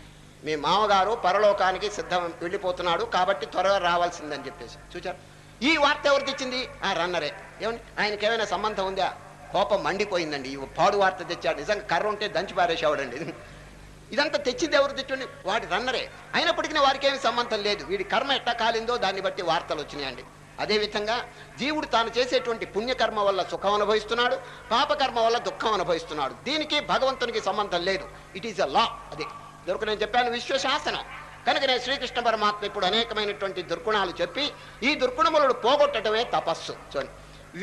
మీ మామగారు పరలోకానికి సిద్ధం వెళ్ళిపోతున్నాడు కాబట్టి త్వరగా రావాల్సిందని చెప్పేసి చూచారు ఈ వార్త ఎవరు తెచ్చింది ఆ రన్నరే ఏమండి ఆయనకి ఏమైనా సంబంధం ఉందా కోపం మండిపోయిందండి ఈ పాడు వార్త తెచ్చాడు నిజంగా కర్ర ఉంటే దంచి పారేసేవాడండి ఇదంతా తెచ్చింది ఎవరు తెచ్చండి వాడి రన్నరే అయినప్పటికీ వారికి ఏమి సంబంధం లేదు వీడి కర్మ ఎట్టా కాలిందో దాన్ని బట్టి వార్తలు వచ్చినాయండి అదేవిధంగా జీవుడు తాను చేసేటువంటి పుణ్యకర్మ వల్ల సుఖం అనుభవిస్తున్నాడు పాపకర్మ వల్ల దుఃఖం అనుభవిస్తున్నాడు దీనికి భగవంతునికి సంబంధం లేదు ఇట్ ఈస్ అ లా అది దొరకు నేను చెప్పాను విశ్వశాసనం కనుక నేను శ్రీకృష్ణ పరమాత్మ ఇప్పుడు అనేకమైనటువంటి దుర్గుణాలు చెప్పి ఈ దుర్గుణములను పోగొట్టడమే తపస్సు చూడండి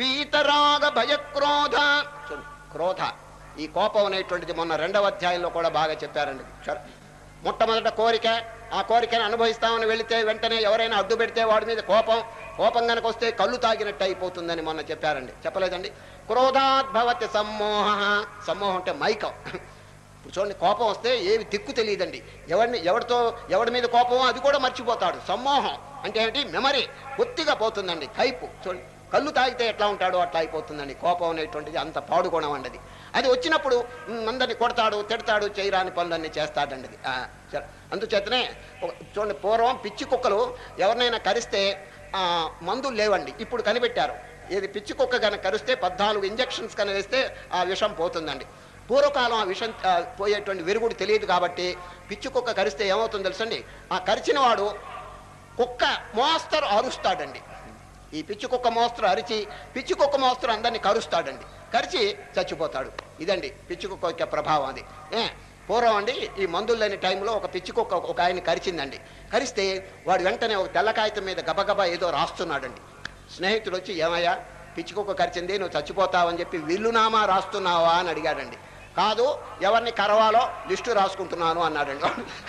వీతరాగ భయక్రోధ చూడండి క్రోధ ఈ కోపం అనేటువంటిది మొన్న రెండవ అధ్యాయంలో కూడా బాగా చెప్పారండి సరే మొట్టమొదట కోరిక ఆ కోరికను అనుభవిస్తామని వెళితే వెంటనే ఎవరైనా అడ్డు పెడితే వాడి మీద కోపం కోపం కనుక వస్తే కళ్ళు తాగినట్టు అయిపోతుందని మొన్న చెప్పారండి చెప్పలేదండి క్రోధాద్భవతి సమ్మోహ సమ్మోహం అంటే మైకం ఇప్పుడు చూడండి కోపం వస్తే ఏమి దిక్కు తెలియదండి ఎవరిని ఎవరితో ఎవరి మీద కోపమో అది కూడా మర్చిపోతాడు సమ్మోహం అంటే ఏమిటి మెమరీ ఒత్తిగా పోతుందండి కైపు చూడండి కళ్ళు తాగితే ఎట్లా ఉంటాడో అట్లా అయిపోతుందండి కోపం అనేటువంటిది అంత పాడు గుణం అండి అది. అది వచ్చినప్పుడు మ్, అందరిని కొడతాడు తిడతాడు చేయరాని పనులన్నీ చేస్తాడండి అది. ఆ, సరే. అందుచేతనే ఒక- చూడండి పూర్వం పిచ్చి కుక్కలు ఎవరినైనా కరిస్తే ఆ, మందులు లేవండి ఇప్పుడు కనిపెట్టారు ఏది పిచ్చి కుక్క కనుక కరిస్తే పద్నాలుగు ఇంజెక్షన్స్ కనుక వేస్తే ఆ విషం పోతుందండి పూర్వకాలం ఆ విషం ఆ, పోయేటువంటి విరుగుడు తెలియదు కాబట్టి పిచ్చి కుక్క కరిస్తే ఏమవుతుందో తెలుసండి ఆ కరిచిన వాడు కుక్క మోస్తరు అరుస్తాడండి ఈ పిచ్చి కుక్క మోస్తరు అరిచి పిచ్చి కుక్క మోస్తరు అందరినీ కరుస్తాడండి కరిచి చచ్చిపోతాడు ఇదండి పిచ్చి కుక్క యొక్క ప్రభావం అది ఏ పూర్వం అండి ఈ మందులు లేని టైంలో ఒక పిచ్చి కుక్క ఒక ఆయన కరిచిందండి కరిస్తే వాడు వెంటనే ఒక తెల్ల కాగితం మీద గబగబా ఏదో రాస్తున్నాడండి స్నేహితుడు వచ్చి ఏమయ్యా పిచ్చి కుక్క కరిచింది నువ్వు చచ్చిపోతావని చెప్పి విల్లునామా రాస్తున్నావా అని అడిగాడండి కాదు ఎవరిని కరవాలో లిస్టు రాసుకుంటున్నాను అన్నాడండి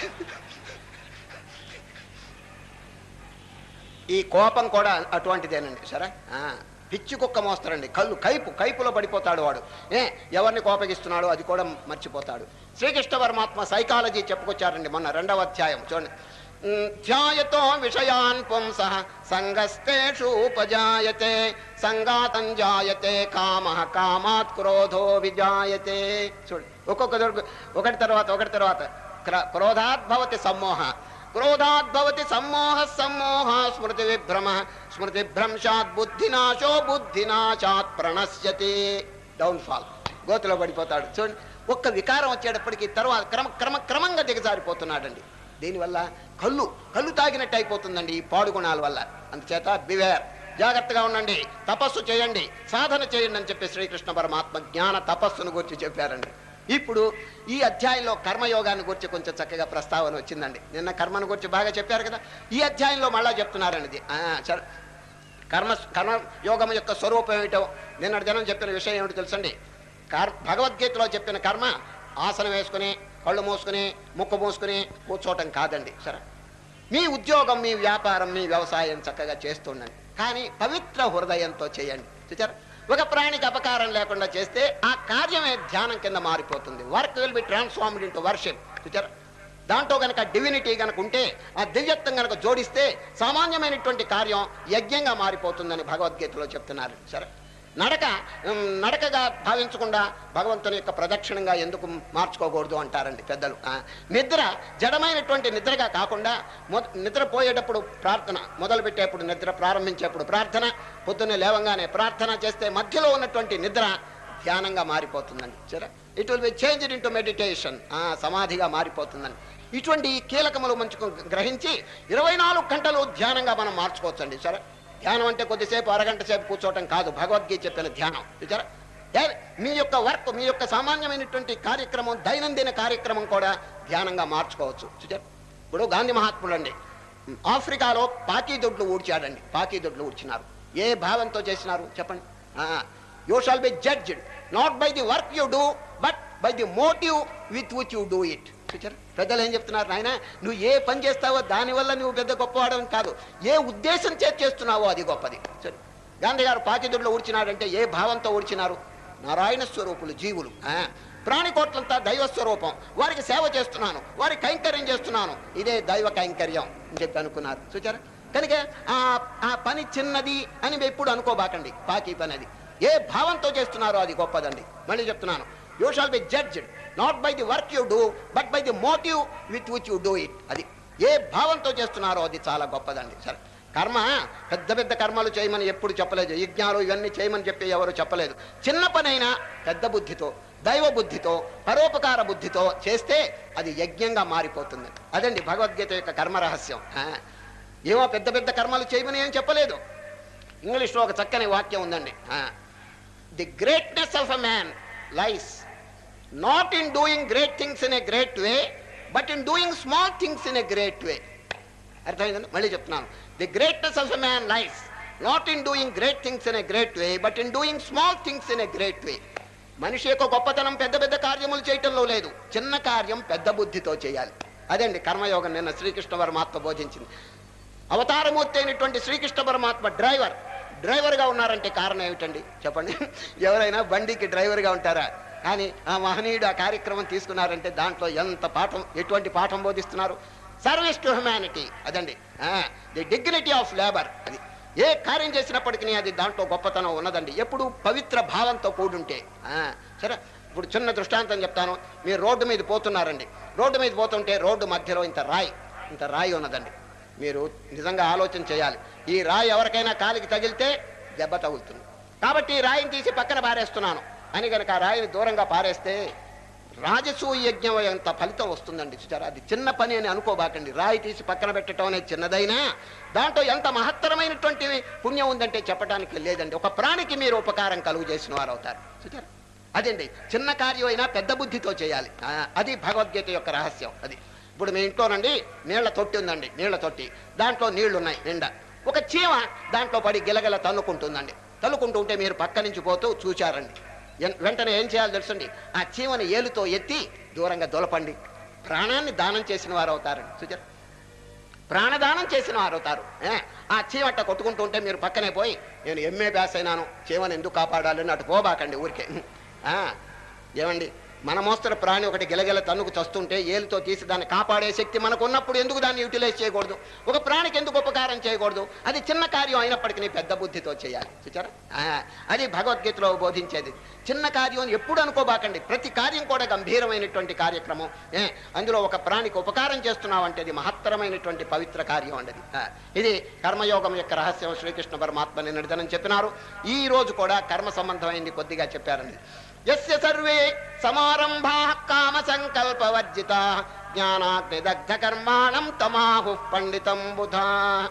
ఈ కోపం కూడా అటువంటిదేనండి సరే ఆ, పిచ్చి కుక్క మోస్తారండి కళ్ళు కైపు కైపులో పడిపోతాడు వాడు ఏ ఎవరిని కోపగిస్తున్నాడో అది కూడా మర్చిపోతాడు శ్రీకృష్ణ పరమాత్మ సైకాలజీ చెప్పుకొచ్చారండి మొన్న రెండవ అధ్యాయం చూడండి ఉమ్, ధ్యాయతో విషయాన్ పుంస సంగస్తేషు ఉపజాయతే సంగాతం జాయతే కామ కామాత్ క్రోధో విజాయతే చూడండి ఒక్కొక్క దొరుకు ఒకటి తర్వాత ఒకటి తర్వాత క్ర- క్రోధాత్ భవతి సమ్మోహ క్రోధాద్భవతి సమ్మోహ సమ్మోహ స్మృతి విభ్రమ స్మృతి భ్రంశాత్ బుద్ధినాశో బుద్ధినాశాత్ ప్రణశ్యతి డౌన్ ఫాల్ గోతులో పడిపోతాడు చూడండి ఒక్క వికారం వచ్చేటప్పటికి తర్వాత క్రమ క్రమ క్రమంగా దిగజారిపోతున్నాడండి దీనివల్ల కళ్ళు కళ్ళు తాగినట్టు అయిపోతుందండి ఈ పాడు గుణాల వల్ల అందుచేత బివేర్ జాగ్రత్తగా ఉండండి తపస్సు చేయండి సాధన చేయండి అని చెప్పి శ్రీకృష్ణ పరమాత్మ జ్ఞాన తపస్సును గురించి చెప్పారండి ఇప్పుడు ఈ అధ్యాయంలో కర్మయోగాన్ని గురించి కొంచెం చక్కగా ప్రస్తావన వచ్చిందండి నిన్న కర్మను గురించి బాగా చెప్పారు కదా ఈ అధ్యాయంలో మళ్ళా చెప్తున్నారండి ఇది ఆ, సరే కర్మ కర్మ యోగం యొక్క స్వరూపం ఏమిటో నిన్నటి దినం చెప్పిన విషయం ఏమిటో తెలుసండి కర్ భగవద్గీతలో చెప్పిన కర్మ ఆసనం వేసుకుని కళ్ళు మూసుకుని ముక్కు మూసుకుని కూర్చోవటం కాదండి సరే మీ ఉద్యోగం మీ వ్యాపారం మీ వ్యవసాయం చక్కగా చేస్తుండండి కానీ పవిత్ర హృదయంతో చేయండి చూచారు ఒక ప్రాణికి అపకారం లేకుండా చేస్తే ఆ కార్యమే ధ్యానం కింద మారిపోతుంది work will be transformed into worship చూచారు దాంట్లో గనక డివినిటీ గనక ఉంటే ఆ దివ్యత్వం గనక జోడిస్తే సామాన్యమైనటువంటి కార్యం యజ్ఞంగా మారిపోతుందని భగవద్గీతలో చెప్తున్నారు సరే నడక ఉమ్, నడకగా భావించకుండా భగవంతుని యొక్క ప్రదక్షిణంగా ఎందుకు మార్చుకోకూడదు అంటారండి పెద్దలు ఆ, నిద్ర జడమైనటువంటి నిద్రగా కాకుండా మొద నిద్రపోయేటప్పుడు ప్రార్థన మొదలు పెట్టేప్పుడు నిద్ర ప్రారంభించేప్పుడు ప్రార్థన పొద్దున్నే లేవంగానే ప్రార్థన చేస్తే మధ్యలో ఉన్నటువంటి నిద్ర ధ్యానంగా మారిపోతుందండి సరే it will be changed into meditation సమాధిగా మారిపోతుందండి ఇటువంటి కీలకములు మంచుకు గ్రహించి ఇరవై నాలుగు గంటలు ధ్యానంగా మనం మార్చుకోవచ్చండి సరే ధ్యానం అంటే కొద్దిసేపు అరగంట సేపు కూర్చోవటం కాదు భగవద్గీత చెప్పిన ధ్యానం చూచారా ఏ- మీ యొక్క వర్క్ మీ యొక్క సామాన్యమైనటువంటి కార్యక్రమం దైనందిన కార్యక్రమం కూడా ధ్యానంగా మార్చుకోవచ్చు చూచారు ఇప్పుడు గాంధీ మహాత్ముడు అండి ఆఫ్రికాలో పాకీ దొడ్లు ఊడ్చాడండి పాకీ దొడ్లు ఊడ్చినారు ఏ భావంతో చేసినారు చెప్పండి you shall be judged not by the work you do but by the motive with which you do it చూచారు పెద్దలు ఏం చెప్తున్నారు నాయన నువ్వు ఏ పని చేస్తావో దానివల్ల నువ్వు పెద్ద గొప్పవాడని కాదు ఏ ఉద్దేశం చేతి చేస్తున్నావో అది గొప్పది సరే గాంధీ గారు పాకిదుడిలో ఊడ్చినాడంటే ఏ భావంతో ఊడ్చినారు నారాయణ స్వరూపులు జీవులు ఆ, ప్రాణికోట్లంతా దైవ స్వరూపం వారికి సేవ చేస్తున్నాను వారికి కైంకర్యం చేస్తున్నాను ఇదే దైవ కైంకర్యం అని చెప్పి అనుకున్నారు చూచారా కనుక ఆ ఆ పని చిన్నది అని ఎప్పుడు అనుకోబాకండి పాకి పని అది ఏ భావంతో చేస్తున్నారో అది గొప్పదండి మళ్ళీ చెప్తున్నాను you shall be judged not by the work you do but by the motive with which you do it అది ఏ భావంతో చేస్తున్నారో అది చాలా గొప్పదండి సరే కర్మ పెద్ద పెద్ద కర్మలు చేయమని ఎప్పుడు చెప్పలేదు యజ్ఞాలు ఇవన్నీ చేయమని చెప్పి ఎవరు చెప్పలేదు చిన్న పనైనా పెద్ద బుద్ధితో దైవ బుద్ధితో పరోపకార బుద్ధితో చేస్తే అది యజ్ఞంగా మారిపోతుంది అదండి భగవద్గీత యొక్క కర్మ రహస్యం ఆ. ఏమో పెద్ద పెద్ద కర్మలు చేయమని ఏం చెప్పలేదు ఇంగ్లీష్లో ఒక చక్కని వాక్యం ఉందండి the greatness of a man lies not in doing great things in a great way but in doing small things in a great way అర్థమైందండి మళ్ళీ చెప్తున్నాను the greatness of a man life not in doing great things in a great way but in doing small things in a great way మనిషి యొక్క గొప్పతనం పెద్ద పెద్ద కార్యములు చేయటంలో లేదు చిన్న కార్యం పెద్ద బుద్ధితో చేయాలి అదండి కర్మయోగం నిన్న శ్రీకృష్ణ పరమాత్మ బోధించింది అవతారమూర్తి అయినటువంటి శ్రీకృష్ణ పరమాత్మ డ్రైవర్ డ్రైవర్గా ఉన్నారంటే కారణం ఏమిటండి చెప్పండి ఎవరైనా బండికి డ్రైవర్గా ఉంటారా కానీ ఆ మహనీయుడు ఆ కార్యక్రమం తీసుకున్నారంటే దాంట్లో ఎంత పాఠం ఎటువంటి పాఠం బోధిస్తున్నారు సర్వీస్ టు హ్యుమానిటీ అదండి ది డిగ్నిటీ ఆఫ్ లేబర్ అది ఏ కార్యం చేసినప్పటికీ అది దాంట్లో గొప్పతనం ఉన్నదండి ఎప్పుడు పవిత్ర భావంతో కూడుంటే ఆ, సరే ఇప్పుడు చిన్న దృష్టాంతం చెప్తాను మీరు రోడ్డు మీద పోతున్నారండి రోడ్డు మీద పోతుంటే రోడ్డు మధ్యలో ఇంత రాయి ఇంత రాయి ఉన్నదండి మీరు నిజంగా ఆలోచన చేయాలి ఈ రాయి ఎవరికైనా కాలికి తగిలితే దెబ్బ తగులుతుంది కాబట్టి ఈ రాయిని తీసి పక్కన పారేస్తున్నాను అని కనుక ఆ రాయిని దూరంగా పారేస్తే రాజసూయ యజ్ఞం ఎంత ఫలితం వస్తుందండి చూసారా అది చిన్న పని అని అనుకోబాకండి రాయి తీసి పక్కన పెట్టడం అనేది చిన్నదైనా దాంట్లో ఎంత మహత్తరమైనటువంటి పుణ్యం ఉందంటే చెప్పడానికి లేదండి ఒక ప్రాణికి మీరు ఉపకారం కలుగు చేసిన వారు అవుతారు చూసారా అదండి చిన్న కార్యం అయినా పెద్ద బుద్ధితో చేయాలి ఆ, అది భగవద్గీత యొక్క రహస్యం అది ఇప్పుడు మీ ఇంట్లోనండి నీళ్ల తొట్టి ఉందండి నీళ్ల తొట్టి దాంట్లో నీళ్లు ఉన్నాయి నిండా ఒక చీమ దాంట్లో పడి గిలగిల తన్నుకుంటుందండి తన్నుకుంటూ ఉంటే మీరు పక్క నుంచి పోతూ చూచారండి ఎన్- వెంటనే ఏం చేయాలో తెలుసండి ఆ చీమని ఏలుతో ఎత్తి దూరంగా దొలపండి ప్రాణాన్ని దానం చేసిన వారు అవుతారండి చూచారు ప్రాణదానం చేసిన వారు అవుతారు ఏ, ఆ చీమట్ట కొట్టుకుంటూ ఉంటే మీరు పక్కనే పోయి నేను ఎంఏ పాస్ అయినాను చీమని ఎందుకు కాపాడాలని అటు పోబాకండి ఊరికే ఆ, ఏమండి మన మోస్తరు ప్రాణి ఒకటి గిలగిల తన్నుకు చస్తుంటే ఏలుతో తీసి దాన్ని కాపాడే శక్తి మనకు ఉన్నప్పుడు ఎందుకు దాన్ని యూటిలైజ్ చేయకూడదు ఒక ప్రాణికి ఎందుకు ఉపకారం చేయకూడదు అది చిన్న కార్యం అయినప్పటికీ పెద్ద బుద్ధితో చేయాలి చూచారా ఆ, అది భగవద్గీతలో బోధించేది చిన్న కార్యం ఎప్పుడు అనుకోబాకండి ప్రతి కార్యం కూడా గంభీరమైనటువంటి కార్యక్రమం ఏ, అందులో ఒక ప్రాణికి ఉపకారం చేస్తున్నామంటే అది మహత్తరమైనటువంటి పవిత్ర కార్యం అండి అది. ఆ, ఇది కర్మయోగం యొక్క రహస్యం శ్రీకృష్ణ పరమాత్మ నిన్నటిదనం చెప్పినారు ఈ రోజు కూడా కర్మ సంబంధమైంది కొద్దిగా చెప్పారండి యస్య సర్వే సమారంభా కామ సంకల్ప వర్జిత జ్ఞానాగ్నిదగ్ధ కర్మాణం తమాహు పండితం బుధా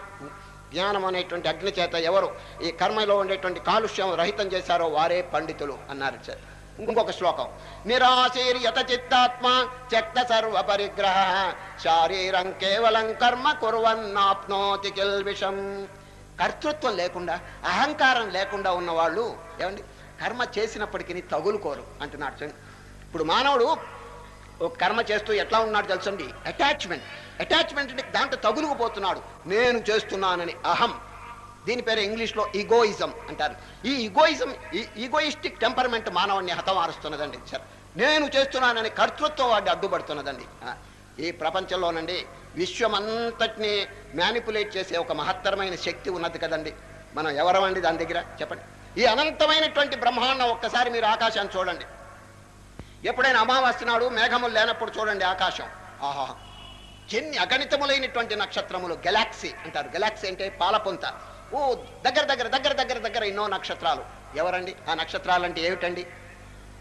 జ్ఞానం అనేటువంటి అగ్ని చేత ఎవరు ఈ కర్మలో ఉండేటువంటి కాలుష్యం రహితం చేశారో వారే పండితులు అన్నారు చ- ఇంకొక శ్లోకం నిరాశీర్యత చిత్తాత్మ త్యక్త సర్వ పరిగ్రహ శారీరం కేవలం కర్మ కుర్వన్నాప్నోతి కిల్విషం కర్తృత్వం లేకుండా అహంకారం లేకుండా ఉన్నవాళ్ళు ఏమండి కర్మ చేసినప్పటికీ తగులుకోరు అంటున్నాడు చూడండి. ఇప్పుడు మానవుడు ఒక కర్మ చేస్తూ ఎట్లా ఉన్నాడు తెలుసండి అటాచ్మెంట్ అటాచ్మెంట్ అంటే దాంట్లో తగులుకుపోతున్నాడు నేను చేస్తున్నానని అహం దీని పేరు ఇంగ్లీష్లో ఈగోయిజం అంటారు ఈ ఈగోయిజం ఈ ఈగోయిస్టిక్ టెంపర్మెంట్ మానవుడిని హతమారుస్తున్నదండి సార్ నేను చేస్తున్నానని కర్తృత్వం వాడిని అడ్డుపడుతున్నదండి ఆ, ఈ ప్రపంచంలోనండి విశ్వమంతటిని మ్యానిపులేట్ చేసే ఒక మహత్తరమైన శక్తి ఉన్నది కదండి మనం ఎవరమండి దాని దగ్గర చెప్పండి ఈ అనంతమైనటువంటి బ్రహ్మాండం ఒక్కసారి మీరు ఆకాశాన్ని చూడండి ఎప్పుడైనా అమావాస్య నాడు మేఘములు లేనప్పుడు చూడండి ఆకాశం ఆహా ఎన్ని అగణితములైనటువంటి నక్షత్రములు గెలాక్సీ అంటారు గెలాక్సీ అంటే పాలపొంత ఓ దగ్గర దగ్గర దగ్గర దగ్గర దగ్గర ఎన్నో నక్షత్రాలు ఎవరండి ఆ నక్షత్రాలు అంటే ఏమిటండి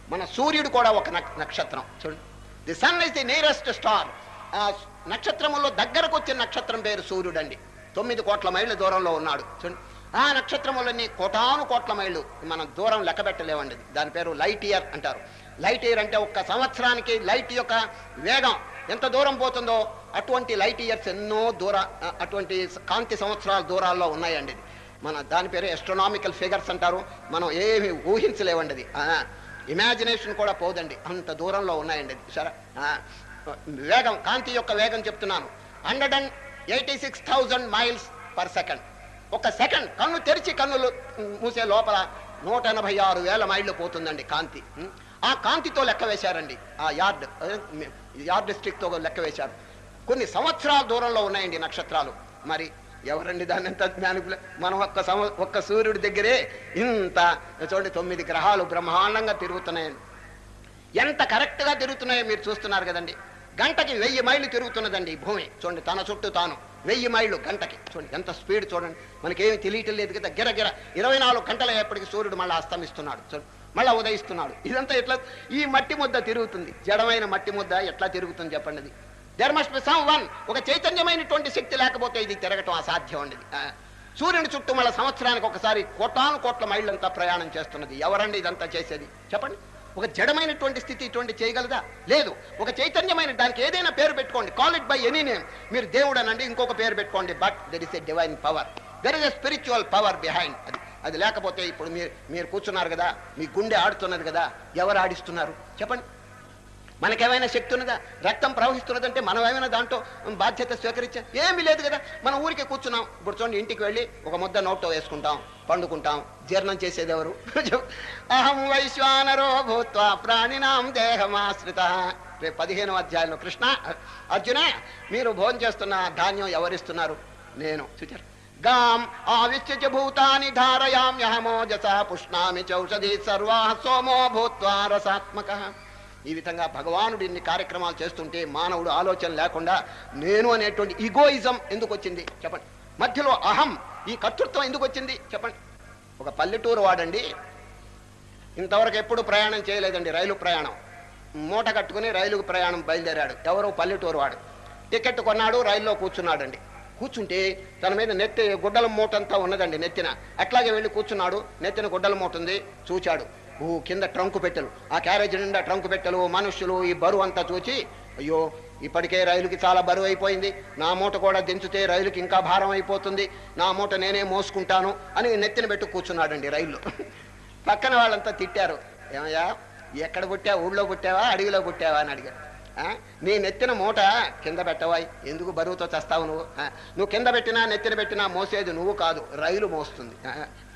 మన సూర్యుడు కూడా ఒక నక్- నక్షత్రం చూడండి the sun is the nearest star ఆ నక్షత్రములో దగ్గరకు వచ్చిన నక్షత్రం పేరు సూర్యుడు అండి తొమ్మిది కోట్ల మైళ్ళ దూరంలో ఉన్నాడు చూడండి ఆ నక్షత్రములన్నీ కోటాను కోట్ల మైళ్ళు మనం దూరం లెక్క పెట్టలేమండి దాని పేరు లైట్ ఇయర్ అంటారు లైట్ ఇయర్ అంటే ఒక్క సంవత్సరానికి లైట్ యొక్క వేగం ఎంత దూరం పోతుందో అటువంటి లైట్ ఇయర్స్ ఎన్నో దూర ఆ, అటువంటి కాంతి సంవత్సరాల దూరాల్లో ఉన్నాయండి ఇది మన దాని పేరు ఎస్ట్రోనామికల్ ఫిగర్స్ అంటారు మనం ఏమి ఊహించలేవండి అది ఇమాజినేషన్ కూడా పోదండి అంత దూరంలో ఉన్నాయండి అది సరే ఆ, వేగం కాంతి యొక్క వేగం చెప్తున్నాను hundred and eighty six thousand miles per second ఒక సెకండ్ కన్ను తెరిచి కన్నులు మూసే లోపల నూట ఎనభై ఆరు వేల మైళ్ళు పోతుందండి కాంతి ఉం? ఆ కాంతితో లెక్క వేశారండి ఆ యార్డ్ అదే, యార్డ్ డిస్ట్రిక్ట్తో లెక్క వేశారు కొన్ని సంవత్సరాల దూరంలో ఉన్నాయండి నక్షత్రాలు మరి ఎవరండి దాన్ని ఎంత జ్ఞానికులు మనం ఒక్క సంవ ఒక్క సూర్యుడి దగ్గరే ఇంత చూడండి తొమ్మిది గ్రహాలు బ్రహ్మాండంగా తిరుగుతున్నాయండి ఎంత కరెక్ట్గా తిరుగుతున్నాయో మీరు చూస్తున్నారు కదండి గంటకి వెయ్యి మైళ్ళు తిరుగుతున్నదండి ఈ భూమి చూడండి తన చుట్టూ తాను వెయ్యి మైళ్ళు గంటకి చూడండి ఎంత స్పీడ్ చూడండి మనకేమి తెలియటం లేదు కదా గిర గిర ఇరవై నాలుగు గంటల ఎప్పటికి సూర్యుడు మళ్ళీ అస్తమిస్తున్నాడు చూడండి మళ్ళీ ఉదయిస్తున్నాడు ఇదంతా ఎట్లా ఈ మట్టి ముద్ద తిరుగుతుంది జడమైన మట్టి ముద్ద ఎట్లా తిరుగుతుంది చెప్పండి అది there must be someone ఒక చైతన్యమైనటువంటి శక్తి లేకపోతే ఇది తిరగటం అసాధ్యం అండి ఆ, సూర్యుని చుట్టూ మళ్ళీ సంవత్సరానికి ఒకసారి కోటాను కోట్ల మైళ్ళంతా ప్రయాణం చేస్తున్నది ఎవరండి ఇదంతా చేసేది చెప్పండి ఒక జడమైనటువంటి స్థితి ఇటువంటి చేయగలదా లేదు ఒక చైతన్యమైన దానికి ఏదైనా పేరు పెట్టుకోండి call it by any name మీరు దేవుడు అనండి ఇంకొక పేరు పెట్టుకోండి but there is a divine power there is a spiritual power behind అది అది లేకపోతే ఇప్పుడు మీరు మీరు కూర్చున్నారు కదా మీ గుండె ఆడుతున్నది కదా ఎవరు ఆడిస్తున్నారు చెప్పండి మనకేమైనా శక్తి ఉన్నదా రక్తం ప్రవహిస్తున్నదంటే మనం ఏమైనా దాంట్లో బాధ్యత స్వీకరించా ఏమీ లేదు కదా మనం ఊరికే కూర్చున్నాం ఇప్పుడు చూడండి ఇంటికి వెళ్ళి ఒక ముద్ద నోట్లో వేసుకుంటాం పండుకుంటాం జీర్ణం చేసేది ఎవరు అహం వైశ్వానరో భూత్వా ప్రాణినాం దేహమాశ్రిత రేపు పదిహేను అధ్యాయంలో కృష్ణ అర్జున మీరు భోజనం చేస్తున్న ధాన్యం ఎవరిస్తున్నారు నేను చూచారు గాం ఆవిశ్య భూతాని ధారయామ్యహమోజస పుష్ణామి చౌషధి సర్వా సోమో భూత్వా రసాత్మక ఈ విధంగా భగవానుడు ఇన్ని కార్యక్రమాలు చేస్తుంటే మానవుడు ఆలోచన లేకుండా నేను అనేటువంటి ఈగోయిజం ఎందుకు వచ్చింది చెప్పండి మధ్యలో అహం ఈ కర్తృత్వం ఎందుకు వచ్చింది చెప్పండి ఒక పల్లెటూరు వాడండి ఇంతవరకు ఎప్పుడు ప్రయాణం చేయలేదండి రైలు ప్రయాణం మూట కట్టుకుని రైలుకు ప్రయాణం బయలుదేరాడు ఎవరో పల్లెటూరు వాడు టికెట్ కొన్నాడు రైల్లో కూర్చున్నాడండి కూర్చుంటే తన మీద నెత్తి గుడ్డల మూట అంతా ఉన్నదండి నెత్తిన అట్లాగే వెళ్ళి కూర్చున్నాడు నెత్తిన గుడ్డల మూట ఉంది చూచాడు ఓ కింద ట్రంకు పెట్టెలు ఆ క్యారేజ్ నిండా ట్రంకు పెట్టెలు మనుషులు ఈ బరువు అంతా చూచి అయ్యో ఇప్పటికే రైలుకి చాలా బరువు అయిపోయింది నా మూట కూడా దించితే రైలుకి ఇంకా భారం అయిపోతుంది నా మూట నేనే మోసుకుంటాను అని నెత్తిన పెట్టు కూర్చున్నాడండి రైల్లో పక్కన వాళ్ళంతా తిట్టారు ఏమయ్యా ఎక్కడ పుట్టావా ఊళ్ళో పుట్టావా అడవిలో పుట్టావా అని అడిగాడు ఆ, నీ నెత్తిన మూట కింద పెట్టవాయి ఎందుకు బరువుతో చస్తావు నువ్వు ఆ, నువ్వు కింద పెట్టినా నెత్తిన పెట్టినా మోసేది నువ్వు కాదు రైలు మోస్తుంది ఆ,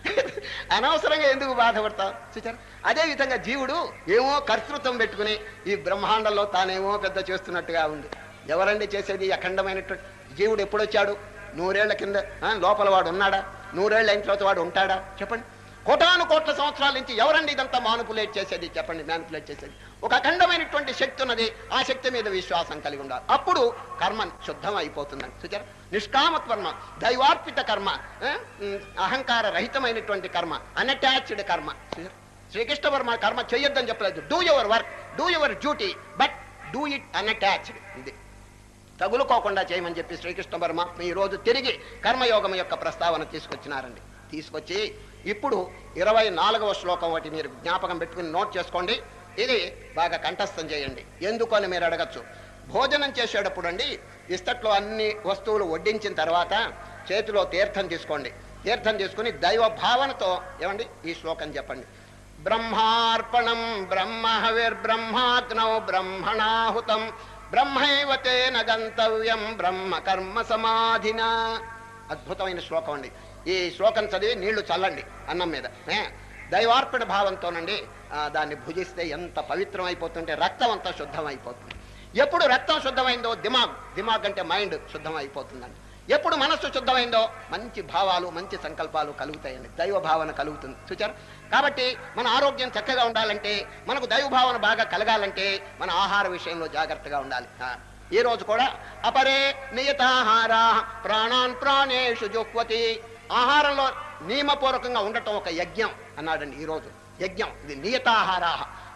అనవసరంగా ఎందుకు బాధపడతావు చూచారు అదే విధంగా జీవుడు ఏమో కర్తృత్వం పెట్టుకుని ఈ బ్రహ్మాండంలో తానేమో పెద్ద చేస్తున్నట్టుగా ఉంది ఎవరండి చేసేది ఈ అఖండమైనటువంటి జీవుడు ఎప్పుడొచ్చాడు నూరేళ్ల కింద ఆ, లోపల వాడు ఉన్నాడా నూరేళ్ల అయిన తర్వాత వాడు ఉంటాడా చెప్పండి కోటాను కోట్ల సంవత్సరాల నుంచి ఎవరండి ఇదంతా మానుపులేట్ చేసేది చెప్పండి మ్యానిపులేట్ చేసేది ఒక అఖండమైనటువంటి శక్తి ఉన్నది ఆ శక్తి మీద విశ్వాసం కలిగి ఉండాలి అప్పుడు కర్మ శుద్ధం అయిపోతుందని చూచారు నిష్కామ కర్మ దైవార్పిత కర్మ ఆ, ఉమ్, అహంకార రహితమైనటువంటి కర్మ అన్అటాచ్డ్ కర్మ చూశారా? శ్రీకృష్ణ వర్మ కర్మ చేయొద్దని చెప్పలేదు do your work do your duty but do it unattached ఇది తగులుకోకుండా చేయమని చెప్పి శ్రీకృష్ణ వర్మ ఈ రోజు తిరిగి కర్మయోగం యొక్క ప్రస్తావన తీసుకొచ్చినారండి తీసుకొచ్చి ఇప్పుడు ఇరవై నాలుగవ శ్లోకం ఒకటి మీరు జ్ఞాపకం పెట్టుకుని నోట్ చేసుకోండి ఇది బాగా కంఠస్థం చేయండి ఎందుకు అని మీరు అడగచ్చు భోజనం చేసేటప్పుడు అండి ఇస్తట్లో అన్ని వస్తువులు వడ్డించిన తర్వాత చేతిలో తీర్థం తీసుకోండి తీర్థం తీసుకుని దైవ భావనతో ఏమండి ఈ శ్లోకం చెప్పండి బ్రహ్మార్పణం బ్రహ్మ హవిర్బ్రహ్మాగ్నౌ బ్రహ్మణాహుతం బ్రహ్మైవ తేన గంతవ్యం బ్రహ్మ కర్మ సమాధినా అద్భుతమైన శ్లోకం అండి ఈ శ్లోకం చదివి నీళ్లు చల్లండి అన్నం మీద ఏ? దైవార్పణ భావంతోనండి ఆ, దాన్ని భుజిస్తే ఎంత పవిత్రం అయిపోతుంటే రక్తం అంతా శుద్ధం అయిపోతుంది ఎప్పుడు రక్తం శుద్ధమైందో దిమాగ్ దిమాగ్ అంటే మైండ్ శుద్ధం అయిపోతుందండి ఎప్పుడు మనస్సు శుద్ధమైందో మంచి భావాలు మంచి సంకల్పాలు కలుగుతాయండి దైవ భావన కలుగుతుంది చూచారు కాబట్టి మన ఆరోగ్యం చక్కగా ఉండాలంటే మనకు దైవ భావన బాగా కలగాలంటే మన ఆహార విషయంలో జాగ్రత్తగా ఉండాలి ఆ, ఈ రోజు కూడా అపరే నియతాహార ప్రాణాన్ ప్రాణేషు జుహ్వతి ఆహారంలో నియమపూర్వకంగా ఉండటం ఒక యజ్ఞం అన్నాడండి ఈ రోజు యజ్ఞం ఇది నియతాహార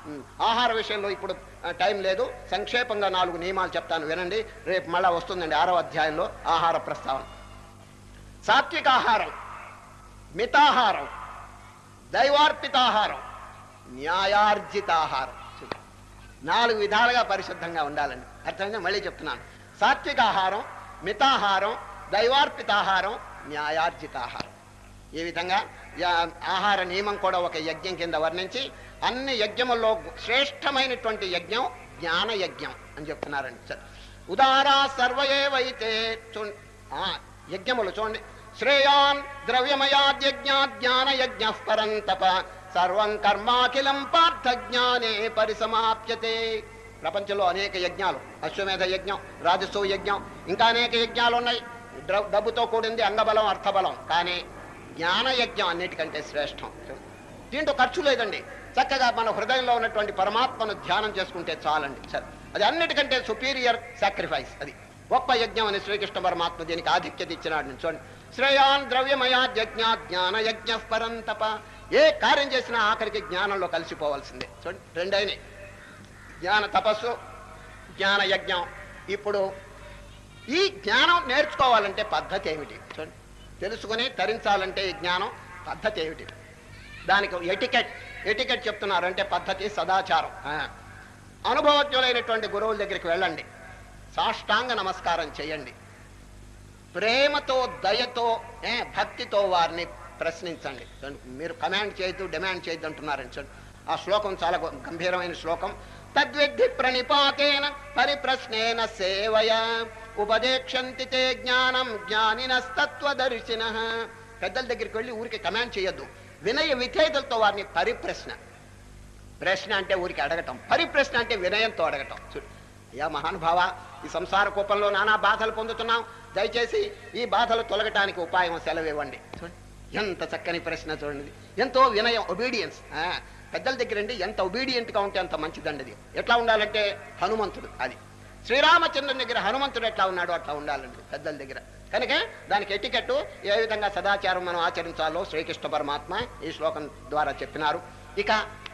ఉమ్, ఆహార విషయంలో ఇప్పుడు ఆ, టైం లేదు సంక్షేపంగా నాలుగు నియమాలు చెప్తాను వినండి రేపు మళ్ళా వస్తుందండి ఆరో అధ్యాయంలో ఆహార ప్రస్తావన సాత్విక ఆహారం మితాహారం దైవార్పితాహారం న్యాయార్జితాహారం చూడు. నాలుగు విధాలుగా పరిశుద్ధంగా ఉండాలండి అర్థమైందా మళ్ళీ చెప్తున్నాను సాత్విక ఆహారం మితాహారం దైవార్పితాహారం న్యాయార్జితాహారం ఈ విధంగా యా- ఆహార నియమం కూడా ఒక యజ్ఞం కింద వర్ణించి అన్ని యజ్ఞముల్లో శ్రేష్టమైనటువంటి యజ్ఞం జ్ఞాన యజ్ఞం అని చెప్తున్నారండి సరే. ఉదారా సర్వయేవైతే చూ ఆ, యజ్ఞములు చూడండి శ్రేయాన్ ద్రవ్యమయాద్యజ్ఞ జ్ఞాన యజ్ఞ పరంతప సర్వం కర్మాఖిలం పార్థ జ్ఞానే పరిసమాప్యతే ప్రపంచంలో అనేక యజ్ఞాలు అశ్వమేధ యజ్ఞం రాజస్వ యజ్ఞం ఇంకా అనేక యజ్ఞాలు ఉన్నాయి ద్ర- డబ్బుతో కూడింది అంగబలం అర్థబలం కానీ జ్ఞాన యజ్ఞం అన్నిటికంటే శ్రేష్టం దీంట్లో ఖర్చు లేదండి చక్కగా మన హృదయంలో ఉన్నటువంటి పరమాత్మను ధ్యానం చేసుకుంటే చాలండి సరే అది అన్నిటికంటే సుపీరియర్ సాక్రిఫైస్ అది గొప్ప యజ్ఞం అని శ్రీకృష్ణ పరమాత్మ దీనికి ఆధిక్యత ఇచ్చినాడు నేను చూడండి శ్రేయాన్ ద్రవ్యమయా యజ్ఞ జ్ఞాన యజ్ఞ పరంతప ఏ కార్యం చేసినా ఆఖరికి జ్ఞానంలో కలిసిపోవాల్సిందే చూడండి రెండైనవి జ్ఞాన తపస్సు జ్ఞాన యజ్ఞం ఇప్పుడు ఈ జ్ఞానం నేర్చుకోవాలంటే పద్ధతి ఏమిటి చూడండి తెలుసుకుని తరించాలంటే ఈ జ్ఞానం పద్ధతి ఏమిటి దానికి ఎటికెట్ ఎటికెట్ చెప్తున్నారు అంటే పద్ధతి సదాచారం ఆ. అనుభవజ్ఞులైనటువంటి గురువుల దగ్గరికి వెళ్ళండి సాష్టాంగ నమస్కారం చేయండి ప్రేమతో దయతో ఏ, భక్తితో వారిని ప్రశ్నించండి చూడండి, మీరు కమాండ్ చేయొద్దు డిమాండ్ చేయొద్దు అంటున్నారని చూడండి ఆ శ్లోకం చాలా గొ- గంభీరమైన శ్లోకం తద్విద్ధి ప్రణిపాతేన పరిప్రశ్నేన సేవయ ఉపదేక్షంతి తే జ్ఞానం జ్ఞానినస్తత్వదర్శిన పెద్దల దగ్గరికి వెళ్ళి ఊరికి కమాండ్ చేయొద్దు వినయ విధేయతలతో వారిని పరిప్రశ్న ప్రశ్న అంటే ఊరికి అడగటం పరిప్రశ్న అంటే వినయంతో అడగటం చూడు యా మహానుభావ ఈ సంసార కూపంలో నానా బాధలు పొందుతున్నాం దయచేసి ఈ బాధలు తొలగటానికి ఉపాయం సెలవు ఇవ్వండి చూడండి ఎంత చక్కని ప్రశ్న చూడండి ఎంతో వినయం ఒబీడియన్స్ పెద్దల దగ్గర అండి ఎంత obedient గా ఉంటే అంత మంచిదండి అది ఎట్లా ఉండాలంటే హనుమంతుడు అది శ్రీరామచంద్రుని దగ్గర హనుమంతుడు ఎట్లా ఉన్నాడో అట్లా ఉండాలండి పెద్దల దగ్గర కనుక దానికి ఎటికెట్టు ఏ విధంగా సదాచారం మనం ఆచరించాలో శ్రీకృష్ణ పరమాత్మ ఈ శ్లోకం ద్వారా చెప్పినారు ఇక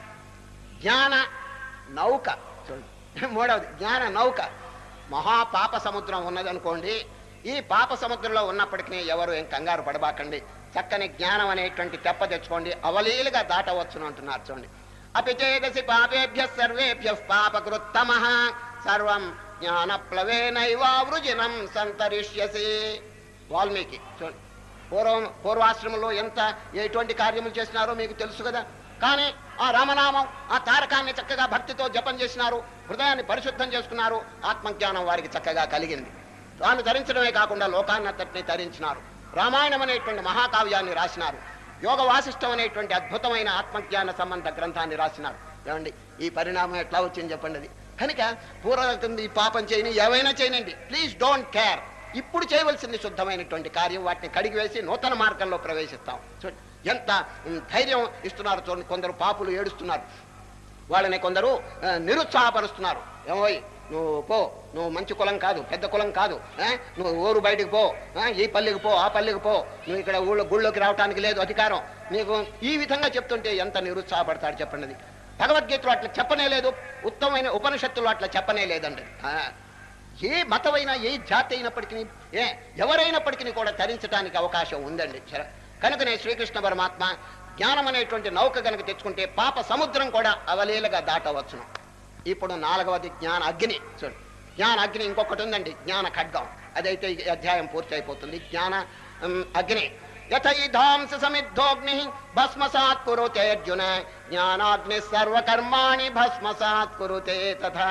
జ్ఞాన నౌక చూడండి మూడవది జ్ఞాన నౌక మహాపాప సముద్రం ఉన్నదనుకోండి ఈ పాప సముద్రంలో ఉన్నప్పటికీ ఎవరు ఏం కంగారు పడబాకండి చక్కని జ్ఞానం అనేటువంటి తెప్ప తెచ్చుకోండి అవలీలుగా దాటవచ్చును అంటున్నారు చూడండి అపిచేదసి పాపేభ్య సర్వేభ్య పాపకృత్తమ సర్వం జ్ఞాన ప్లవేనైవావృజినం సంతరిష్యసి వాల్మీకి చూడండి పూర్వం పూర్వాశ్రమంలో ఎంత ఎటువంటి కార్యములు చేసినారో మీకు తెలుసు కదా కానీ ఆ రామనామం ఆ తారకాన్ని చక్కగా భక్తితో జపం చేసినారు హృదయాన్ని పరిశుద్ధం చేసుకున్నారు ఆత్మజ్ఞానం వారికి చక్కగా కలిగింది తాను ధరించడమే కాకుండా లోకాన్నంతటిని ధరించినారు రామాయణం అనేటువంటి మహాకావ్యాన్ని రాసినారు యోగ వాసిష్టం అనేటువంటి అద్భుతమైన ఆత్మజ్ఞాన సంబంధ గ్రంథాన్ని రాసినారు ఏమండి ఈ పరిణామం ఎట్లా వచ్చింది చెప్పండి అది కనుక పూర్వరకం ఈ పాపం చేయని ఏవైనా చేయనండి ప్లీజ్ డోంట్ కేర్ ఇప్పుడు చేయవలసింది శుద్ధమైనటువంటి కార్యం వాటిని కడిగి వేసి నూతన మార్గంలో ప్రవేశిస్తాం చూడండి ఎంత ఉమ్, ధైర్యం ఇస్తున్నారు చూడండి కొందరు పాపులు ఏడుస్తున్నారు వాళ్ళని కొందరు ఆ, నిరుత్సాహపరుస్తున్నారు ఏమోయ్ నువ్వు పో నువ్వు మంచి కులం కాదు పెద్ద కులం కాదు ఆ? నువ్వు ఊరు బయటికి పో ఆ? ఈ పల్లికి పో ఆ పల్లికి పో నువ్వు ఇక్కడ ఊళ్ళో గుళ్ళోకి రావటానికి లేదు అధికారం నీకు ఈ విధంగా చెప్తుంటే ఎంత నిరుత్సాహపడతాడు చెప్పండి అది. భగవద్గీతలో అట్లా చెప్పనే లేదు ఉత్తమమైన ఉపనిషత్తులు అట్లా చెప్పనే లేదండి ఆ. ఏ మతమైనా ఏ జాతి అయినప్పటికీ ఏ ఎవరైనప్పటికీ కూడా తరించడానికి అవకాశం ఉందండి సరే. కనుకనే శ్రీకృష్ణ పరమాత్మ జ్ఞానం అనేటువంటి నౌక కనుక తెచ్చుకుంటే పాప సముద్రం కూడా అవలీలగా దాటవచ్చును ఇప్పుడు నాలుగవది జ్ఞాన అగ్ని చూడు జ్ఞాన అగ్ని ఇంకొకటి ఉందండి జ్ఞాన ఖడ్గం అదైతే ఈ అధ్యాయం పూర్తి అయిపోతుంది జ్ఞాన ఉమ్, అగ్ని యథైధాంస సమిద్ధోగ్ని భస్మసాత్ కురుతే అర్జున జ్ఞానాగ్ని సర్వకర్మాణి భస్మసాత్ కురుతే తథా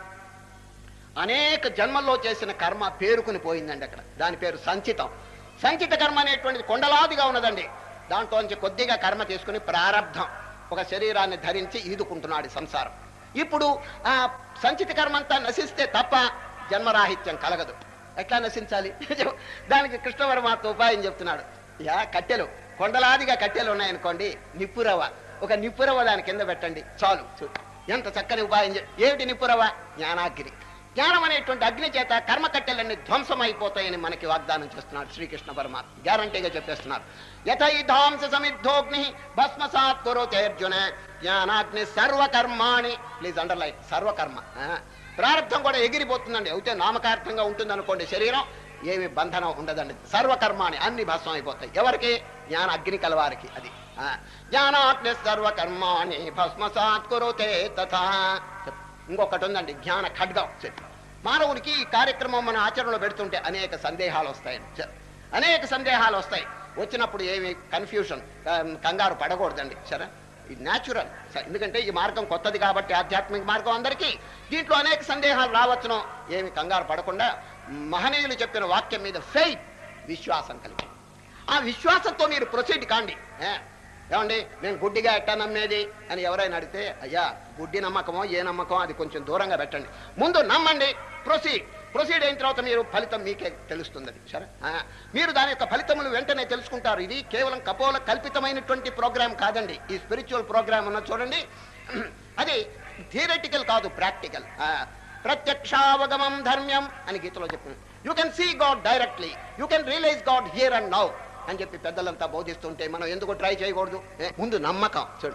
అనేక జన్మల్లో చేసిన కర్మ పేరుకుని పోయిందండి అక్కడ దాని పేరు సంచితం సంచిత కర్మ అనేటువంటిది కొండలాదిగా ఉన్నదండి దాంట్లోంచి కొద్దిగా కర్మ తీసుకుని ప్రారంధం ఒక శరీరాన్ని ధరించి ఈదుకుంటున్నాడు ఈ సంసారం ఇప్పుడు ఆ సంచిత కర్మ అంతా నశిస్తే తప్ప జన్మరాహిత్యం కలగదు ఎట్లా నశించాలి దానికి కృష్ణ పరమాత్మ ఉపాయం చెప్తున్నాడు యా కట్టెలు కొండలాదిగా కట్టెలు ఉన్నాయనుకోండి నిప్పురవ ఒక నిప్పురవ దాని కింద పెట్టండి చాలు చూ. ఎంత చక్కని ఉపాయం చెప్- ఏమిటి నిప్పురవ జ్ఞానాగ్ని జ్ఞానం అనేటువంటి అగ్ని చేత కర్మ కట్టెలన్నీ ధ్వంసమైపోతాయని మనకి వాగ్దానం చేస్తున్నాడు శ్రీకృష్ణ పరమాత్మ గ్యారంటీగా చెప్పేస్తున్నారు యథ ధాంస సమిద్ధోగ్ని భస్మసాత్ కురుతే అర్జున జ్ఞానాగ్ని సర్వకర్మాణి ప్లీజ్ అండర్లైన్ సర్వకర్మ ఆ, ప్రారంభం కూడా ఎగిరిపోతుందండి అయితే నామకార్థంగా ఉంటుంది అనుకోండి శరీరం ఏమి బంధనం ఉండదండి సర్వకర్మాని అన్ని భస్మం అయిపోతాయి ఎవరికి జ్ఞాన అగ్ని కలవారికి అది ఆ, జ్ఞానాగ్ని సర్వకర్మాణి భస్మసాత్ కురుతే తథా ఇంకొకటి ఉందండి జ్ఞాన ఖడ్గం చెప్పి మానవునికి ఈ కార్యక్రమం మన ఆచరణలో పెడుతుంటే అనేక సందేహాలు వస్తాయండి చ- అనేక సందేహాలు వస్తాయి వచ్చినప్పుడు ఏమి కన్ఫ్యూషన్ కంగారు పడకూడదండి సరే ఇది న్యాచురల్ ఎందుకంటే ఈ మార్గం కొత్తది కాబట్టి ఆధ్యాత్మిక మార్గం అందరికీ దీంట్లో అనేక సందేహాలు రావచ్చును ఏమి కంగారు పడకుండా మహనీయులు చెప్పిన వాక్యం మీద ఫెయిత్ విశ్వాసం కలిగి ఆ విశ్వాసంతో మీరు ప్రొసీడ్ కాండి ఏ? ఏమండి నేను గుడ్డిగా ఎట్టా నమ్మేది అని ఎవరైనా అడిగితే అయ్యా గుడ్డి నమ్మకమో ఏ నమ్మకమో అది కొంచెం దూరంగా పెట్టండి ముందు నమ్మండి ప్రొసీడ్ ప్రొసీడ్ అయిన తర్వాత మీరు ఫలితం మీకే తెలుస్తుంది అది సరే ఆ, మీరు దాని యొక్క ఫలితములు వెంటనే తెలుసుకుంటారు ఇది కేవలం కపోల కల్పితమైనటువంటి ప్రోగ్రామ్ కాదండి ఈ స్పిరిచువల్ ప్రోగ్రామ్ ఉన్న చూడండి అది థియరటికల్ కాదు ప్రాక్టికల్ ప్రత్యక్షావగమం ధర్మ్యం అని గీతలో చెప్పింది you can see God directly you can realise God here and now అని చెప్పి పెద్దలంతా బోధిస్తుంటే మనం ఎందుకు ట్రై చేయకూడదు ఏ, ముందు నమ్మకం చూడు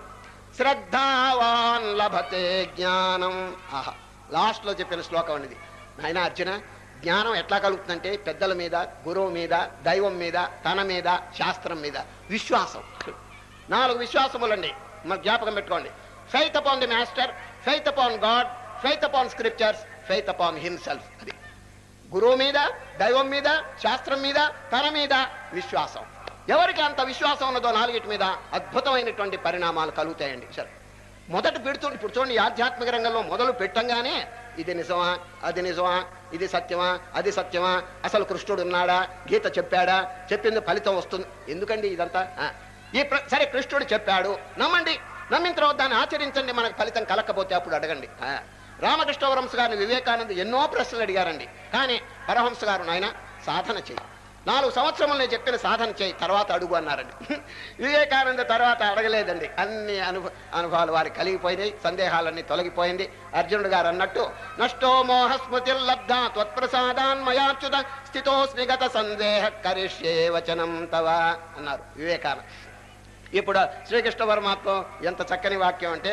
శ్రద్ధావాన్ లభతే జ్ఞానం ఆహా లాస్ట్ లో చెప్పిన శ్లోకం అనేది నాయన అర్జున జ్ఞానం ఎట్లా కలుగుతుందంటే పెద్దల మీద గురువు మీద దైవం మీద తన మీద శాస్త్రం మీద విశ్వాసం నాలుగు విశ్వాసములండి మన జ్ఞాపకం పెట్టుకోండి faith upon the master faith upon God faith upon scriptures faith upon himself అది గురువు మీద దైవం మీద శాస్త్రం మీద తన మీద విశ్వాసం ఎవరికి అంత విశ్వాసం ఉన్నదో నాలుగిటి మీద అద్భుతమైనటువంటి పరిణామాలు కలుగుతాయండి సరే మొదట పెడుతుంటే ఇప్పుడు చూడండి ఈ ఆధ్యాత్మిక రంగంలో మొదలు పెట్టంగానే ఇది నిజమా అది నిజమా ఇది సత్యమా అది సత్యమా అసలు కృష్ణుడు ఉన్నాడా గీత చెప్పాడా చెప్పింది ఫలితం వస్తుంది ఎందుకండి ఇదంతా ఆ, ఈ ప్ర- సరే కృష్ణుడు చెప్పాడు నమ్మండి నమ్మిన తర్వాత దాన్ని ఆచరించండి మనకు ఫలితం కలకపోతే అప్పుడు అడగండి ఆ, రామకృష్ణ పరమహంస గారిని వివేకానంద ఎన్నో ప్రశ్నలు అడిగారండి కానీ పరమహంస గారు నాయన సాధన చేయి నాలుగు సంవత్సరములు నేను చెప్పిన సాధన చేయి తర్వాత అడుగు అన్నారండి వివేకానంద తర్వాత అడగలేదండి అన్ని అనుభ అనుభవాలు వారికి కలిగిపోయినాయి సందేహాలన్నీ తొలగిపోయింది అర్జునుడు గారు అన్నట్టు నష్టో మోహ స్మృతిర్లబ్ధ త్వత్ప్రసాదాన్మయాచ్యుత స్థితోస్మి గత సందేహ కరిష్యే వచనం తవ అన్నారు వివేకానంద ఇప్పుడు శ్రీకృష్ణ పరమాత్మ ఎంత చక్కని వాక్యం అంటే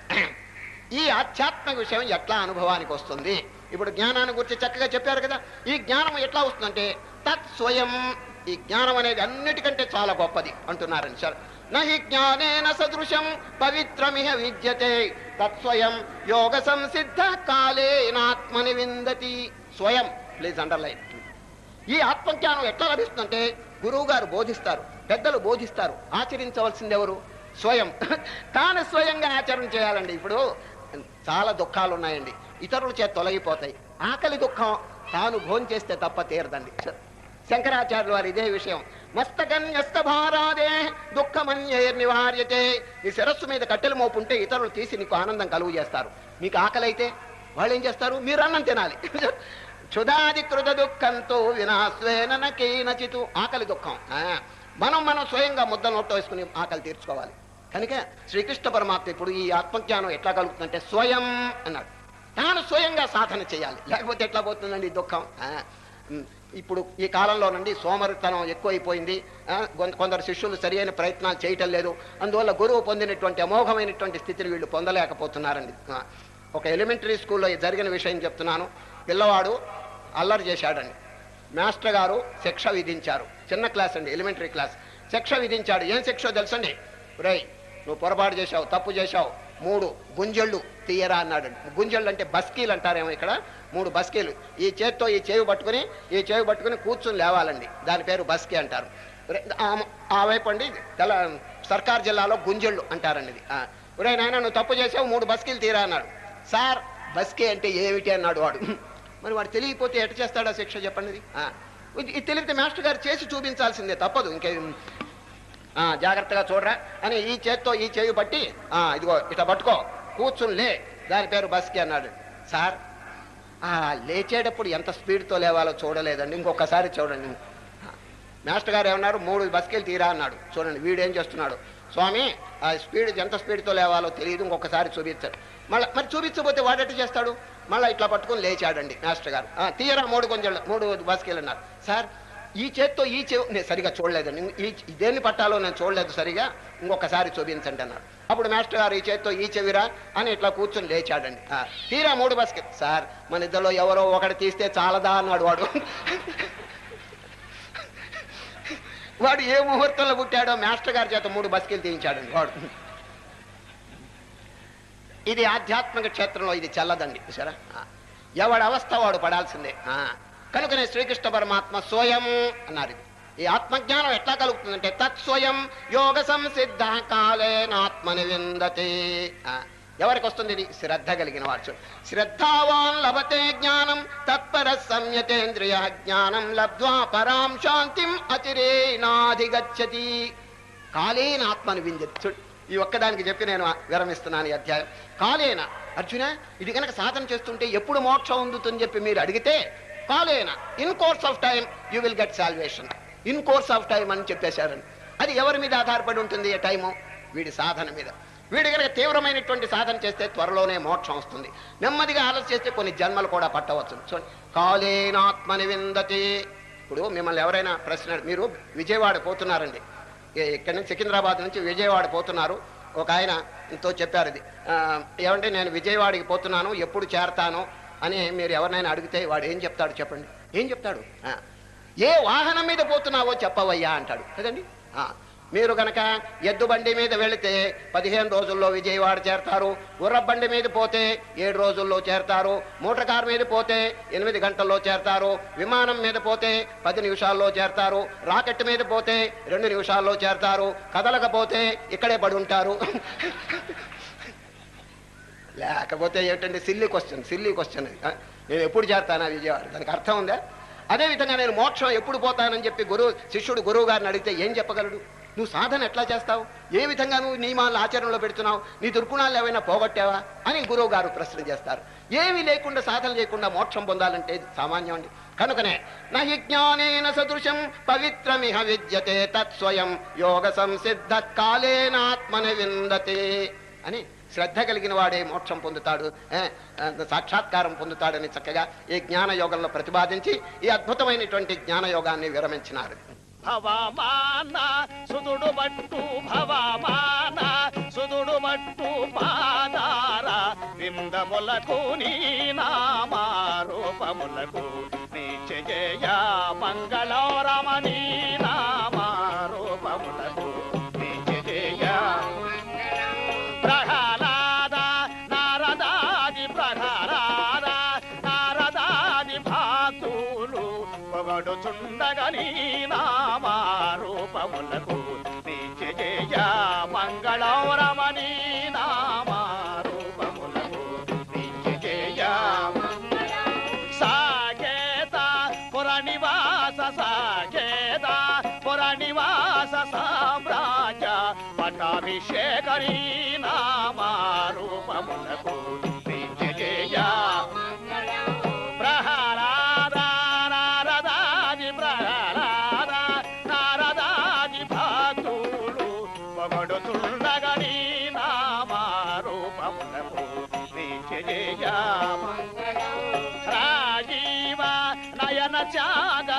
ఈ ఆధ్యాత్మిక విషయం ఎట్లా అనుభవానికి వస్తుంది ఇప్పుడు జ్ఞానాన్ని గురించి చక్కగా చెప్పారు కదా ఈ జ్ఞానం ఎట్లా వస్తుందంటే తత్ స్వయం ఈ జ్ఞానం అనేది అన్నిటికంటే చాలా గొప్పది అంటున్నారని సార్ నహి జ్ఞానేన సదృశం పవిత్రమిహ విద్యతే తత్స్వయం యోగ సంసిద్ధ కాలేనాత్మని విందతి స్వయం ప్లీజ్ అండర్లైన్ ఈ ఆత్మజ్ఞానం ఎట్లా లభిస్తుందంటే గురువు గారు బోధిస్తారు పెద్దలు బోధిస్తారు ఆచరించవలసింది ఎవరు స్వయం తాను స్వయంగా ఆచరణ చేయాలండి ఇప్పుడు చాలా దుఃఖాలు ఉన్నాయండి ఇతరుల చేత తొలగిపోతాయి ఆకలి దుఃఖం తాను భోజనం చేస్తే తప్ప తీరదండి శంకరాచార్యులు వారు ఇదే విషయం మస్తకన్యస్త భారాదే దుఃఖమన్యే నివార్యతే నీ శిరస్సు మీద కట్టెలు మోపుంటే ఇతరులు తీసి నీకు ఆనందం కలుగు చేస్తారు మీకు ఆకలి అయితే వాళ్ళు ఏం చేస్తారు మీరు అన్నం తినాలి క్షుధాదికృత దుఃఖంతో వినాశ్వేన నచీనచితు ఆకలి దుఃఖం ఆ, మనం మనం స్వయంగా ముద్ద నోట్లో వేసుకుని ఆకలి తీర్చుకోవాలి కనుక శ్రీకృష్ణ పరమాత్మ ఇప్పుడు ఈ ఆత్మజ్ఞానం ఎట్లా కలుగుతుందంటే స్వయం అన్నాడు తాను స్వయంగా సాధన చేయాలి లేకపోతే ఎట్లా పోతుందండి ఈ దుఃఖం ఆ, ఉమ్, ఇప్పుడు ఈ కాలంలో నుండి సోమరితనం ఎక్కువైపోయింది ఆ, కొంత- కొందరు శిష్యులు సరియైన ప్రయత్నాలు చేయటం లేదు అందువల్ల గురువు పొందినటువంటి అమోఘమైనటువంటి స్థితిని వీళ్ళు పొందలేకపోతున్నారండి ఆ, ఒక ఎలిమెంటరీ స్కూల్లో జరిగిన విషయం చెప్తున్నాను పిల్లవాడు అల్లరి చేశాడండి మాస్టర్ గారు శిక్ష విధించారు చిన్న క్లాస్ అండి ఎలిమెంటరీ క్లాస్ శిక్ష విధించాడు ఏం శిక్ష తెలుసండి రేయ్ నువ్వు పొరపాటు చేశావు తప్పు చేశావు మూడు గుంజళ్ళు తీయరా అన్నాడు గుంజళ్ళు అంటే బస్కీలు అంటారేమో ఇక్కడ మూడు బస్కీలు ఈ చేత్తో ఈ చేయి పట్టుకుని ఈ చేయి పట్టుకుని కూర్చుని లేవాలండి దాని పేరు బస్కీ అంటారు రే- ఆ- ఆ వైపు అండి తెల సర్కార్ జిల్లాలో గుంజళ్ళు అంటారండి ఇది ఒరే నాయన నువ్వు తప్పు చేసావు మూడు బస్కీలు తీరా అన్నాడు సార్ బస్కీ అంటే ఏమిటి అన్నాడు వాడు మరి వాడు తెలియకపోతే ఎట చేస్తాడా శిక్ష చెప్పండి ఇది? ఆ, ఇది ఇది తెలిపితే మాస్టర్ గారు చేసి చూపించాల్సిందే తప్పదు ఇంకే ఆ, జాగ్రత్తగా చూడరా అని ఈ చేత్తో ఈ చేయి పట్టి ఆ, ఇదిగో ఇట్లా పట్టుకో కూర్చుని లే దాని పేరు బస్కి అన్నాడు సార్ ఆ లేచేటప్పుడు ఎంత స్పీడ్తో లేవాలో చూడలేదండి ఇంకొకసారి చూడండి మాస్టర్ గారు ఏమన్నారు మూడు బస్కెళ్ళి తీరా అన్నాడు చూడండి వీడు ఏం చేస్తున్నాడు స్వామి ఆ స్పీడ్ ఎంత స్పీడ్తో లేవాలో తెలియదు ఇంకొకసారి చూపించాడు మళ్ళీ మరి చూపించకపోతే వాడెట్టు చేస్తాడు మళ్ళీ ఇట్లా పట్టుకొని లేచాడండి మాస్టర్ గారు "ఆ, తీయరా మూడు కొంచెం మూడు బస్కెళ్ళి అన్నారు సార్ ఈ చేత్తో ఈ చెవి నేను సరిగా చూడలేదండి ఈ దేన్ని పట్టాలో నేను చూడలేదు సరిగా ఇంకొకసారి చూపించండి అన్నాడు అప్పుడు మాస్టర్ గారు ఈ చేత్తో ఈ చెవిరా అని ఇట్లా కూర్చొని లేచాడండి ఆ, తీరా మూడు బస్కెట్ సార్ మన ఇద్దరిలో ఎవరో ఒకటి తీస్తే చాలదా అన్నాడు వాడు వాడు ఏ ముహూర్తంలో పుట్టాడో మాస్టర్ గారి చేత మూడు బస్కెలు తీయించాడండి వాడు ఇది ఆధ్యాత్మిక క్షేత్రంలో ఇది చల్లదండి సరే ఎవడి అవస్థ వాడు పడాల్సిందే ఆ. కనుకనే శ్రీకృష్ణ పరమాత్మ స్వయం అన్నారు ఇది. ఈ ఆత్మజ్ఞానం ఎట్లా కలుగుతుందంటే తత్స్వయం యోగ సంసిద్ధ కాలేనాత్మని విందతే ఆ. ఎవరికి వస్తుంది ఇది శ్రద్ధ కలిగిన వాడు చూడు. శ్రద్ధావాన్ లభతే జ్ఞానం తత్పర సంయతేంద్రియ జ్ఞానం లబ్ధ్వా పరాం శాంతిం అతిరేనాధిగచ్చతి కాలేన ఆత్మని విందతి చూడు ఈ ఒక్కదానికి చెప్పి నేను విరమిస్తున్నాను ఈ అధ్యాయం కాలేన అర్జున ఇది కనుక సాధన చేస్తుంటే ఎప్పుడు మోక్షం ఉందుతుందని చెప్పి మీరు అడిగితే కాలేన in course of time you will get salvation in course of time అని చెప్పేశారని అది ఎవరి మీద ఆధారపడి ఉంటుంది ఈ టైము వీడి సాధన మీద వీడి కనుక తీవ్రమైనటువంటి సాధన చేస్తే త్వరలోనే మోక్షం వస్తుంది నెమ్మదిగా ఆలస్యం చేస్తే కొన్ని జన్మలు కూడా పట్టవచ్చు చూడండి కాలేనాత్మని విందతి ఇప్పుడు మిమ్మల్ని ఎవరైనా ప్రశ్న మీరు విజయవాడ పోతున్నారండి ఏ- ఇక్కడి నుంచి సికింద్రాబాద్ నుంచి విజయవాడ పోతున్నారు ఒక ఆయన తో చెప్పారు ఇది ఆ, ఏమంటే నేను విజయవాడకి పోతున్నాను ఎప్పుడు చేరతాను అని మీరు ఎవరినైనా అడిగితే వాడు ఏం చెప్తాడు చెప్పండి ఏం చెప్తాడు ఆ, ఏ వాహనం మీద పోతున్నావో చెప్పవయ్యా అంటాడు కదండి ఆ, మీరు కనుక ఎద్దు బండి మీద వెళితే పదిహేను రోజుల్లో విజయవాడ చేరతారు గుర్ర బండి మీద పోతే ఏడు రోజుల్లో చేరతారు మోటార్ కార్ మీద పోతే ఎనిమిది గంటల్లో చేరతారు విమానం మీద పోతే పది నిమిషాల్లో చేరతారు రాకెట్ మీద పోతే రెండు నిమిషాల్లో చేరతారు కదలకపోతే ఇక్కడే పడి ఉంటారు లేకపోతే ఏంటంటే సిల్లీ క్వశ్చన్ సిల్లీ క్వశ్చన్ అది. ఆ, నేను ఎప్పుడు చేరతానా విజయవాడ దానికి అర్థం ఉందా అదే విధంగా నేను మోక్షం ఎప్పుడు పోతానని చెప్పి గురువు శిష్యుడు గురువు గారిని అడిగితే ఏం చెప్పగలడు నువ్వు సాధన ఎట్లా చేస్తావు ఏ విధంగా నువ్వు నియమాలను ఆచరణలో పెడుతున్నావు నీ దుర్గుణాలు ఏమైనా పోగొట్టావా అని గురువు గారు ప్రశ్న చేస్తారు ఏమీ లేకుండా సాధన చేయకుండా మోక్షం పొందాలంటే ఇది సామాన్యం అండి కనుకనే నహి జ్ఞానేన సదృశం పవిత్రమిహ విద్యతే తత్స్వయం యోగ సంసిద్ధ కాలేనాత్మని విందతే అని శ్రద్ధ కలిగిన వాడే మోక్షం పొందుతాడు ఏ, ఆ, సాక్షాత్కారం పొందుతాడని చక్కగా ఈ జ్ఞాన యోగంలో ప్రతిపాదించి ఈ అద్భుతమైనటువంటి జ్ఞాన యోగాన్ని విరమించినారు భవమాన సుదుడు మట్టు భవమాన సుదుడు మట్టు పాదార విందములకు నీ నామారూపములకు నీచజయ మంగళరమణీ నామారూపములకు నీచజయ ప్రహ్లాద నారదాది ప్రహ్లాద నారదాది భాతులు పొగడుచుండగని నామారూపములకు నిత్యజయ మంగళరమణి నామారూపములకు నిత్యజయ సాకేత పురనివాస సాకేత పురనివాస సామ్రాజ్య పటాభిషేకరీ నామారూపములకు నిత్యజయ ప్రహ్లాద నారదాది ప్రహ్లాద నారదాది భక్తులు పొగడుతుండగని నామారూపములకు నిత్యజయ రాజీవ నయన త్యాగ